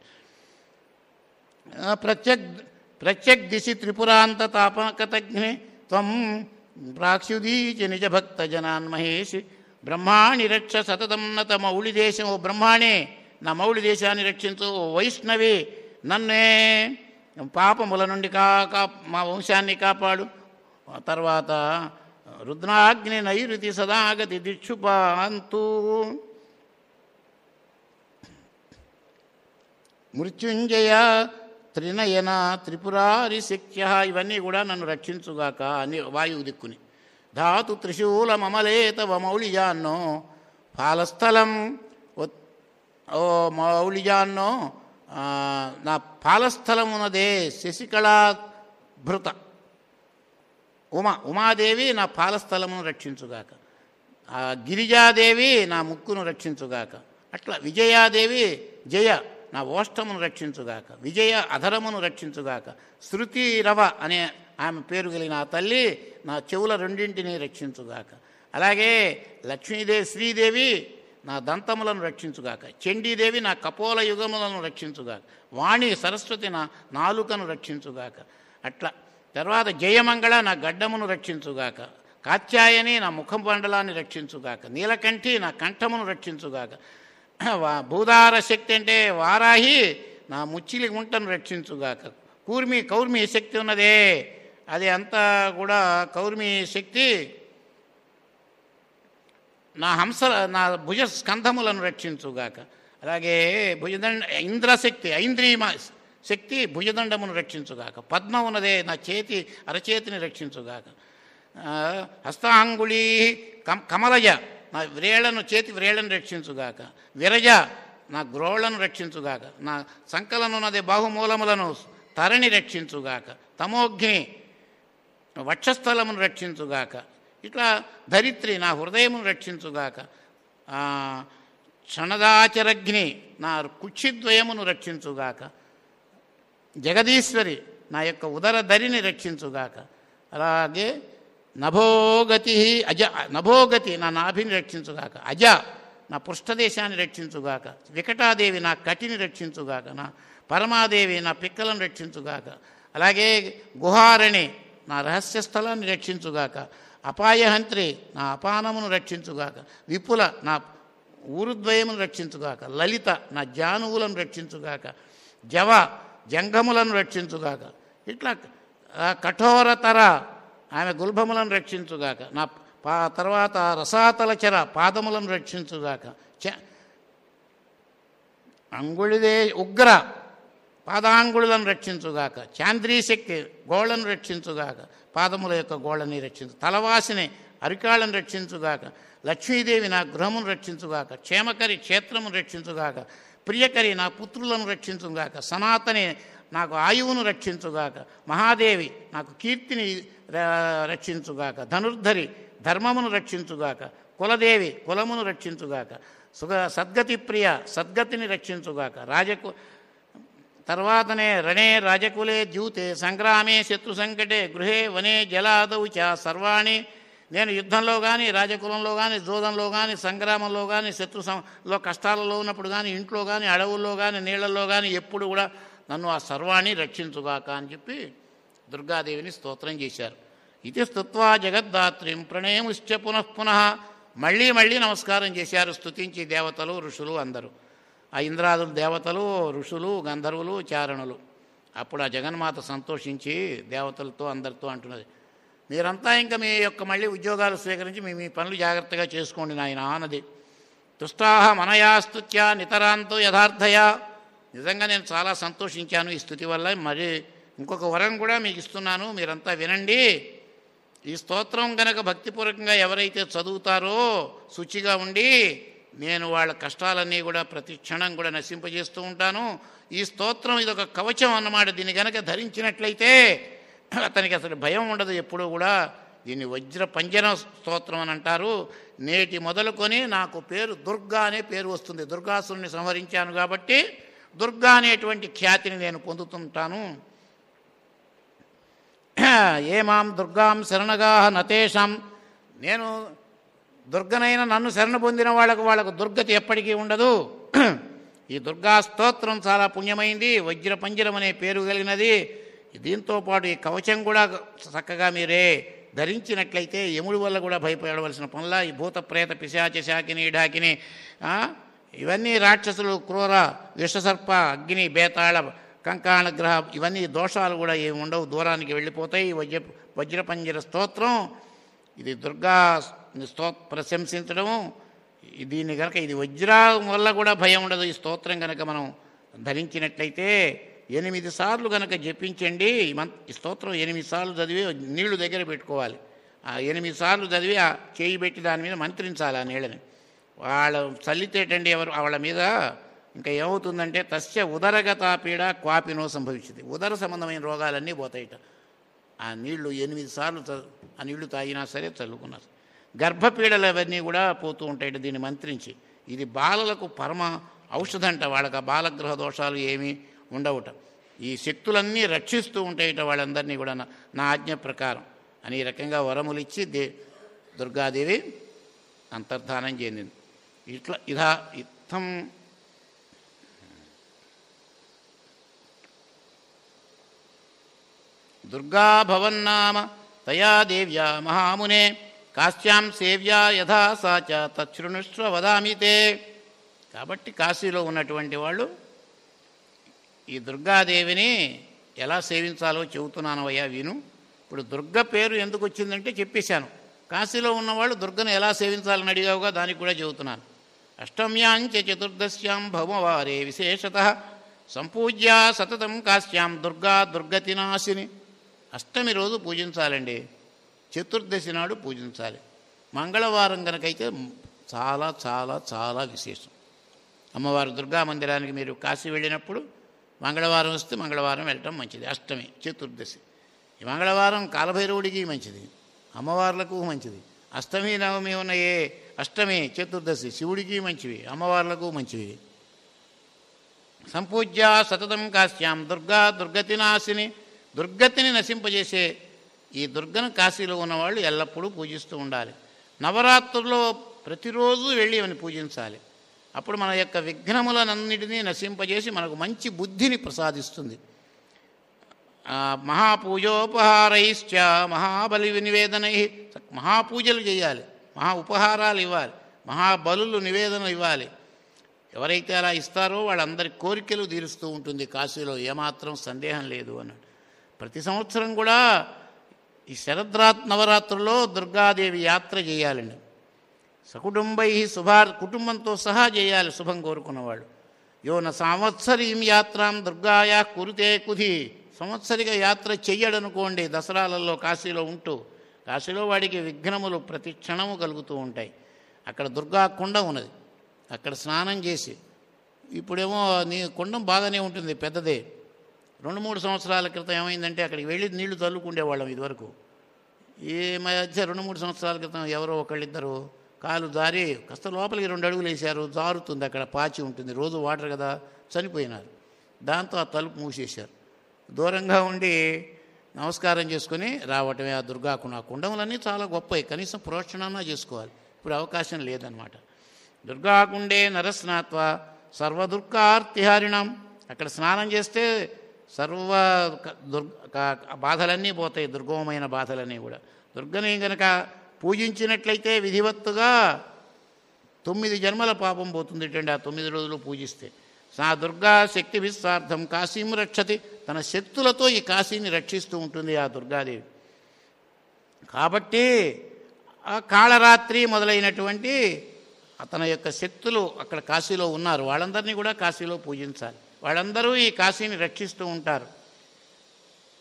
ప్రత్యక్ ప్రత్యక్ దిశి త్రిపురాంత తాపకతజ్ఞే త్వం ప్రాక్షుదీచి నిజ భక్త జనాన్ మహేష్ బ్రహ్మాణి రక్ష సతతం నత మౌళి దేశం ఓ బ్రహ్మాణే నా మౌళి దేశాన్ని రక్షించు ఓ వైష్ణవి నన్నే పాపముల నుండి కాక మా వంశాన్ని కాపాడు ఆ తర్వాత రుద్రాగ్ని నైరుతి సదాగతి దిక్షుపాంతు మృత్యుంజయ త్రినయన త్రిపురారి శక్య ఇవన్నీ కూడా నన్ను రక్షించుగాక అని వాయువు దిక్కుని ధాతు త్రిశూల మమలేత మౌళిజాన్నో పాలస్థలం ఒత్- ఓ మౌళిజాన్నో ఆ, నా పాలస్థలమున్నదే శశికళా భృత ఉమా ఉమాదేవి నా పాలస్థలమును రక్షించుగాక ఆ గిరిజాదేవి నా ముక్కును రక్షించుగాక అట్లా విజయాదేవి జయ నా ఓష్టమును రక్షించుగాక విజయ అధరమును రక్షించుగాక శృతి రవ అనే ఆమె పేరు కలిగిన ఆ తల్లి నా చెవుల రెండింటిని రక్షించుగాక అలాగే లక్ష్మీదేవి శ్రీదేవి నా దంతములను రక్షించుగాక చండీదేవి నా కపోల యుగములను రక్షించుగాక వాణి సరస్వతి నా నాలుకను రక్షించుగాక అట్లా తర్వాత జయమంగళ నా గడ్డమును రక్షించుగాక కాత్యాయని నా ముఖం మండలాన్ని రక్షించుగాక నీలకంఠి నా కంఠమును రక్షించుగాక వా- భూదార శక్తి అంటే వారాహి నా ముచ్చిలి గుంటను రక్షించుగాక కూర్మి కౌర్మి శక్తి ఉన్నదే అది అంతా కూడా కౌర్మి శక్తి నా హంస నా భుజ స్కంధములను రక్షించుగాక అలాగే భుజదండ ఇంద్రశక్తి ఐంద్రియమ శక్తి భుజదండమును రక్షించుగాక పద్మ ఉన్నదే నా చేతి అరచేతిని రక్షించుగాక ఆ, హస్తాంగుళీ కం కమలజ నా వ్రేళ్లను చేతి వ్రేళ్లను రక్షించుగాక విరజ నా గ్రోళ్లను రక్షించుగాక నా సంకలనున్నదే బాహుమూలములను తరణి రక్షించుగాక తమోగ్ని వక్షస్థలమును రక్షించుగాక ఇట్లా ధరిత్రి నా హృదయమును రక్షించుగాక ఆ, క్షణదాచరగ్ని నా కుక్షిద్వయమును రక్షించుగాక జగదీశ్వరి నా యొక్క ఉదర ధరిని రక్షించుగాక అలాగే నభోగతి అజ నభోగతి నా నాభిని రక్షించుగాక అజ నా పృష్ఠదేశాన్ని రక్షించుగాక వికటాదేవి నా కటిని రక్షించుగాక నా పరమాదేవి నా పిక్కలను రక్షించుగాక అలాగే గుహారణి నా రహస్య స్థలాన్ని రక్షించుగాక అపాయహంత్రి నా అపానమును రక్షించుగాక విపుల నా ఊరుద్వయమును రక్షించుగాక లలిత నా జానువులను రక్షించుగాక జవ జంగములను రక్షించుగాక ఇట్లా ఆ కఠోరతర ఆమె గుల్భములను రక్షించుగాక నా పా తర్వాత రసాతలచర పాదములను రక్షించుగాక చ అంగుళిదే ఉగ్ర పాదాంగుళులను రక్షించుగాక చాంద్రీశక్తి గోళ్లను రక్షించుగాక పాదముల యొక్క గోళ్ళని రక్షించు తలవాసిని అరికాళ్ళను రక్షించుగాక లక్ష్మీదేవి నా గృహమును రక్షించుగాక క్షేమకరి క్షేత్రమును రక్షించుగాక ప్రియకరి నా పుత్రులను రక్షించుగాక సనాతని నాకు ఆయువును రక్షించుగాక మహాదేవి నాకు కీర్తిని ర- రక్షించుగాక ధనుర్ధరి ధర్మమును రక్షించుగాక కులదేవి కులమును రక్షించుగాక సుగ సద్గతి ప్రియ సద్గతిని రక్షించుగాక రాజకు తర్వాతనే రణే రాజకులే ద్యూతే సంగ్రామే శత్రు సంకటే గృహే వనే జలాదౌ చ సర్వాణి నేను యుద్ధంలో కానీ రాజకులంలో కానీ జోదంలో కానీ సంగ్రామంలో కానీ శత్రు సం- లో కష్టాలలో ఉన్నప్పుడు కానీ ఇంట్లో కానీ అడవుల్లో కానీ నీళ్లలో కానీ ఎప్పుడు కూడా నన్ను ఆ సర్వాణి రక్షించుగాక అని చెప్పి దుర్గాదేవిని స్తోత్రం చేశారు ఇది స్తుత్వా జగద్ధాత్రిం ప్రణయముశ్చ పునః పునః మళ్ళీ మళ్ళీ నమస్కారం చేశారు స్తుతించి దేవతలు ఋషులు అందరూ ఆ ఇంద్రాదులు దేవతలు ఋషులు గంధర్వులు చారణులు అప్పుడు ఆ జగన్మాత సంతోషించి దేవతలతో అందరితో అంటున్నది మీరంతా ఇంకా మీ యొక్క మళ్ళీ ఉద్యోగాలు స్వీకరించి మీ మీ పనులు జాగ్రత్తగా చేసుకోండి నాయన అన్నది తుష్టాహ మనయాస్తుత్య నితరాంతో యథార్థయా నిజంగా నేను చాలా సంతోషించాను ఈ స్థుతి వల్ల మరి ఇంకొక వరం కూడా మీకు ఇస్తున్నాను మీరంతా వినండి ఈ స్తోత్రం గనక భక్తిపూర్వకంగా ఎవరైతే చదువుతారో శుచిగా ఉండి నేను వాళ్ళ కష్టాలన్నీ కూడా ప్రతి క్షణం కూడా నశింపజేస్తూ ఉంటాను ఈ స్తోత్రం ఇది ఒక కవచం అన్నమాట దీన్ని గనక ధరించినట్లయితే అతనికి అసలు భయం ఉండదు ఎప్పుడూ కూడా దీన్ని వజ్ర పంజర స్తోత్రం అని అంటారు నేటి మొదలుకొని నాకు పేరు దుర్గా అనే పేరు వస్తుంది దుర్గాసురుని సంహరించాను కాబట్టి దుర్గా అనేటువంటి ఖ్యాతిని నేను పొందుతుంటాను ఏమాం దుర్గాం శరణగా నతేషాం నేను దుర్గనైన నన్ను శరణ పొందిన వాళ్ళకు వాళ్ళకు దుర్గతి ఎప్పటికీ ఉండదు ఈ దుర్గా స్తోత్రం చాలా పుణ్యమైంది వజ్ర పంజరం అనే పేరు కలిగినది దీంతో పాటు ఈ కవచం కూడా చక్కగా మీరే ధరించినట్లయితే యముడి వల్ల కూడా భయపడవలసిన పనుల ఈ భూత ప్రేత పిశాచ శాకిని ఢాకిని ఆ, ఇవన్నీ రాక్షసులు క్రూర విషసర్ప అగ్ని బేతాళ కంకాణ గ్రహ ఇవన్నీ దోషాలు కూడా ఏమి ఉండవు దూరానికి వెళ్ళిపోతాయి ఈ వజ్ర వజ్రపంజర స్తోత్రం ఇది దుర్గా స్తో ప్రశంసించడము ఈ- దీన్ని కనుక ఇది వజ్రం వల్ల కూడా భయం ఉండదు ఈ స్తోత్రం కనుక మనం ధరించినట్లయితే ఎనిమిది సార్లు కనుక జపించండి ఈ మం ఈ స్తోత్రం ఎనిమిది సార్లు చదివి నీళ్లు దగ్గర పెట్టుకోవాలి ఆ ఎనిమిది సార్లు చదివి ఆ చేయి పెట్టి దాని మీద మంత్రించాలి ఆ నీళ్ళని వాళ్ళ చల్లితేటండి ఎవరు వాళ్ళ మీద ఇంకా ఏమవుతుందంటే తస్య ఉదరగత పీడ క్వాపినో సంభవించింది ఉదర సంబంధమైన రోగాలన్నీ పోతాయిట ఆ నీళ్లు ఎనిమిది సార్లు చ- ఆ నీళ్లు తాగినా సరే చల్లుకున్నారు గర్భపీడలు అవన్నీ కూడా పోతూ ఉంటాయి దీన్ని మంత్రించి ఇది బాలలకు పరమ ఔషధంట వాళ్ళకి ఆ బాలగ్రహ దోషాలు ఏమీ ఉండవుట ఈ శక్తులన్నీ రక్షిస్తూ ఉంటాయిట వాళ్ళందరినీ కూడా నా నా ఆజ్ఞ ప్రకారం అని ఈ రకంగా వరములు ఇచ్చి దే దుర్గాదేవి అంతర్ధానం చెందింది ఇట్లా ఇదా ఇత్తం దుర్గా భవన్నామ తయా దేవ్యా మహామునే కాశ్యాం సేవ్యా యథా సాచ తచ్చృణుష్వ వదామి తే కాబట్టి కాశీలో ఉన్నటువంటి వాళ్ళు ఈ దుర్గాదేవిని ఎలా సేవించాలో చెబుతున్నాను అయ్యా విను ఇప్పుడు దుర్గ పేరు ఎందుకు వచ్చిందంటే చెప్పేశాను కాశీలో ఉన్నవాళ్ళు దుర్గను ఎలా సేవించాలని అడిగావుగా దానికి కూడా చెబుతున్నాను అష్టమ్యాంచ చతుర్దశ్యాం భౌమవారే విశేషత సంపూజ్య సతతం కాశ్యాం దుర్గా దుర్గతినాశిని అష్టమి రోజు పూజించాలండి చతుర్దశి నాడు పూజించాలి మంగళవారం కనుకైతే చాలా చాలా చాలా విశేషం అమ్మవారు దుర్గా మందిరానికి మీరు కాశీ వెళ్ళినప్పుడు మంగళవారం వస్తే మంగళవారం వెళ్ళటం మంచిది అష్టమి చతుర్దశి ఈ మంగళవారం కాలభైరవుడికి మంచిది అమ్మవార్లకు మంచిది అష్టమి నవమి ఉన్న ఏ అష్టమి చతుర్దశి శివుడికి మంచివి అమ్మవార్లకు మంచివి సంపూజ్య సతతం కాశ్యాం దుర్గా దుర్గతినాశిని దుర్గతిని నశింపజేసే ఈ దుర్గను కాశీలో ఉన్నవాళ్ళు ఎల్లప్పుడూ పూజిస్తూ ఉండాలి నవరాత్రుల్లో ప్రతిరోజు వెళ్ళి ఆమెను పూజించాలి అప్పుడు మన యొక్క విఘ్నములనన్నిటినీ నశింపజేసి మనకు మంచి బుద్ధిని ప్రసాదిస్తుంది ఆ, మహాపూజోపహారైశ్చ మహాబలి నివేదనై మహాపూజలు చేయాలి మహా ఉపహారాలు ఇవ్వాలి మహాబలులు నివేదన ఇవ్వాలి ఎవరైతే అలా ఇస్తారో వాళ్ళందరి కోరికలు తీరుస్తూ ఉంటుంది కాశీలో ఏమాత్రం సందేహం లేదు అన్నాడు ప్రతి సంవత్సరం కూడా ఈ శరద్రాత్ నవరాత్రుల్లో దుర్గాదేవి యాత్ర చేయాలండి సకుటుంబై శుభా కుటుంబంతో సహా చేయాలి శుభం కోరుకున్నవాళ్ళు యోన సంవత్సరీం యాత్రాం దుర్గాయా కురితే కుధి సంవత్సరిక యాత్ర చెయ్యడనుకోండి దసరాలలో కాశీలో ఉంటూ కాశీలో వాడికి విఘ్నములు ప్రతి క్షణము కలుగుతూ ఉంటాయి అక్కడ దుర్గా కుండ ఉన్నది అక్కడ స్నానం చేసి ఇప్పుడేమో నీ కుండం బాగానే ఉంటుంది పెద్దదే రెండు మూడు సంవత్సరాల క్రితం ఏమైందంటే అక్కడికి వెళ్ళి నీళ్లు చల్లుకుండేవాళ్ళం ఇదివరకు ఈ మధ్య రెండు మూడు సంవత్సరాల క్రితం ఎవరో ఒకళ్ళిద్దరు కాలు జారి కాస్త లోపలికి రెండు అడుగులు వేశారు జారుతుంది అక్కడ పాచి ఉంటుంది రోజు వాటర్ కదా చనిపోయినారు దాంతో ఆ తలుపు మూసేశారు దూరంగా ఉండి నమస్కారం చేసుకుని రావటమే ఆ దుర్గాకు ఆ కుండములన్నీ చాలా గొప్పవి కనీసం ప్రోక్షణన్నా చేసుకోవాలి ఇప్పుడు అవకాశం లేదనమాట దుర్గాకుండే నరస్నాత్వ సర్వదుర్గార్తిహారిణం అక్కడ స్నానం చేస్తే సర్వ క- దుర్గ క- బాధలన్నీ పోతాయి దుర్గమమైన బాధలన్నీ కూడా దుర్గని గనక పూజించినట్లయితే విధివత్తుగా తొమ్మిది జన్మల పాపం పోతుంది ఆ తొమ్మిది రోజులు పూజిస్తే సా దుర్గా శక్తి విస్వార్థం కాశీం రక్షతి తన శక్తులతో ఈ కాశీని రక్షిస్తూ ఉంటుంది ఆ దుర్గాదేవి కాబట్టి ఆ కాళరాత్రి మొదలైనటువంటి తన యొక్క శక్తులు అక్కడ కాశీలో ఉన్నారు వాళ్ళందరినీ కూడా కాశీలో పూజించాలి వాళ్ళందరూ ఈ కాశీని రక్షిస్తూ ఉంటారు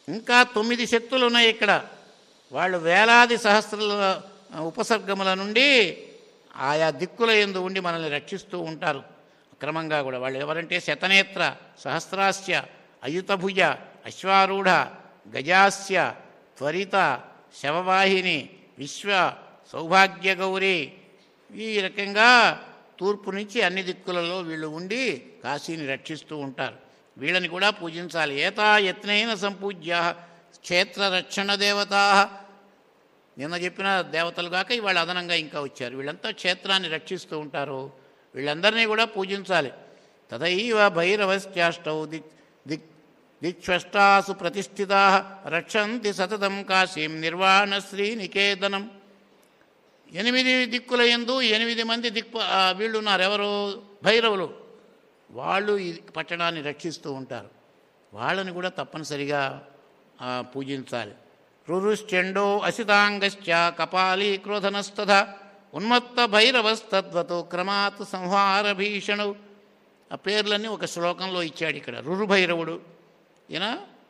ఇంకా తొమ్మిది శక్తులు ఉన్నాయి ఇక్కడ వాళ్ళు వేలాది సహస్రాల ఉపసర్గముల నుండి ఆయా దిక్కుల ఎందు ఉండి మనల్ని రక్షిస్తూ ఉంటారు క్రమంగా కూడా వాళ్ళు ఎవరంటే శతనేత్ర సహస్రాస్య అయుతభుజ అశ్వారూఢ గజాస్య త్వరిత శవవాహిని విశ్వ సౌభాగ్య గౌరి ఈ రకంగా తూర్పు నుంచి అన్ని దిక్కులలో వీళ్ళు ఉండి కాశీని రక్షిస్తూ ఉంటారు వీళ్ళని కూడా పూజించాలి ఏతా యత్నైన సంపూజ్య క్షేత్ర రక్షణ దేవతా నిన్న చెప్పిన దేవతలు కాక ఇవాళ అదనంగా ఇంకా వచ్చారు వీళ్ళంతా క్షేత్రాన్ని రక్షిస్తూ ఉంటారు వీళ్ళందరినీ కూడా పూజించాలి తథైవ భైరవశ్చాష్టౌ దిక్ దిక్ దిక్ష్వష్టాసు ప్రతిష్ఠితా రక్షంతి సతతం కాశీం నిర్వాణ శ్రీనికేతనం ఎనిమిది దిక్కుల ఎందు ఎనిమిది మంది దిక్కు ఆ, వీళ్ళు ఉన్నారు ఎవరు భైరవులు వాళ్ళు ఈ పట్టణాన్ని రక్షిస్తూ ఉంటారు వాళ్ళని కూడా తప్పనిసరిగా ఆ, పూజించాలి రురుశ్చండో అసితాంగశ్చ కపాలీ క్రోధనస్తథ ఉన్మత్త భైరవస్తద్వతో క్రమాత్ సంహార భీషణు ఆ పేర్లన్నీ ఒక శ్లోకంలో ఇచ్చాడు ఇక్కడ రురు భైరవుడు ఈయన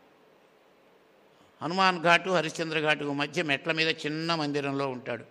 హనుమాన్ ఘాటు హరిశ్చంద్ర ఘాటు మధ్య మెట్ల మీద చిన్న మందిరంలో ఉంటాడు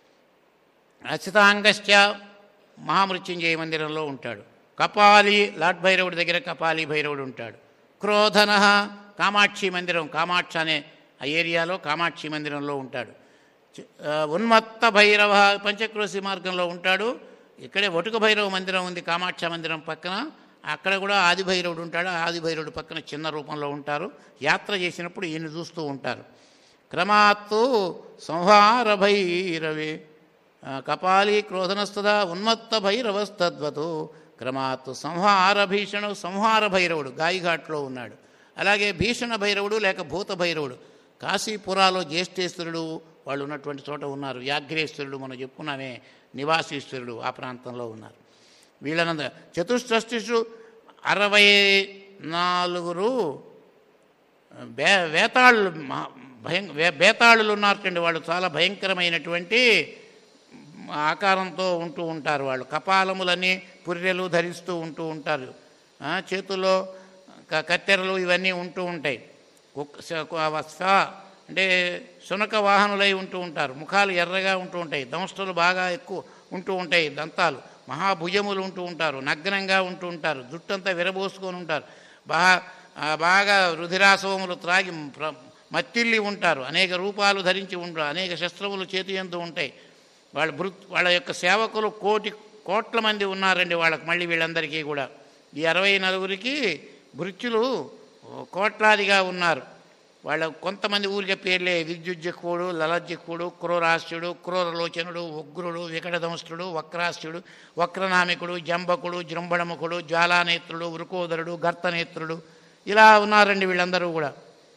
అచితాంగశ్చ మహామృత్యుంజయ మందిరంలో ఉంటాడు కపాలి లాట్ భైరవుడి దగ్గర కపాలి భైరవుడు ఉంటాడు క్రోధన కామాక్షి మందిరం కామాక్ష అనే ఆ ఏరియాలో కామాక్షి మందిరంలో ఉంటాడు చ- ఆ, ఉన్మత్త భైరవ పంచక్రోశి మార్గంలో ఉంటాడు ఇక్కడే వటుక భైరవ మందిరం ఉంది కామాక్ష మందిరం పక్కన అక్కడ కూడా ఆది భైరవుడు ఉంటాడు ఆ ఆది భైరవుడు పక్కన చిన్న రూపంలో ఉంటారు యాత్ర చేసినప్పుడు ఈయన చూస్తూ ఉంటారు క్రమాత్తు సంహార భైరవి ఆ, కపాలి క్రోధనస్తుదా ఉన్మత్త భైరవస్తద్వతు క్రమాత్తు సంహార భీషణు సంహార భైరవుడు గాయిఘాట్లో ఉన్నాడు అలాగే భీషణ భైరవుడు లేక భూత భైరవుడు కాశీపురాలో జ్యేష్ఠేశ్వరుడు వాళ్ళు ఉన్నటువంటి చోట ఉన్నారు వ్యాఘ్రేశ్వరుడు మనం చెప్పుకున్నామే నివాసీశ్వరుడు ఆ ప్రాంతంలో ఉన్నారు వీళ్ళనంద చతుష్షష్టిషు అరవై నాలుగురు బే వేతాళ్ళు మహా- భయం వే- బేతాళులు ఉన్నారటండి వాళ్ళు చాలా భయంకరమైనటువంటి ఆకారంతో ఉంటూ ఉంటారు వాళ్ళు కపాలములని పుర్రెలు ధరిస్తూ ఉంటూ ఉంటారు ఆ, చేతుల్లో క- కత్తెరలు ఇవన్నీ ఉంటూ ఉంటాయి కుక్క- స- కు- ఆ స్వ- అంటే శునక వాహనులై ఉంటూ ఉంటారు ముఖాలు ఎర్రగా ఉంటూ ఉంటాయి దంష్టలు బాగా ఎక్కువ ఉంటూ ఉంటాయి దంతాలు మహాభుజములు ఉంటూ ఉంటారు నగ్నంగా ఉంటూ ఉంటారు జుట్టంతా విరబోసుకొని ఉంటారు బాగా ఆ, బాగా రుధిరాసవములు త్రాగి ప్ర- మత్తిల్లి ఉంటారు అనేక రూపాలు ధరించి ఉంటారు అనేక శస్త్రములు చేతి ఎందు ఉంటాయి వాళ్ళ భృ వాళ్ళ యొక్క సేవకులు కోటి కోట్ల మంది ఉన్నారండి వాళ్ళకి మళ్ళీ వీళ్ళందరికీ కూడా ఈ అరవై నలుగురికి భృత్యులు కోట్లాదిగా ఉన్నారు వాళ్ళ కొంతమంది ఊరికే పేర్లే విద్యుజ్జక్కుడు లలజ్జక్కుడు క్రూరాస్యుడు క్రూరలోచనుడు ఉగ్రుడు వికటదంష్టుడు వక్రాస్యుడు వక్రనామికుడు జంబకుడు జృంభణముఖుడు జ్వాలానేత్రుడు వృకోదరుడు గర్తనేత్రుడు ఇలా ఉన్నారండి వీళ్ళందరూ కూడా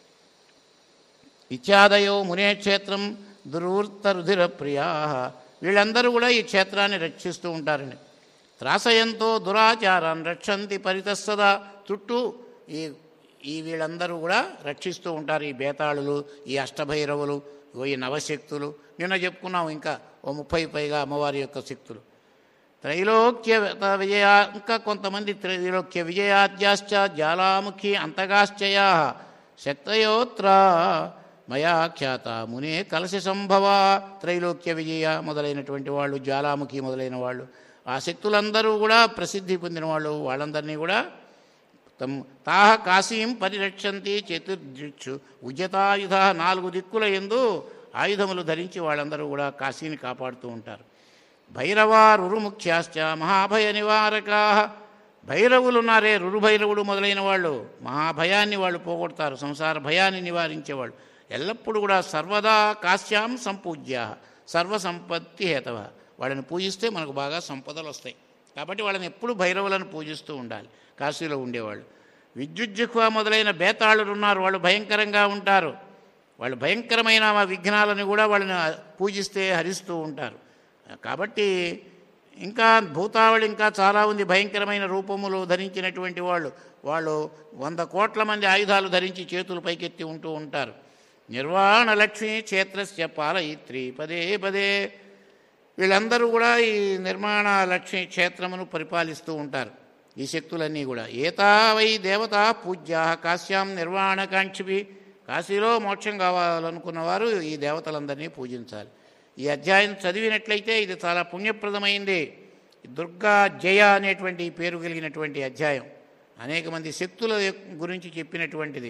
ఇత్యాదయో మునే క్షేత్రం దుర్వృత్త రుధిర ప్రియా వీళ్ళందరూ కూడా ఈ క్షేత్రాన్ని రక్షిస్తూ ఉంటారండి త్రాసయంతో దురాచారాన్ని రక్షంతి పరితస్సదా చుట్టూ ఈ ఈ వీళ్ళందరూ కూడా రక్షిస్తూ ఉంటారు ఈ బేతాళులు ఈ అష్టభైరవులు ఓ ఈ నవశక్తులు నిన్న చెప్పుకున్నాం ఇంకా ఓ ముప్పై పైగా అమ్మవారి యొక్క శక్తులు త్రైలోక్య విజయ ఇంకా కొంతమంది త్రైలోక్య విజయాద్యాశ్చ జ్వాలాముఖి అంతగాశ్చయా శక్తయోత్ర మయా ఖ్యాత మునే కలశ సంభవ త్రైలోక్య విజయ మొదలైనటువంటి వాళ్ళు జ్వాలాముఖి మొదలైన వాళ్ళు ఆ శక్తులందరూ కూడా ప్రసిద్ధి పొందిన వాళ్ళు వాళ్ళందరినీ కూడా తమ్ తాహ కాశీం పరిరక్షంతి చతుర్దిక్షు ఉజ్జతాయుధ నాలుగు దిక్కుల ఎందు ఆయుధములు ధరించి వాళ్ళందరూ కూడా కాశీని కాపాడుతూ ఉంటారు భైరవా రురుముఖ్యాశ్చ మహాభయ నివారకా భైరవులు ఉన్నారే రురుభైరవుడు మొదలైన వాళ్ళు మహాభయాన్ని వాళ్ళు పోగొడతారు సంసార భయాన్ని నివారించేవాళ్ళు ఎల్లప్పుడూ కూడా సర్వదా కాశ్యాం సంపూజ్య సర్వసంపత్తి హేతవ వాళ్ళని పూజిస్తే మనకు బాగా సంపదలు వస్తాయి కాబట్టి వాళ్ళని ఎప్పుడు భైరవులను పూజిస్తూ ఉండాలి కాశీలో ఉండేవాళ్ళు విద్యుజ్జుహ్వ మొదలైన బేతాళులు ఉన్నారు వాళ్ళు భయంకరంగా ఉంటారు వాళ్ళు భయంకరమైన ఆ విఘ్నాలను కూడా వాళ్ళని పూజిస్తే హరిస్తూ ఉంటారు కాబట్టి ఇంకా భూతావళి ఇంకా చాలా ఉంది భయంకరమైన రూపములు ధరించినటువంటి వాళ్ళు వాళ్ళు వంద కోట్ల మంది ఆయుధాలు ధరించి చేతులు పైకెత్తి ఉంటూ ఉంటారు నిర్వాణ లక్ష్మీ క్షేత్రస్య పాలయిత్రి పదే పదే వీళ్ళందరూ కూడా ఈ నిర్మాణ లక్ష్మీ క్షేత్రమును పరిపాలిస్తూ ఉంటారు ఈ శక్తులన్నీ కూడా ఏతా వై దేవతా పూజ్యా కాశ్యాం నిర్వాణకాంక్షిభి కాశీలో మోక్షం కావాలనుకున్న వారు ఈ దేవతలందరినీ పూజించాలి ఈ అధ్యాయం చదివినట్లయితే ఇది చాలా పుణ్యప్రదమైంది దుర్గా జయ అనేటువంటి పేరు కలిగినటువంటి అధ్యాయం అనేక మంది శక్తుల గురించి చెప్పినటువంటిది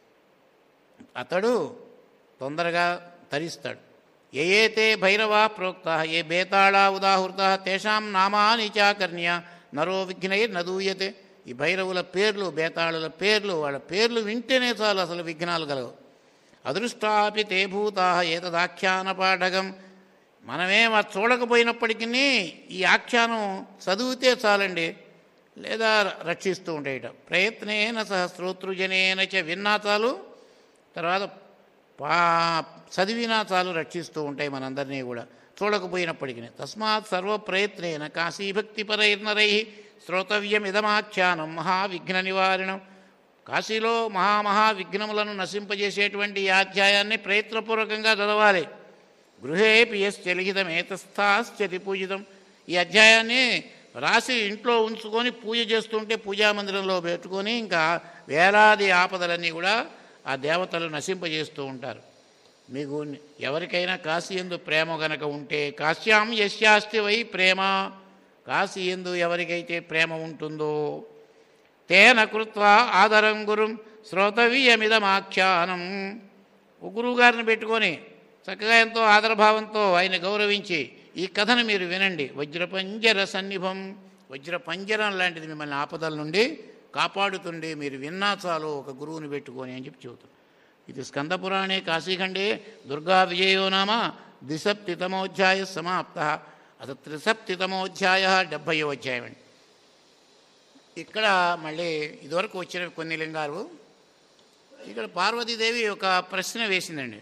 అతడు తొందరగా తరిస్తాడు ఏ ఏతే భైరవా ప్రోక్త ఏ బేతాళా ఉదాహృత తేషాం నామాని చాకర్ణ్య నరో విఘ్నైర్ నదూయతే ఈ భైరవుల పేర్లు బేతాళుల పేర్లు వాళ్ళ పేర్లు వింటేనే చాలు అసలు విఘ్నాలు కలవు అదృష్టాపి తే భూతా ఏతదాఖ్యాన పాఠకం మనమేం అది చూడకపోయినప్పటికీ ఈ ఆఖ్యానం చదివితే చాలండి లేదా రక్షిస్తూ ఉంటాయట ప్రయత్నేన సహ శ్రోతృజనేన చ విన్నా చాలు తర్వాత పా చదివినా చాలు రక్షిస్తూ ఉంటాయి మనందరినీ కూడా చూడకపోయినప్పటికీ తస్మాత్ సర్వ ప్రయత్నేన కాశీభక్తి పరైర్నరై శ్రోతవ్యం ఇదమాఖ్యానం మహావిఘ్న నివారణం కాశీలో మహామహా విఘ్నములను నశింపజేసేటువంటి ఈ అధ్యాయాన్ని ప్రయత్నపూర్వకంగా చదవాలి గృహేపి యశ్చ లిఖితమేతస్థాశ్చతి పూజితం ఈ అధ్యాయాన్ని రాసి ఇంట్లో ఉంచుకొని పూజ చేస్తుంటే పూజా మందిరంలో పెట్టుకొని ఇంకా వేలాది ఆపదలన్నీ కూడా ఆ దేవతలు నశింపజేస్తూ ఉంటారు మీకు ఎవరికైనా కాశీ ఎందు ప్రేమ గనక ఉంటే కాశ్యాం యశ్యాస్తి వై ప్రేమ కాశీ ఎందు ఎవరికైతే ప్రేమ ఉంటుందో తేన కృత్వా ఆదరం గురుం శ్రోతవీయమిదమాఖ్యానం ఓ గురువు గారిని పెట్టుకొని చక్కగా ఎంతో ఆదరభావంతో ఆయన గౌరవించి ఈ కథను మీరు వినండి వజ్రపంజర సన్నిభం వజ్రపంజరం లాంటిది మిమ్మల్ని ఆపదల నుండి కాపాడుతుండే మీరు విన్నా చాలు ఒక గురువుని పెట్టుకొని అని చెప్పి చెబుతాం ఇది స్కందపురాణే కాశీఖండే దుర్గా విజయో నామ ద్విసప్తితమోధ్యాయ సమాప్త అత త్రిసప్తితమోధ్యాయ డెబ్భయో అధ్యాయం అండి ఇక్కడ మళ్ళీ ఇదివరకు వచ్చిన కొన్ని లింగాలు ఇక్కడ పార్వతీదేవి ఒక ప్రశ్న వేసిందండి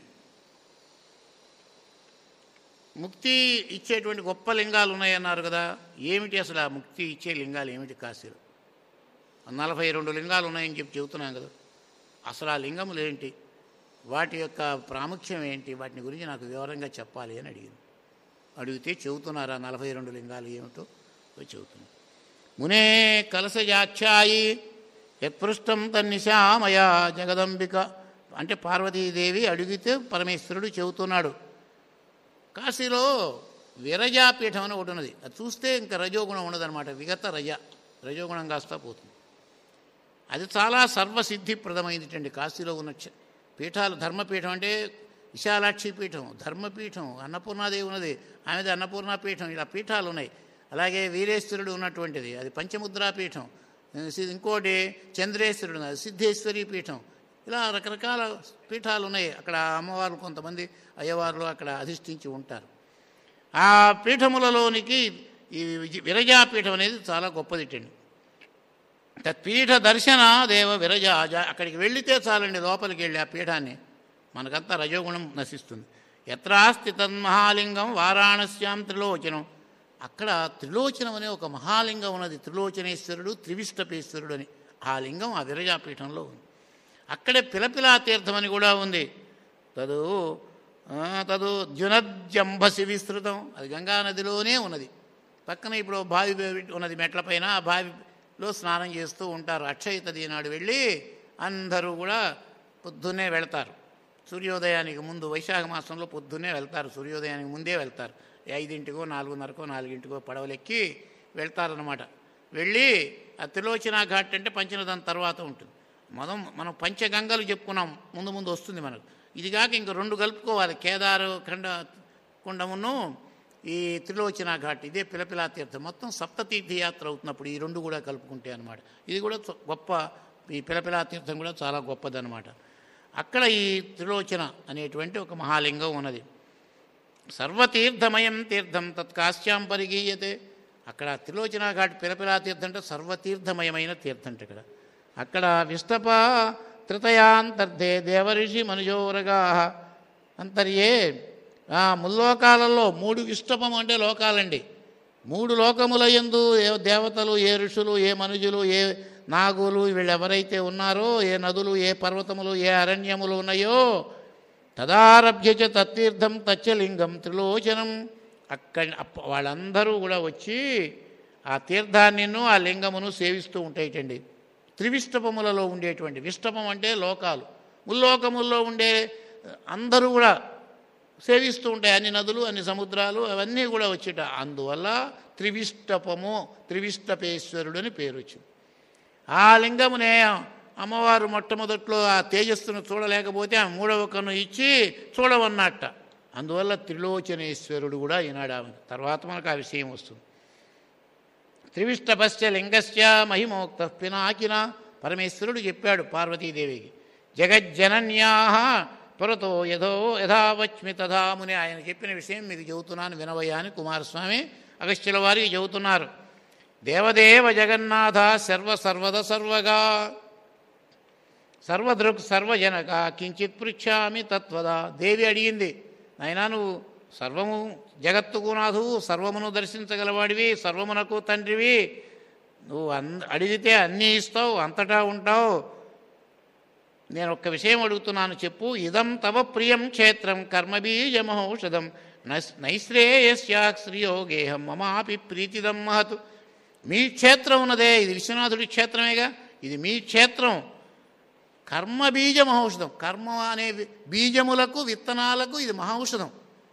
ముక్తి ఇచ్చేటువంటి గొప్ప లింగాలు ఉన్నాయన్నారు కదా ఏమిటి అసలు ఆ ముక్తి ఇచ్చే లింగాలు ఏమిటి కాశీలో నలభై రెండు లింగాలు ఉన్నాయని చెప్పి చెబుతున్నాం కదా అసలు ఆ లింగములు ఏంటి వాటి యొక్క ప్రాముఖ్యం ఏంటి వాటిని గురించి నాకు వివరంగా చెప్పాలి అని అడిగింది అడిగితే చెబుతున్నారా నలభై రెండు లింగాలు ఏమిటో చెబుతున్నారు మునే కలసజాఖ్యాయి యత్పృష్టం తన్నిశామయా జగదంబిక అంటే పార్వతీదేవి అడిగితే పరమేశ్వరుడు చెబుతున్నాడు కాశీలో విరజాపీఠం అని ఒకటి ఉన్నది అది చూస్తే ఇంకా రజోగుణం ఉండదన్నమాట విగత రజ రజోగుణం కాస్తా పోతుంది అది చాలా సర్వసిద్ధిప్రదమైనటువంటి కాశీలో ఉన్న చ- పీఠాలు ధర్మపీఠం అంటే విశాలాక్షి పీఠం ధర్మపీఠం అన్నపూర్ణాదేవి ఉన్నది ఆమెది అన్నపూర్ణ పీఠం ఇలా పీఠాలు ఉన్నాయి అలాగే వీరేశ్వరుడు ఉన్నటువంటిది అది పంచముద్రా పీఠం సి- ఇంకోటి చంద్రేశ్వరుడు ఉన్నది సిద్ధేశ్వరి పీఠం ఇలా రకరకాల పీఠాలు ఉన్నాయి అక్కడ అమ్మవారు కొంతమంది అయ్యవార్లు అక్కడ అధిష్ఠించి ఉంటారు ఆ పీఠములలోనికి ఈ విజ- విరజాపీఠం అనేది చాలా గొప్పదిటండి తత్పీఠ దర్శన దేవ విరజ జ- అక్కడికి వెళితే చాలండి లోపలికి వెళ్ళి ఆ పీఠాన్ని మనకంతా రజోగుణం నశిస్తుంది ఎత్రాస్తి తన్మహాలింగం వారాణస్యాం త్రిలోచనం అక్కడ త్రిలోచనం అనే ఒక మహాలింగం ఉన్నది త్రిలోచనేశ్వరుడు త్రివిష్టపేశ్వరుడు అని ఆ లింగం ఆ విరజాపీఠంలో ఉంది అక్కడే పిలపిలా తీర్థం అని కూడా ఉంది తదు ఆ, తదు జునజ్జంభసి విస్తృతం అది గంగా నదిలోనే ఉన్నది పక్కన ఇప్పుడు బావి పెట్టి ఉన్నది మెట్లపైన ఆ బావిలో స్నానం చేస్తూ ఉంటారు అక్షయ తది నాడు వెళ్ళి అందరూ కూడా పొద్దున్నే వెళ్తారు సూర్యోదయానికి ముందు వైశాఖ మాసంలో పొద్దున్నే వెళ్తారు సూర్యోదయానికి ముందే వెళ్తారు ఐదింటికో నాలుగున్నరకో నాలుగింటికో పడవలెక్కి వెళ్తారనమాట వెళ్ళి ఆ త్రిలోచన ఘాట్ అంటే పంచనదాని తర్వాత ఉంటుంది మనం మనం పంచగంగలు చెప్పుకున్నాం ముందు ముందు వస్తుంది మనకు ఇది కాక ఇంక రెండు కలుపుకోవాలి కేదారు ఖండ కుండమును ఈ త్రిలోచన ఘాట్ ఇదే పిలపిలా తీర్థం మొత్తం సప్తతీర్థ యాత్ర అవుతున్నప్పుడు ఈ రెండు కూడా కలుపుకుంటే అనమాట ఇది కూడా చ- గొప్ప ఈ పిలపిలా తీర్థం కూడా చాలా గొప్పదన్నమాట అక్కడ ఈ త్రిలోచన అనేటువంటి ఒక మహాలింగం ఉన్నది సర్వతీర్థమయం తీర్థం తత్కాశ్యాం పరిగీయతే అక్కడ త్రిలోచన ఘాట్ పిలపిలా తీర్థం అంటే సర్వతీర్థమయమైన తీర్థం అంటే ఇక్కడ అక్కడ విష్టప త్రితయాంతర్ధే దేవరిషి మనుజోరగా అంతర్యే ఆ ముల్లోకాలలో మూడు విష్టపం అంటే లోకాలండి మూడు లోకముల యందు ఏ దేవతలు ఏ ఋషులు ఏ మనుజులు ఏ నాగులు వీళ్ళు ఎవరైతే ఉన్నారో ఏ నదులు ఏ పర్వతములు ఏ అరణ్యములు ఉన్నాయో తదారభ్య చ తత్తీర్థం తచ్చలింగం త్రిలోచనం అక్కడ అప్ప- వాళ్ళందరూ కూడా వచ్చి ఆ తీర్థాన్నిను ఆ లింగమును సేవిస్తూ ఉంటాయిటండి త్రివిష్టపములలో ఉండేటువంటి విష్టపం అంటే లోకాలు ముల్లోకముల్లో ఉండే అందరూ కూడా సేవిస్తూ ఉంటాయి అన్ని నదులు అన్ని సముద్రాలు అవన్నీ కూడా వచ్చేట అందువల్ల త్రివిష్టపము త్రివిష్టపేశ్వరుడు అని పేరు వచ్చింది ఆ లింగమునే అమ్మవారు మొట్టమొదట్లో ఆ తేజస్సును చూడలేకపోతే ఆ మూడవ కన్ను ఇచ్చి చూడవన్నట్ట అందువల్ల త్రిలోచనేశ్వరుడు కూడా ఈనాడు ఆమె తర్వాత మనకు ఆ విషయం వస్తుంది త్రివిష్టపశ్చ లింగస్య మహిమోక్త పినాకిన పరమేశ్వరుడు చెప్పాడు పార్వతీదేవికి జగజ్జనన్యా పురతో యథో యథావచ్మి తథాముని ఆయన చెప్పిన విషయం మీకు చెబుతున్నాను వినవయ్యా అని కుమారస్వామి అగస్త్యుల వారికి చెబుతున్నారు దేవదేవ జగన్నాథ సర్వ సర్వద సర్వగా సర్వదృక్ సర్వజనక కించిత్ పృచ్ఛామి తత్వదా దేవి అడిగింది నాయనా నువ్వు సర్వము జగత్తుకు నాథువు సర్వమును దర్శించగలవాడివి సర్వమునకు తండ్రివి నువ్వు అన్ అడిగితే అన్నీ ఇస్తావు అంతటా ఉంటావు నేను ఒక్క విషయం అడుగుతున్నాను చెప్పు ఇదం తవ ప్రియం క్షేత్రం కర్మబీజమహౌషధం నస్ నైశ్రేయస్యా శ్రీయోగేహం మమాపి ప్రీతిదం మహతు మీ క్షేత్రం ఉన్నదే ఇది విశ్వనాథుడి క్షేత్రమేగా ఇది మీ క్షేత్రం కర్మ బీజ మహౌషధం కర్మ అనే వి- బీజములకు విత్తనాలకు ఇది మహౌషధం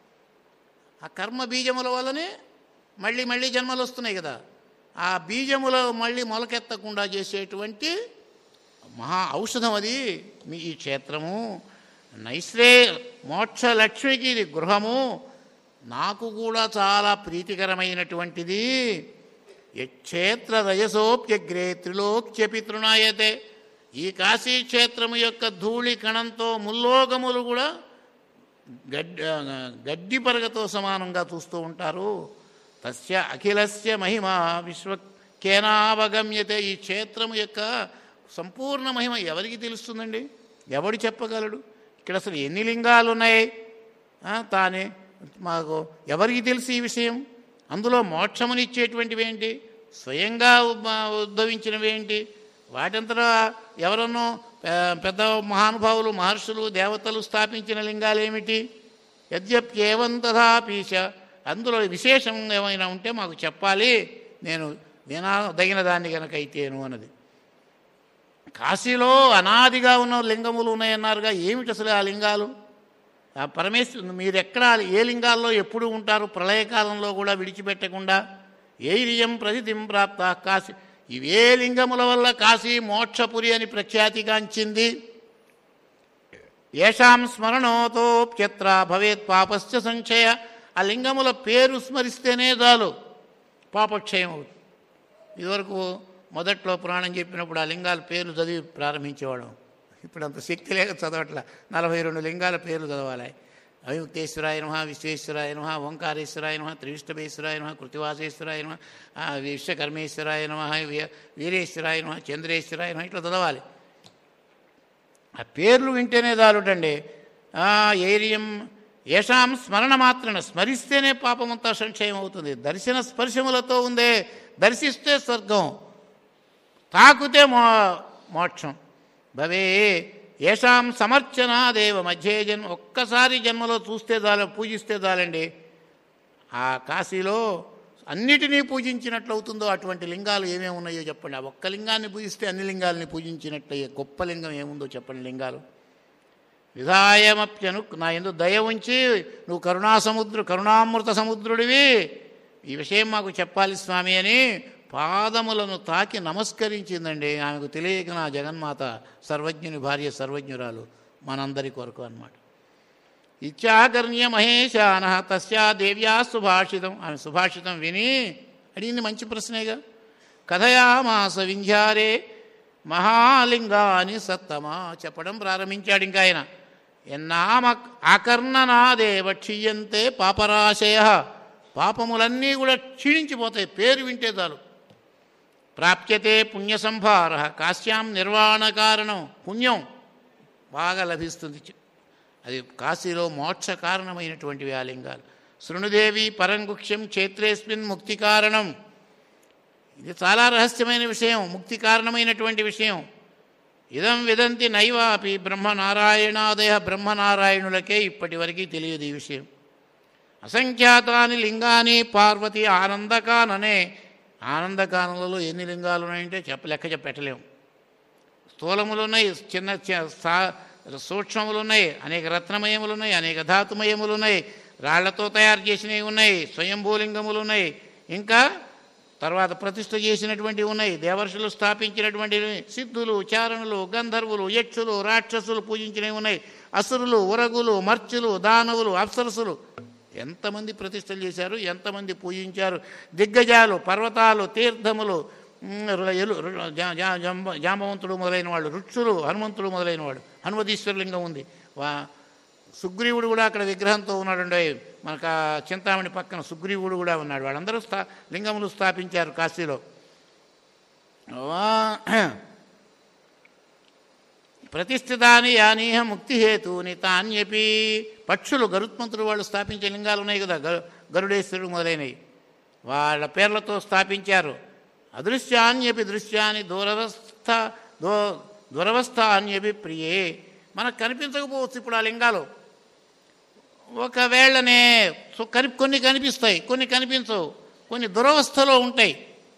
ఆ కర్మ బీజముల వల్లనే మళ్ళీ మళ్ళీ జన్మలు వస్తున్నాయి కదా ఆ బీజముల మళ్ళీ మొలకెత్తకుండా చేసేటువంటి మహా ఔషధం అది మీ ఈ క్షేత్రము నైశ్రే మోక్ష లక్ష్మికి ఇది గృహము నాకు కూడా చాలా ప్రీతికరమైనటువంటిది యక్షేత్ర రజసోప్యగ్రే త్రిలోక్యపి తృణాయతే ఈ కాశీ క్షేత్రము యొక్క ధూళి కణంతో ముల్లోకములు కూడా గడ్డి గడ్డి పరగతో సమానంగా చూస్తూ ఉంటారు తస్య అఖిలస్య మహిమ విశ్వకేనావగమ్యతే ఈ క్షేత్రము యొక్క సంపూర్ణ మహిమ ఎవరికి తెలుస్తుందండి ఎవడు చెప్పగలడు ఇక్కడ అసలు ఎన్ని లింగాలు ఉన్నాయి ఆ, తానే మాకు ఎవరికి తెలిసి ఈ విషయం అందులో మోక్షమునిచ్చేటువంటివి ఏంటి స్వయంగా ఉద్భ- ఉద్భవించినవి ఏంటి వాటంతటా ఎవరన్నో పె- పెద్ద మహానుభావులు మహర్షులు దేవతలు స్థాపించిన లింగాలు ఏమిటి యద్యప్యేవం తథాపీచ అందులో విశేషం ఏమైనా ఉంటే మాకు చెప్పాలి నేను వినదగిన దాన్ని కనుక అయితేను అన్నది కాశీలో అనాదిగా ఉన్న లింగములు ఉన్నాయన్నారుగా ఏమిటి అసలు ఆ లింగాలు ఆ పరమేశ్వరు మీరు ఎక్కడ ఏ లింగాల్లో ఎప్పుడు ఉంటారు ప్రళయకాలంలో కూడా విడిచిపెట్టకుండా ఏరియం ప్రసిద్ధిం ప్రాప్త కాశీ ఇవే లింగముల వల్ల కాశీ మోక్షపురి అని ప్రఖ్యాతిగాంచింది ఏషాం స్మరణోతోప్యత్ర భవేత్ పాపస్య సంచయ ఆ లింగముల పేరు స్మరిస్తేనే చాలు పాపక్షయం అవుతుంది ఇదివరకు మొదట్లో పురాణం చెప్పినప్పుడు ఆ లింగాల పేర్లు చదివి ప్రారంభించేవాళ్ళం ఇప్పుడు అంత శక్తి లేక చదవట్ల నలభై రెండు లింగాల పేర్లు చదవాలి అవిముక్తేశ్వరాయ నమ విశ్వేశ్వరాయ నమ ఓంకారేశ్వరాయ నమ త్రివిష్టభేశ్వరాయ నమ కృతివాసేశ్వరాయ నమ ఆ, విశ్వకర్మేశ్వరాయ నమ వీ- వీరేశ్వరాయ నమ చంద్రేశ్వరాయ నమ ఇట్లా చదవాలి ఆ పేర్లు వింటేనే చాలుటండి ఆ, ఏరియం ఏషాం స్మరణ మాత్రన స్మరిస్తేనే పాపమంతా సంక్షయం అవుతుంది దర్శన స్పర్శములతో ఉందే దర్శిస్తే స్వర్గం తాకుతే మో మోక్షం భవే ఏషాం సమర్చనాదేవ మధ్యే జన్మ ఒక్కసారి జన్మలో చూస్తే చాలు పూజిస్తే చాలండి ఆ కాశీలో అన్నిటినీ పూజించినట్లు అవుతుందో అటువంటి లింగాలు ఏమేమి ఉన్నాయో చెప్పండి ఆ ఒక్క లింగాన్ని పూజిస్తే అన్ని లింగాలని పూజించినట్లయ్యే గొప్ప లింగం ఏముందో చెప్పండి లింగాలు విధాయమప్యను నా ఎందు దయ ఉంచి నువ్వు కరుణా సముద్రు కరుణామృత సముద్రుడివి ఈ విషయం మాకు చెప్పాలి స్వామి అని పాదములను తాకి నమస్కరించిందండి ఆమెకు తెలియక నా జగన్మాత సర్వజ్ఞుని భార్య సర్వజ్ఞురాలు మనందరి కొరకు అన్నమాట ఇత్యాకర్ణ్య మహేశాన తస్యా దేవ్యా సుభాషితం ఆమె సుభాషితం విని అడిగింది మంచి ప్రశ్నేగా కథయామాస వింధ్యారే మహాలింగాని సత్తమా చెప్పడం ప్రారంభించాడు ఇంకా ఆయన ఎన్నామ ఆకర్ణనాదేవ క్షీయంతే పాపరాశయ పాపములన్నీ కూడా క్షీణించిపోతాయి పేరు వింటే చాలు ప్రాప్యతే పుణ్య సంభార కాశ్యాం నిర్వాణ కారణం పుణ్యం బాగా లభిస్తుంది అది కాశీలో మోక్ష కారణమైనటువంటివి ఆ లింగాలు శృణుదేవి పరంగుక్ష్యం క్షేత్రేస్మిన్ ముక్తి కారణం ఇది చాలా రహస్యమైన విషయం ముక్తి కారణమైనటువంటి విషయం ఇదం విదంతి నైవాపి బ్రహ్మనారాయణాదయ బ్రహ్మనారాయణులకే ఇప్పటి వరకు తెలియదు ఈ విషయం అసంఖ్యాతాని లింగాని పార్వతి ఆనందకాననే ఆనందకానంలో ఎన్ని లింగాలు ఉన్నాయంటే చెప్ప లెక్క చెప్ప పెట్టలేము స్థూలములు ఉన్నాయి చిన్న చి- సా సూక్ష్మములు ఉన్నాయి అనేక రత్నమయములు ఉన్నాయి అనేక ధాతుమయములు ఉన్నాయి రాళ్లతో తయారు చేసినవి ఉన్నాయి స్వయంభూలింగములు ఉన్నాయి ఇంకా తర్వాత ప్రతిష్ఠ చేసినటువంటివి ఉన్నాయి దేవర్షులు స్థాపించినటువంటి సిద్ధులు చారణులు గంధర్వులు యక్షులు రాక్షసులు పూజించినవి ఉన్నాయి అసురులు ఉరగులు మర్చులు దానవులు అప్సరసులు ఎంతమంది ప్రతిష్టలు చేశారు ఎంతమంది పూజించారు దిగ్గజాలు పర్వతాలు తీర్థములు ఉమ్, రు- ఎలు- రు- జా- జా- జంబ- జాంబవంతుడు మొదలైన వాళ్ళు రుక్షులు హనుమంతుడు మొదలైన వాడు హనుమదీశ్వరలింగం ఉంది వా సుగ్రీవుడు కూడా అక్కడ విగ్రహంతో ఉన్నాడు మనకు ఆ చింతామణి పక్కన సుగ్రీవుడు కూడా ఉన్నాడు వాళ్ళందరూ స్థా లింగములు స్థాపించారు కాశీలో వా- ప్రతిష్ఠితాని యానీహ ముక్తి హేతుని తాన్యపి పక్షులు గరుత్మంతుడు వాళ్ళు స్థాపించే లింగాలు ఉన్నాయి కదా గరు గరుడేశ్వరుడు మొదలైనవి వాళ్ళ పేర్లతో స్థాపించారు అదృశ్యాన్యపి దృశ్యాన్ని దూరవస్థ దో దురవస్థ అన్యపి ప్రియే మనకు కనిపించకపోవచ్చు ఇప్పుడు ఆ లింగాలు ఒకవేళనే సో కని కొన్ని కనిపిస్తాయి కొన్ని కనిపించవు కొన్ని దురవస్థలో ఉంటాయి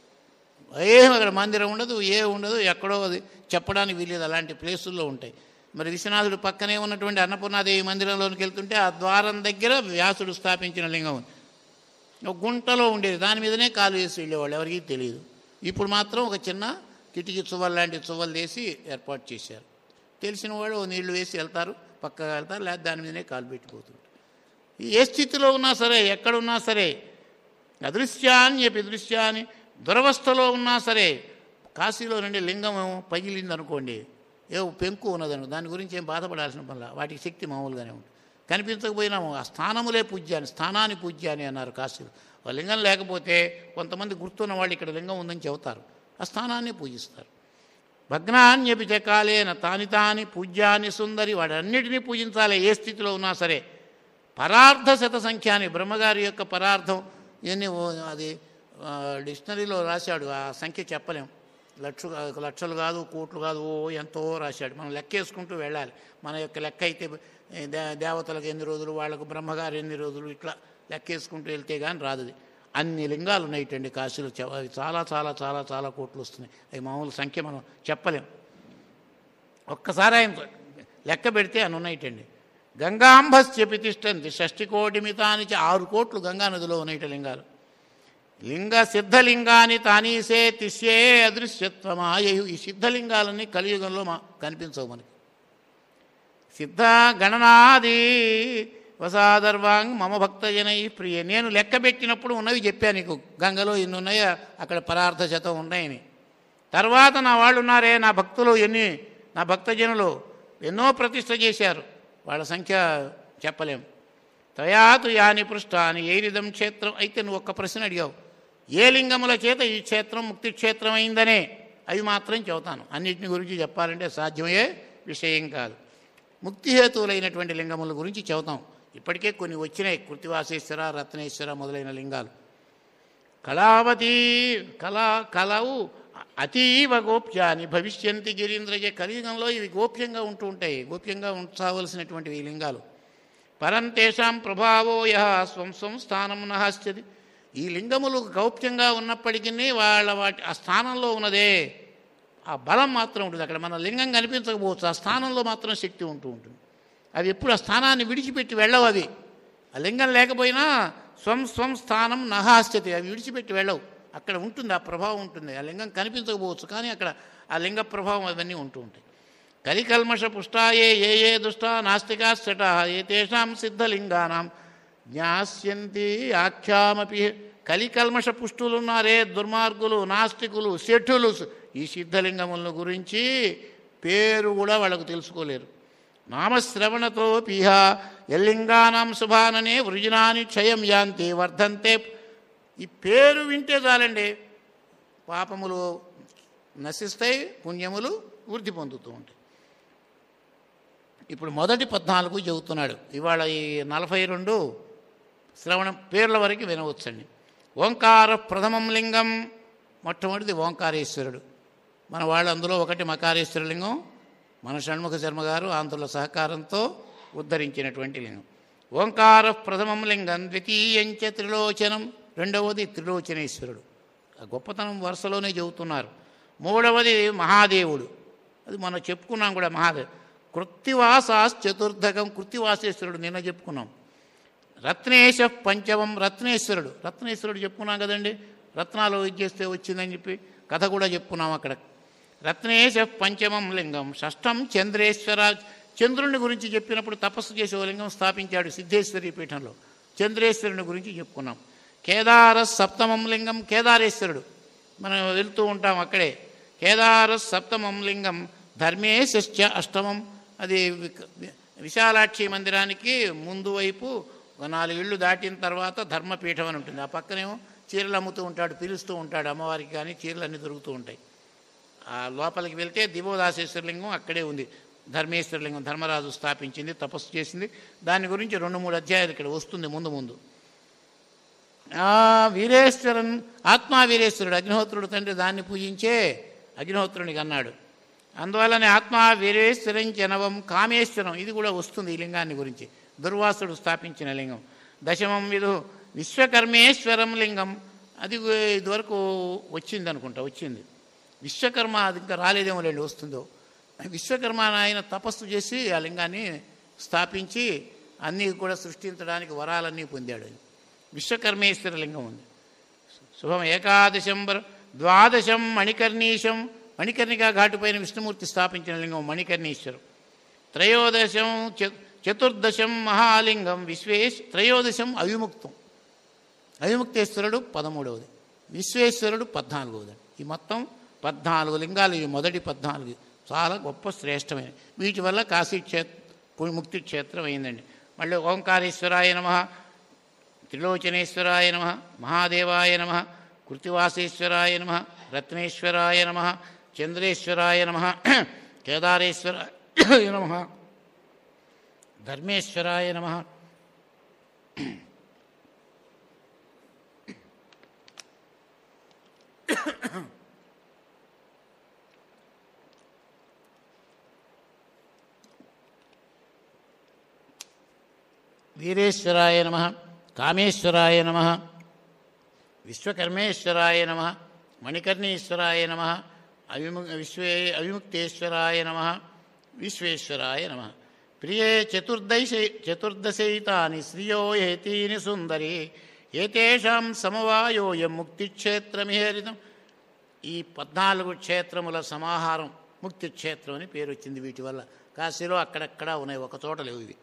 ఏం అక్కడ మందిరం ఉండదు ఏ ఉండదు ఎక్కడో అది చెప్పడానికి వీలేదు అలాంటి ప్లేసుల్లో ఉంటాయి మరి విశ్వనాథుడు పక్కనే ఉన్నటువంటి అన్నపూర్ణాదేవి మందిరంలోనికి వెళ్తుంటే ఆ ద్వారం దగ్గర వ్యాసుడు స్థాపించిన లింగం ఉంది ఒక గుంటలో ఉండేది దాని మీదనే కాలు వేసి వెళ్ళేవాళ్ళు ఎవరికీ తెలియదు ఇప్పుడు మాత్రం ఒక చిన్న కిటికీ చువ్వలు లాంటి చువ్వలు వేసి ఏర్పాటు చేశారు తెలిసిన వాడు ఓ నీళ్లు వేసి వెళ్తారు పక్కగా వెళ్తారు లేదా దాని మీదనే కాలు పెట్టిపోతుంటారు ఏ స్థితిలో ఉన్నా సరే ఎక్కడున్నా సరే అదృశ్యాన్ని చెప్పి దృశ్యాన్ని దురవస్థలో ఉన్నా సరే కాశీలో నుండి లింగం పగిలింది అనుకోండి ఏ పెంకు ఉన్నదను దాని గురించి ఏం బాధపడాల్సిన పనిలా వాటికి శక్తి మామూలుగానే ఉంటుంది కనిపించకపోయినా ఆ స్థానములే పూజ్యాన్ని స్థానాన్ని పూజ్యాన్ని అన్నారు కాశీలో ఆ లింగం లేకపోతే కొంతమంది గుర్తున్న వాళ్ళు ఇక్కడ లింగం ఉందని చెబుతారు ఆ స్థానాన్ని పూజిస్తారు భగ్నాన్యపి చకాలేన తాని తాని పూజ్యాన్ని సుందరి వాడన్నిటినీ పూజించాలి ఏ స్థితిలో ఉన్నా సరే పరార్థ శత సంఖ్యాని బ్రహ్మగారి యొక్క పరార్థం ఇవన్నీ ఓ- అది ఆ, డిక్షనరీలో రాశాడు ఆ సంఖ్య చెప్పలేం లక్ష లక్షలు కాదు కోట్లు కాదు ఓ ఎంతో రాశాడు మనం లెక్కేసుకుంటూ వెళ్ళాలి మన యొక్క లెక్క అయితే ఏ, దే- దేవతలకు ఎన్ని రోజులు వాళ్ళకు బ్రహ్మగారు ఎన్ని రోజులు ఇట్లా లెక్కేసుకుంటూ వెళ్తే కానీ రాదు అది అన్ని లింగాలు ఉన్నాయిటండి కాశీలో చె- అవి చాలా చాలా చాలా చాలా కోట్లు వస్తున్నాయి అవి మామూలు సంఖ్య మనం చెప్పలేం ఒక్కసారి ఆయన లెక్క పెడితే అని ఉన్నాయిటండి గంగాంబస్య తిష్టంతి షష్టి కోటి మితాని చ ఆరు కోట్లు గంగా నదిలో ఉన్నాయిట లింగాలు లింగ సిద్ధలింగాని తానీసే తిష్యే అదృశ్యత్వమాయు ఈ సిద్ధలింగాలన్నీ కలియుగంలో మా కనిపించవు మనకి సిద్ధ గణనాది వసాదర్వాంగ్ మమ భక్తజనై ప్రియ నేను లెక్క పెట్టినప్పుడు ఉన్నవి చెప్పాను నీకు గంగలో ఇన్ని ఉన్నాయో అక్కడ పరార్థ శతం ఉన్నాయని తర్వాత నా వాళ్ళు ఉన్నారే నా భక్తులు ఎన్ని నా భక్తజనులు ఎన్నో ప్రతిష్ట చేశారు వాళ్ళ సంఖ్య చెప్పలేం తయాతు యాని పృష్టాని ఏరిదం క్షేత్రం అయితే నువ్వు ఒక్క ప్రశ్న అడిగావు ఏ లింగముల చేత ఈ క్షేత్రం ముక్తి క్షేత్రం అయిందనే అవి మాత్రం చెబుతాను అన్నిటిని గురించి చెప్పాలంటే సాధ్యమయ్యే విషయం కాదు ముక్తి హేతువులైనటువంటి లింగముల గురించి చెబుతాం ఇప్పటికే కొన్ని వచ్చినాయి కృతివాసేశ్వర రత్నేశ్వర మొదలైన లింగాలు కళావతి కళా కళవు అతీవ గోప్యాని భవిష్యంతి గిరీంద్రజ కలియుగంలో ఇవి గోప్యంగా ఉంటూ ఉంటాయి గోప్యంగా ఉంచావలసినటువంటివి ఈ లింగాలు పరంతేషాం ప్రభావో యహ స్వం స్వం స్థానం నహస్యది ఈ లింగములు గౌప్యంగా ఉన్నప్పటికీ వాళ్ళ వాటి ఆ స్థానంలో ఉన్నదే ఆ బలం మాత్రం ఉంటుంది అక్కడ మన లింగం కనిపించకపోవచ్చు ఆ స్థానంలో మాత్రం శక్తి ఉంటూ ఉంటుంది అవి ఎప్పుడు ఆ స్థానాన్ని విడిచిపెట్టి వెళ్ళవు అవి ఆ లింగం లేకపోయినా స్వం స్వం స్థానం నహాస్యతి అవి విడిచిపెట్టి వెళ్ళవు అక్కడ ఉంటుంది ఆ ప్రభావం ఉంటుంది ఆ లింగం కనిపించకపోవచ్చు కానీ అక్కడ ఆ లింగ ప్రభావం అవన్నీ ఉంటూ ఉంటాయి కలికల్మష పుష్టాయే ఏ ఏ దుష్ట నాస్తికాశ్చట ఏ తేషాం సిద్ధలింగానాం జ్ఞాస్యంతి ఆఖ్యామపి కలికల్మష పుష్టులున్నారే దుర్మార్గులు నాస్తికులు శఠులు ఈ సిద్ధలింగముల గురించి పేరు కూడా వాళ్ళకు తెలుసుకోలేరు నామశ్రవణతో పిహ ఎల్లింగానాం శుభాననే వృజనాని క్షయం యాంతి వర్ధంతే ఈ పేరు వింటే చాలండి పాపములు నశిస్తాయి పుణ్యములు వృద్ధి పొందుతూ ఉంటాయి ఇప్పుడు మొదటి పద్నాలుగు చెబుతున్నాడు ఇవాళ ఈ నలభై రెండు శ్రవణం పేర్ల వరకు వినవచ్చండి ఓంకార ప్రథమం లింగం మొట్టమొదటిది ఓంకారేశ్వరుడు మన వాళ్ళు అందులో ఒకటి మకారేశ్వర లింగం మన షణ్ముఖ శర్మ గారు ఆంధ్రుల సహకారంతో ఉద్ధరించినటువంటి లింగం ఓంకార ప్రథమం లింగం ద్వితీయంచ త్రిలోచనం రెండవది త్రిలోచనేశ్వరుడు ఆ గొప్పతనం వరుసలోనే చెబుతున్నారు మూడవది మహాదేవుడు అది మనం చెప్పుకున్నాం కూడా మహాదేవ్ కృత్తివాసాస్ చతుర్థకం కృత్తివాసేశ్వరుడు నిన్న చెప్పుకున్నాం రత్నేశ పంచమం రత్నేశ్వరుడు రత్నేశ్వరుడు చెప్పుకున్నాం కదండి రత్నాలు ఇది చేస్తే వచ్చిందని చెప్పి కథ కూడా చెప్పుకున్నాం అక్కడ రత్నేశ పంచమం లింగం షష్టం చంద్రేశ్వర చంద్రుని గురించి చెప్పినప్పుడు తపస్సు చేసే ఓ లింగం స్థాపించాడు సిద్ధేశ్వరి పీఠంలో చంద్రేశ్వరుని గురించి చెప్పుకున్నాం కేదార సప్తమం లింగం కేదారేశ్వరుడు మనం వెళ్తూ ఉంటాం అక్కడే కేదార సప్తమం లింగం ధర్మేశ్చ అష్టమం అది విక- విశాలాక్షి మందిరానికి ముందు వైపు ఒక నాలుగు ఇళ్ళు దాటిన తర్వాత ధర్మపీఠం అని ఉంటుంది ఆ పక్కనేమో చీరలు అమ్ముతూ ఉంటాడు పిలుస్తూ ఉంటాడు అమ్మవారికి కానీ చీరలు అన్నీ దొరుకుతూ ఉంటాయి ఆ లోపలికి వెళ్తే దివోదాసేశ్వరలింగం అక్కడే ఉంది ధర్మేశ్వరలింగం ధర్మరాజు స్థాపించింది తపస్సు చేసింది దాని గురించి రెండు మూడు అధ్యాయాలు ఇక్కడ వస్తుంది ముందు ముందు ఆ వీరేశ్వరన్ ఆత్మా వీరేశ్వరుడు అగ్నిహోత్రుడు తండ్రి దాన్ని పూజించే అగ్నిహోత్రునికి అన్నాడు అందువల్లనే ఆత్మా వీరేశ్వరం జనవం కామేశ్వరం ఇది కూడా వస్తుంది ఈ లింగాన్ని గురించి దుర్వాసుడు స్థాపించిన లింగం దశమం విధు విశ్వకర్మేశ్వరం లింగం అది ఇదివరకు వచ్చింది అనుకుంటా వచ్చింది విశ్వకర్మ అది ఇంకా రాలేదేమో లేండి వస్తుందో విశ్వకర్మ ఆయన తపస్సు చేసి ఆ లింగాన్ని స్థాపించి అన్నీ కూడా సృష్టించడానికి వరాలన్నీ పొందాడు ఆయన. విశ్వకర్మేశ్వర లింగం ఉంది శుభం ఏకాదశం వర- ద్వాదశం మణికర్ణీశం మణికర్ణికా ఘాటుపైన విష్ణుమూర్తి స్థాపించిన లింగం మణికర్ణీశ్వరం త్రయోదశం చ- చతుర్దశం మహాలింగం విశ్వేశ్ త్రయోదశం అవిముక్తం అవిముక్తేశ్వరుడు పదమూడవది విశ్వేశ్వరుడు పద్నాలుగవది ఈ మొత్తం పద్నాలుగు లింగాలు ఈ మొదటి పద్నాలుగు చాలా గొప్ప శ్రేష్టమైన వీటి వల్ల కాశీ క్షేత్ర ముక్తి క్షేత్రం అయిందండి మళ్ళీ ఓంకారేశ్వరాయ నమ త్రిలోచనేశ్వరాయ నమ మహాదేవాయ నమ కృతివాసేశ్వరాయ నమ రత్నేశ్వరాయ నమ చంద్రేశ్వరాయ నమ కేదారేశ్వరాయ నమ ధర్మేశ్వరాయ నమ వీరేశ్వరాయ నమ కామేశ్వరాయ నమ విశ్వకర్మేశ్వరాయ నమ మణికర్ణేశ్వరాయ నమ అవిము విశ్వే అవిముక్తేశ్వరాయ నమ విశ్వేశ్వరాయ నమ ప్రియే చతుర్దశ చతుర్దశైతాని శ్రియో ఏతీని సుందరి ఏతేషాం సమవాయోయం ముక్తిక్షేత్రమిహేరితం ఈ పద్నాలుగు క్షేత్రముల సమాహారం ముక్తి క్షేత్రం అని పేరు వచ్చింది వీటి వల్ల కాశీలో అక్కడక్కడ ఉన్నాయి ఒక చోట లేవు ఇవి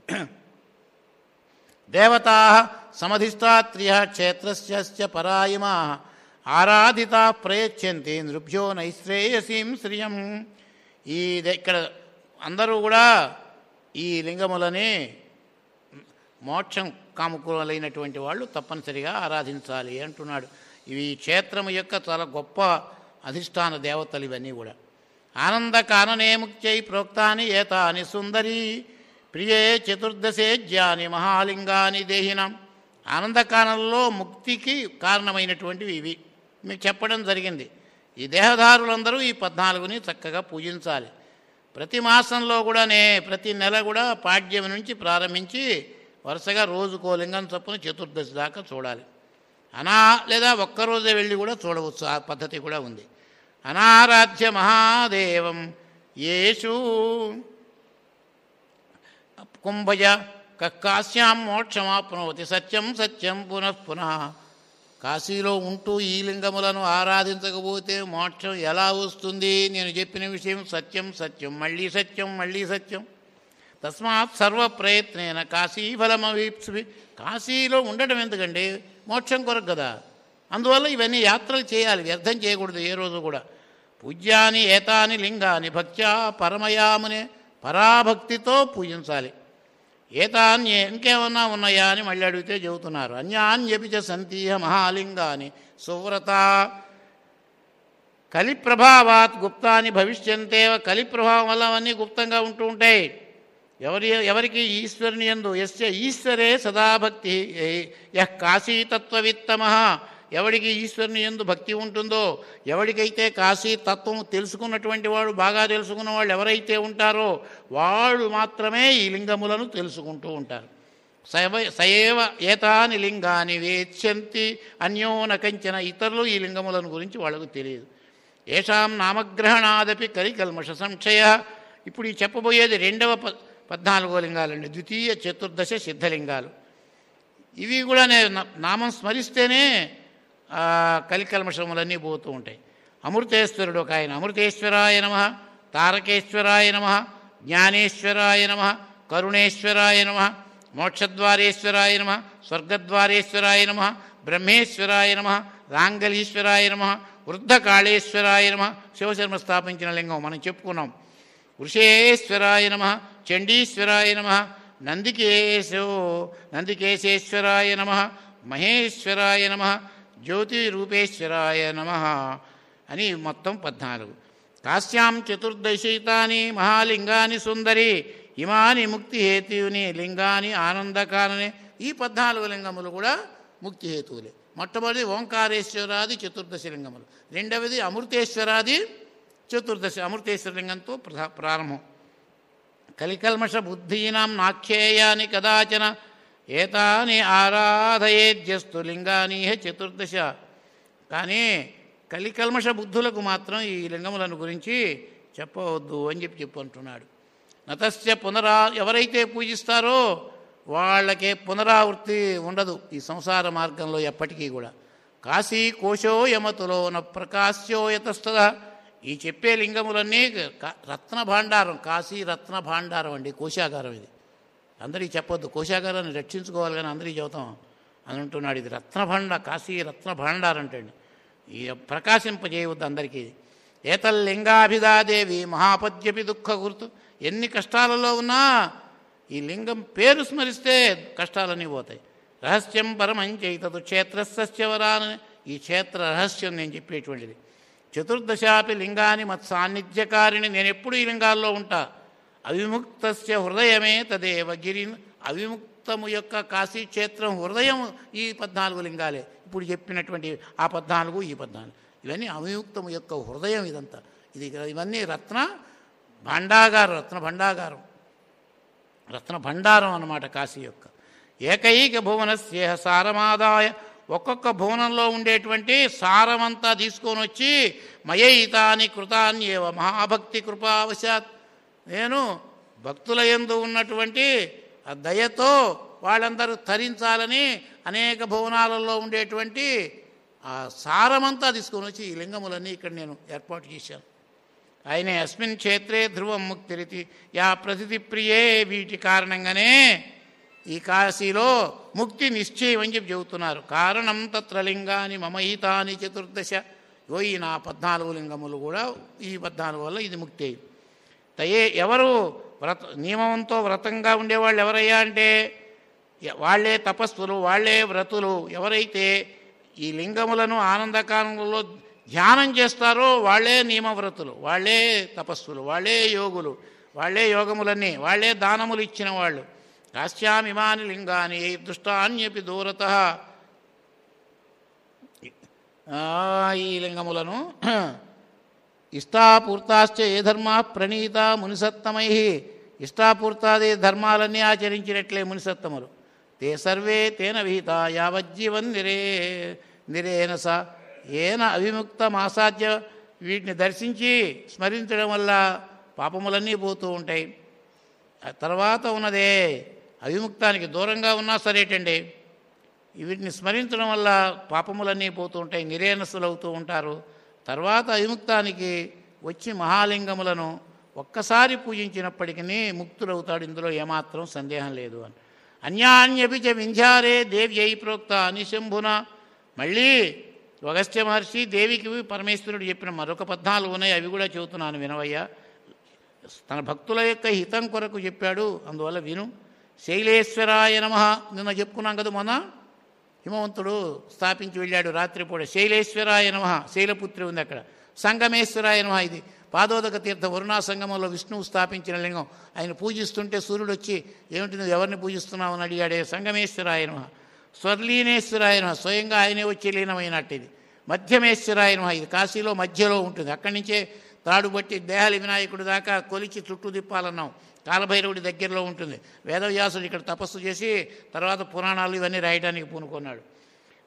దేవతా సమధిష్టాత్రియ క్షేత్రస్య పరాయిమా ఆరాధితా ప్రయచ్చంతి నృభ్యో నైశ్రేయసీం శ్రియం ఈ ద- ఇక్కడ అందరూ కూడా ఈ లింగములని మోక్షం కాముకులైనటువంటి వాళ్ళు తప్పనిసరిగా ఆరాధించాలి అంటున్నాడు ఇవి ఈ క్షేత్రము యొక్క చాలా గొప్ప అధిష్టాన దేవతలు ఇవన్నీ కూడా ఆనంద కాననే ముక్త్యై ప్రోక్తాని ఏతాని సుందరీ ప్రియే చతుర్దశే జ్ఞాని మహాలింగాని దేహినం ఆనందకాలంలో ముక్తికి కారణమైనటువంటివి ఇవి మీకు చెప్పడం జరిగింది ఈ దేహదారులందరూ ఈ పద్నాలుగుని చక్కగా పూజించాలి ప్రతి మాసంలో కూడా నే ప్రతి నెల కూడా పాడ్యం నుంచి ప్రారంభించి వరుసగా రోజుకో లింగం చొప్పున చతుర్దశి దాకా చూడాలి అనా లేదా ఒక్కరోజే వెళ్ళి కూడా చూడవచ్చు ఆ పద్ధతి కూడా ఉంది అనారాధ్య మహాదేవం యేషు కుంభజ కాశ్యాం మోక్షమాప్నోతి సత్యం సత్యం పునః పునః కాశీలో ఉంటూ ఈ లింగములను ఆరాధించకపోతే మోక్షం ఎలా వస్తుంది నేను చెప్పిన విషయం సత్యం సత్యం మళ్ళీ సత్యం మళ్ళీ సత్యం తస్మాత్ సర్వ ప్రయత్నేన కాశీఫలమవీప్సి కాశీలో ఉండడం ఎందుకండి మోక్షం కొరకు కదా అందువల్ల ఇవన్నీ యాత్రలు చేయాలి వ్యర్థం చేయకూడదు ఏ రోజు కూడా పూజ్యాని ఏతాని లింగాని భక్త్యా పరమయామునే పరాభక్తితో పూజించాలి ఏతాన్య ఇంకేమన్నా ఉన్నాయా అని మళ్ళీ అడిగితే చెబుతున్నారు అన్యాన్యపిచ సంతీహ మహాలింగాని సువ్రత కలి ప్రభావాత్ గుప్తాని భవిష్యంతేవ కలి ప్రభావం వల్ల అవన్నీ గుప్తంగా ఉంటూ ఉంటాయి ఎవరి ఎవరికి ఈశ్వరుని ఎందు ఎస్య ఈశ్వరే సదాభక్తి యహ్ కాశీతత్వవిత్తమ ఎవడికి ఈశ్వరుని ఎందు భక్తి ఉంటుందో ఎవడికైతే కాశీ తత్వం తెలుసుకున్నటువంటి వాడు బాగా తెలుసుకున్న వాళ్ళు ఎవరైతే ఉంటారో వాళ్ళు మాత్రమే ఈ లింగములను తెలుసుకుంటూ ఉంటారు సైవ సయేవ ఏతాని లింగాని వేత్స్యంతి అన్యోన కంచన ఇతరులు ఈ లింగములను గురించి వాళ్ళకు తెలియదు ఏషాం నామగ్రహణాదపి కలికల్మష సంక్షయ ఇప్పుడు ఈ చెప్పబోయేది రెండవ ప పద్నాలుగో లింగాలండి ద్వితీయ చతుర్దశ సిద్ధలింగాలు ఇవి కూడా నే- నా- నామం స్మరిస్తేనే ఆ, కలికల్మషములన్నీ పోతూ ఉంటాయి అమృతేశ్వరుడు ఒక ఆయన అమృతేశ్వరాయ నమ తారకేశ్వరాయ నమ జ్ఞానేశ్వరాయ నమ కరుణేశ్వరాయ నమ మోక్షద్వారేశ్వరాయ నమ స్వర్గద్వారేశ్వరాయ నమ బ్రహ్మేశ్వరాయ నమ రాంగలీశ్వరాయ నమ వృద్ధకాళేశ్వరాయ నమ శివశర్మ స్థాపించిన లింగం మనం చెప్పుకున్నాం వృషేశ్వరాయ నమ చండీశ్వరాయ నమ నందికేశో నందికేశేశ్వరాయ నమ మహేశ్వరాయ నమ జ్యోతిరూపేశ్వరాయ నమ అని మొత్తం పద్నాలుగు కాశ్యాం చతుర్దశైతాని మహాలింగాని సుందరి ఇమాని ముక్తి హేతువుని లింగాని ఆనందకాలని ఈ పద్నాలుగు లింగములు కూడా ముక్తి హేతువులే మొట్టమొదటి ఓంకారేశ్వరాది చతుర్దశ లింగములు రెండవది అమృతేశ్వరాది చతుర్దశ అమృతేశ్వర లింగంతో ప్రధా- ప్రారంభం కలికల్మష బుద్ధీనాం నాఖ్యేయాని కదాచన ఏతాని ఆరాధయేద్యస్తు లింగానీహ చతుర్దశ కానీ కలికల్మష బుద్ధులకు మాత్రం ఈ లింగములను గురించి చెప్పవద్దు అని చెప్పి చెప్పు అంటున్నాడు నతస్య పునరా ఎవరైతే పూజిస్తారో వాళ్ళకే పునరావృత్తి ఉండదు ఈ సంసార మార్గంలో ఎప్పటికీ కూడా కాశీ కోశో యమతులో న ప్రకాశ్యో యతస్తద ఈ చెప్పే లింగములన్నీ క- రత్న భాండారం కాశీ రత్న భాండారం అండి కోశాగారం ఇది అందరికీ చెప్పొద్దు కోశాగారాన్ని రక్షించుకోవాలి కానీ అందరికీ చెబుతాం అని అంటున్నాడు ఇది రత్న భాండ కాశీ రత్న భాండారం అంటండి ఈ ప్రకాశింపజేయవద్దు అందరికీ ఇది ఏతల్లింగాభిదాదేవి మహాపద్యపి దుఃఖ గుర్తు ఎన్ని కష్టాలలో ఉన్నా ఈ లింగం పేరు స్మరిస్తే కష్టాలన్నీ పోతాయి రహస్యం పరమంచైతదు క్షేత్రస్యవరాని ఈ క్షేత్ర రహస్యం నేను చెప్పేటువంటిది చతుర్దశాపి లింగాని మత్సాన్నిధ్యకారిణి నేను ఎప్పుడు ఈ లింగాల్లో ఉంటా అవిముక్తస్య హృదయమే తదేవ గిరి అవిముక్తము యొక్క కాశీ క్షేత్రం హృదయం ఈ పద్నాలుగు లింగాలే ఇప్పుడు చెప్పినటువంటి ఆ పద్నాలుగు ఈ పద్నాలుగు ఇవన్నీ అవిముక్తము యొక్క హృదయం ఇదంతా ఇది ఇవన్నీ రత్న భాండాగారం రత్న భండాగారం రత్న భండారం అన్నమాట కాశీ యొక్క ఏకైక భువనస్య సారమాదాయ ఒక్కొక్క భువనంలో ఉండేటువంటి సారమంతా తీసుకొని వచ్చి మయైతాని కృతాన్యేవ మహాభక్తి కృపావశాత్ నేను భక్తుల యందు ఉన్నటువంటి ఆ దయతో వాళ్ళందరూ తరించాలని అనేక భువనాలలో ఉండేటువంటి ఆ సారమంతా తీసుకొని వచ్చి ఈ లింగములన్నీ ఇక్కడ నేను ఏర్పాటు చేశాను ఆయనే అస్మిన్ క్షేత్రే ధ్రువం ముక్తిరితి యా ప్రతిథి ప్రియే వీటి కారణంగానే ఈ కాశీలో ముక్తి నిశ్చయం అని చెప్పి చెబుతున్నారు కారణం తత్ర లింగాని మమయితాని చతుర్దశ ఇగో ఈ నా పద్నాలుగు లింగములు కూడా ఈ పద్నాలుగు వల్ల ఇది ముక్తి అయింది తయే ఎవరు వ్రత నియమంతో వ్రతంగా ఉండేవాళ్ళు ఎవరయ్యా అంటే ఎ- వాళ్ళే తపస్సులు వాళ్ళే వ్రతులు ఎవరైతే ఈ లింగములను ఆనందకాలంలో ధ్యానం చేస్తారో వాళ్ళే నియమవ్రతులు వాళ్ళే తపస్సులు వాళ్ళే యోగులు వాళ్ళే యోగములన్నీ వాళ్ళే దానములు ఇచ్చిన వాళ్ళు కాశ్యామిమాని లింగాని దుష్టాన్యపి దూరత ఈ లింగములను ఇష్టాపూర్తాశ్చ ఏ ధర్మా ప్రణీత మునిసత్తమై ఇష్టాపూర్తాది ధర్మాలన్నీ ఆచరించినట్లే మునిసత్తములు తే సర్వే తేన విహిత యావజ్జీవన్ నిరే నిరేన స ఏన అవిముక్తమాసాధ్య వీటిని దర్శించి స్మరించడం వల్ల పాపములన్నీ పోతూ ఉంటాయి ఆ తర్వాత ఉన్నదే అవిముక్తానికి దూరంగా ఉన్నా సరేటండి వీటిని స్మరించడం వల్ల పాపములన్నీ పోతూ ఉంటాయి నిరేనసులు అవుతూ ఉంటారు తర్వాత అవిముక్తానికి వచ్చి మహాలింగములను ఒక్కసారి పూజించినప్పటికీ ముక్తులవుతాడు ఇందులో ఏమాత్రం సందేహం లేదు అని అన్యాన్యపి చ వింధ్యారే దేవ్యై ప్రోక్త అనిశంభున మళ్ళీ అగస్త్య మహర్షి దేవికి పరమేశ్వరుడు చెప్పిన మరొక పద్నాలుగు ఉన్నాయి అవి కూడా చెబుతున్నాను వినవయ్యా తన భక్తుల యొక్క హితం కొరకు చెప్పాడు అందువల్ల విను శైలేశ్వరాయ నమ నిన్న చెప్పుకున్నాం కదా మొన్న హిమవంతుడు స్థాపించి వెళ్ళాడు రాత్రిపూట శైలేశ్వరాయ నమ శైలపుత్రి ఉంది అక్కడ సంగమేశ్వరాయ నమ ఇది పాదోదక తీర్థ వరుణా సంగమంలో విష్ణువు స్థాపించిన లింగం ఆయన పూజిస్తుంటే సూర్యుడు వచ్చి ఏమిటి నువ్వు ఎవరిని పూజిస్తున్నావు అని అడిగాడే సంగమేశ్వరాయ నమ స్వర్లీనేశ్వరాయ నమ స్వయంగా ఆయనే వచ్చి లీనమైనట్టు ఇది మధ్యమేశ్వరాయ నమ ఇది కాశీలో మధ్యలో ఉంటుంది అక్కడి నుంచే తాడు బట్టి దేహాలి వినాయకుడి దాకా కొలిచి చుట్టూ తిప్పాలన్నాం కాలభైరవుడి దగ్గరలో ఉంటుంది వేదవ్యాసుడు ఇక్కడ తపస్సు చేసి తర్వాత పురాణాలు ఇవన్నీ రాయడానికి పూనుకున్నాడు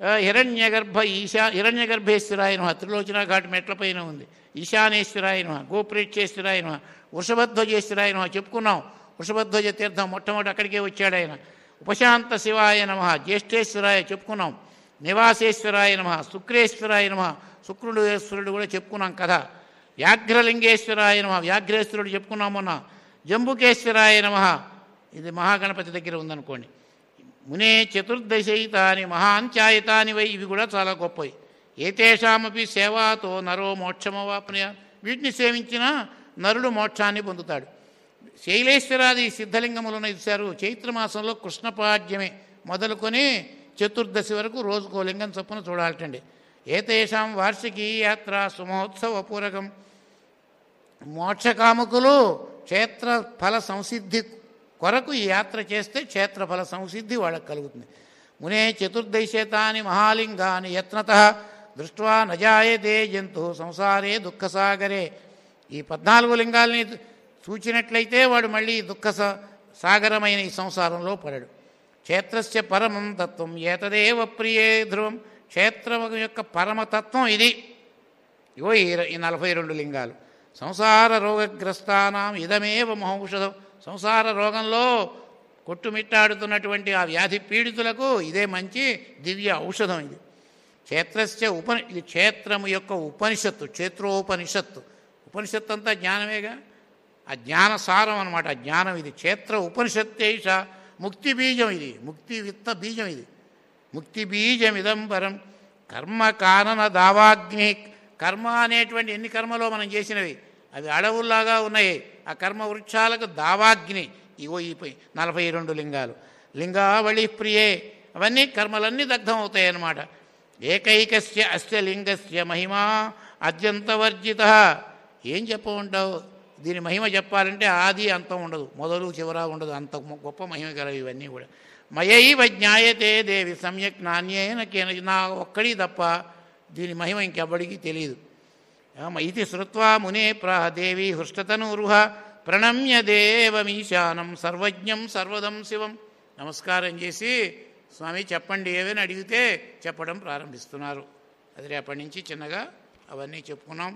హిరణ్య గర్భ ఈశా హిరణ్య గర్భేశ్వరాయ నమ త్రిలోచన ఘాటు మెట్ల పైన ఉంది ఈశానేశ్వరాయ నమ గోప్రేక్షేశ్వరాయ నమ వృషభధ్వజేశ్వరాయ నమ చెప్పుకున్నాం వృషభధ్వజ తీర్థం మొట్టమొదటి అక్కడికే వచ్చాడు ఆయన ఉపశాంత శివాయ నమ జ్యేష్ఠేశ్వరాయ చెప్పుకున్నాం నివాసేశ్వరాయ నమ శుక్రేశ్వరాయ నమ శుక్రుడు ఈశ్వరుడు కూడా చెప్పుకున్నాం కదా వ్యాఘ్రలింగేశ్వరాయ నమ వ్యాఘ్రేశ్వరుడు చెప్పుకున్నాం మొన్న జంబుకేశ్వరాయ నమ ఇది మహాగణపతి దగ్గర ఉందనుకోండి మునే చతుర్దశయితాని మహాంచాయతాని వై ఇవి కూడా చాలా గొప్పవి ఏతేషామపి సేవాతో నరో మోక్షమవాప్నయ వీటిని సేవించిన నరుడు మోక్షాన్ని పొందుతాడు శైలేశ్వరాది సిద్ధలింగములను ఇచ్చారు చైత్రమాసంలో కృష్ణపాడ్యమే మొదలుకొని చతుర్దశి వరకు రోజుకో లింగం చొప్పున చూడాలటండి ఏతేషాం వార్షికీ యాత్ర సుమహోత్సవ పూరకం మోక్షకాముకులు క్షేత్ర ఫల సంసిద్ధి కొరకు ఈ యాత్ర చేస్తే క్షేత్ర ఫల సంసిద్ధి వాళ్ళకి కలుగుతుంది మునే చతుర్దశతాని మహాలింగాని యత్నత దృష్ట్వా నజాయతే జంతు సంసారే దుఃఖసాగరే ఈ పద్నాలుగు లింగాల్ని చూచినట్లయితే వాడు మళ్ళీ దుఃఖ స- సాగరమైన ఈ సంసారంలో పడడు క్షేత్రస్య పరమం తత్వం ఏతదేవ ప్రియే ధ్రువం క్షేత్రం యొక్క పరమతత్వం ఇది ఇగో ఈ ఇర- ఈ నలభై రెండు లింగాలు సంసార రోగగ్రస్తానాం ఇదమేవ మహౌషధం సంసార రోగంలో కొట్టుమిట్టాడుతున్నటువంటి ఆ వ్యాధి పీడితులకు ఇదే మంచి దివ్య ఔషధం ఇది క్షేత్రస్య ఉప ఇది క్షేత్రము యొక్క ఉపనిషత్తు క్షేత్రోపనిషత్తు ఉపనిషత్తు అంతా జ్ఞానమేగా ఆ జ్ఞాన సారం అనమాట ఆ జ్ఞానం ఇది క్షేత్ర ఉపనిషత్తేష ముక్తి బీజం ఇది ముక్తి విత్త బీజం ఇది ముక్తి బీజం ఇదం పరం కర్మ కానన దావాగ్ని కర్మ అనేటువంటి ఎన్ని కర్మలో మనం చేసినవి అవి అడవుల్లాగా ఉన్నాయి ఆ కర్మ వృక్షాలకు దావాగ్ని ఇగో ఈ పై- నలభై రెండు లింగాలు లింగావళి ప్రియే అవన్నీ కర్మలన్నీ దగ్ధం అవుతాయి అన్నమాట ఏకైకస్య అస్య లింగస్య మహిమా అత్యంతవర్జిత ఏం చెప్పమంటావు దీని మహిమ చెప్పాలంటే ఆది అంతం ఉండదు మొదలు చివర ఉండదు అంత గొప్ప మహిమ గలవి ఇవన్నీ కూడా మయైవ జ్ఞాయతే దేవి సమ్యక్ నాణ్యేన కేన నా ఒక్కడి తప్ప దీని మహిమ ఇంకెవ్వడికి తెలియదు ఆమ ఇది శ్రుత్వా మునే ప్రాహ దేవి హృష్టతనూరుహ ప్రణమ్య దేవమీశానం సర్వజ్ఞం సర్వదం శివం నమస్కారం చేసి స్వామి చెప్పండి ఏవని అడిగితే చెప్పడం ప్రారంభిస్తున్నారు అది రేపటి నుంచి చిన్నగా అవన్నీ చెప్పుకున్నాం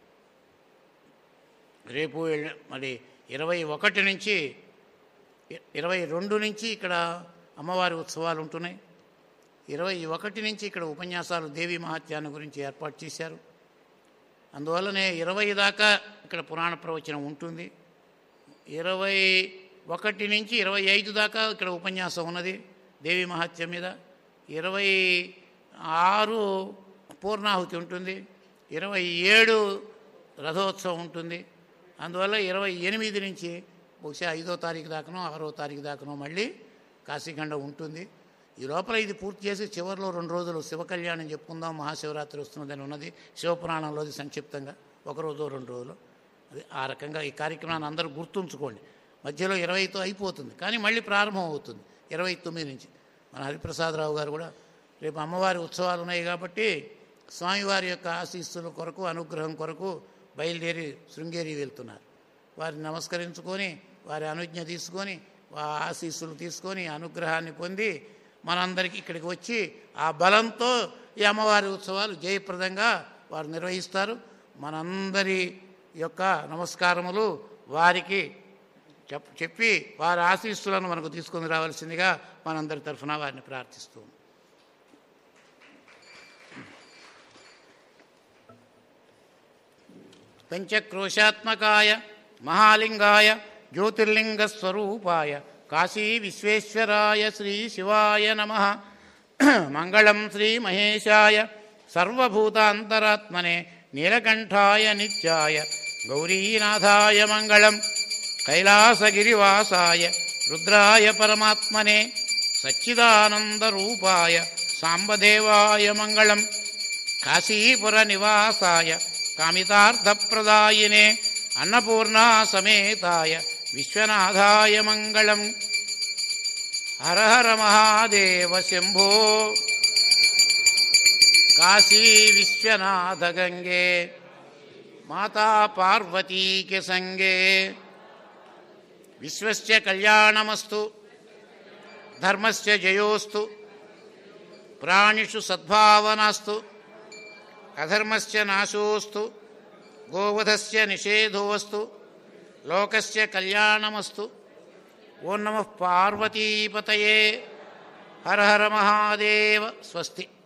రేపు ఎల్లు- మరి ఇరవై ఒకటి నుంచి ఇ- ఇరవై రెండు నుంచి ఇక్కడ అమ్మవారి ఉత్సవాలు ఉంటున్నాయి ఇరవై ఒకటి నుంచి ఇక్కడ ఉపన్యాసాలు దేవి మహాత్యాన్ని గురించి ఏర్పాటు చేశారు అందువల్లనే ఇరవై దాకా ఇక్కడ పురాణ ప్రవచనం ఉంటుంది ఇరవై ఒకటి నుంచి ఇరవై ఐదు దాకా ఇక్కడ ఉపన్యాసం ఉన్నది దేవి మహత్యం మీద ఇరవై ఆరు పూర్ణాహుతి ఉంటుంది ఇరవై ఏడు రథోత్సవం ఉంటుంది అందువల్ల ఇరవై ఎనిమిది నుంచి బహుశా ఐదో తారీఖు దాకానో ఆరో తారీఖు దాకానో మళ్ళీ కాశీఖండ ఉంటుంది ఈ లోపల ఇది పూర్తి చేసి చివరిలో రెండు రోజులు శివ కళ్యాణం చెప్పుకుందాం మహాశివరాత్రి వస్తున్నదని ఉన్నది శివపురాణంలోది సంక్షిప్తంగా ఒక రోజు రెండు రోజులు అది ఆ రకంగా ఈ కార్యక్రమాన్ని అందరూ గుర్తుంచుకోండి మధ్యలో ఇరవైతో అయిపోతుంది కానీ మళ్ళీ ప్రారంభం అవుతుంది ఇరవై తొమ్మిది నుంచి మన హరిప్రసాదరావు గారు కూడా రేపు అమ్మవారి ఉత్సవాలు ఉన్నాయి కాబట్టి స్వామివారి యొక్క ఆశీస్సుల కొరకు అనుగ్రహం కొరకు బయలుదేరి శృంగేరి వెళ్తున్నారు వారిని నమస్కరించుకొని వారి అనుజ్ఞ తీసుకొని ఆ ఆశీస్సులు తీసుకొని అనుగ్రహాన్ని పొంది మనందరికీ ఇక్కడికి వచ్చి ఆ బలంతో ఈ అమ్మవారి ఉత్సవాలు జయప్రదంగా వారు నిర్వహిస్తారు మనందరి యొక్క నమస్కారములు వారికి చెప్ చెప్పి వారి ఆశీస్సులను మనకు తీసుకొని రావాల్సిందిగా మనందరి తరఫున వారిని ప్రార్థిస్తూ ఉన్నాం. పంచక్రోశాత్మకాయ మహాలింగాయ జ్యోతిర్లింగస్వరూపాయ కాశీ విశ్వేశ్వరాయ శ్రీ శివాయ నమ మంగళం శ్రీ మహేశాయ సర్వభూతాంతరాత్మనే నీలకంఠాయ నిత్యాయ గౌరీనాథాయ మంగళం కైలాసగిరివాసాయ రుద్రాయ పరమాత్మనే సచ్చిదానందరూపాయ సాంబదేవాయ మంగళం కాశీపుర నివాసాయ కామితార్థప్రదాయినే అన్నపూర్ణా సమేతాయ విశ్వనాథాయ మంగళం హర హర మహాదేవ శంభో కాశీ విశ్వనాథ గంగే మాతా పార్వతీకి సంగే విశ్వస్య కళ్యాణమస్తు ధర్మస్య జయోస్తు ప్రాణిషు సద్భావనాస్తు అధర్మస్య నాశోస్తు గోవధస్య నిషేధోస్తు లోకస్య కళ్యాణమస్తు ఓం నమ పార్వతీపతయే హర హర మహాదేవ స్వస్తి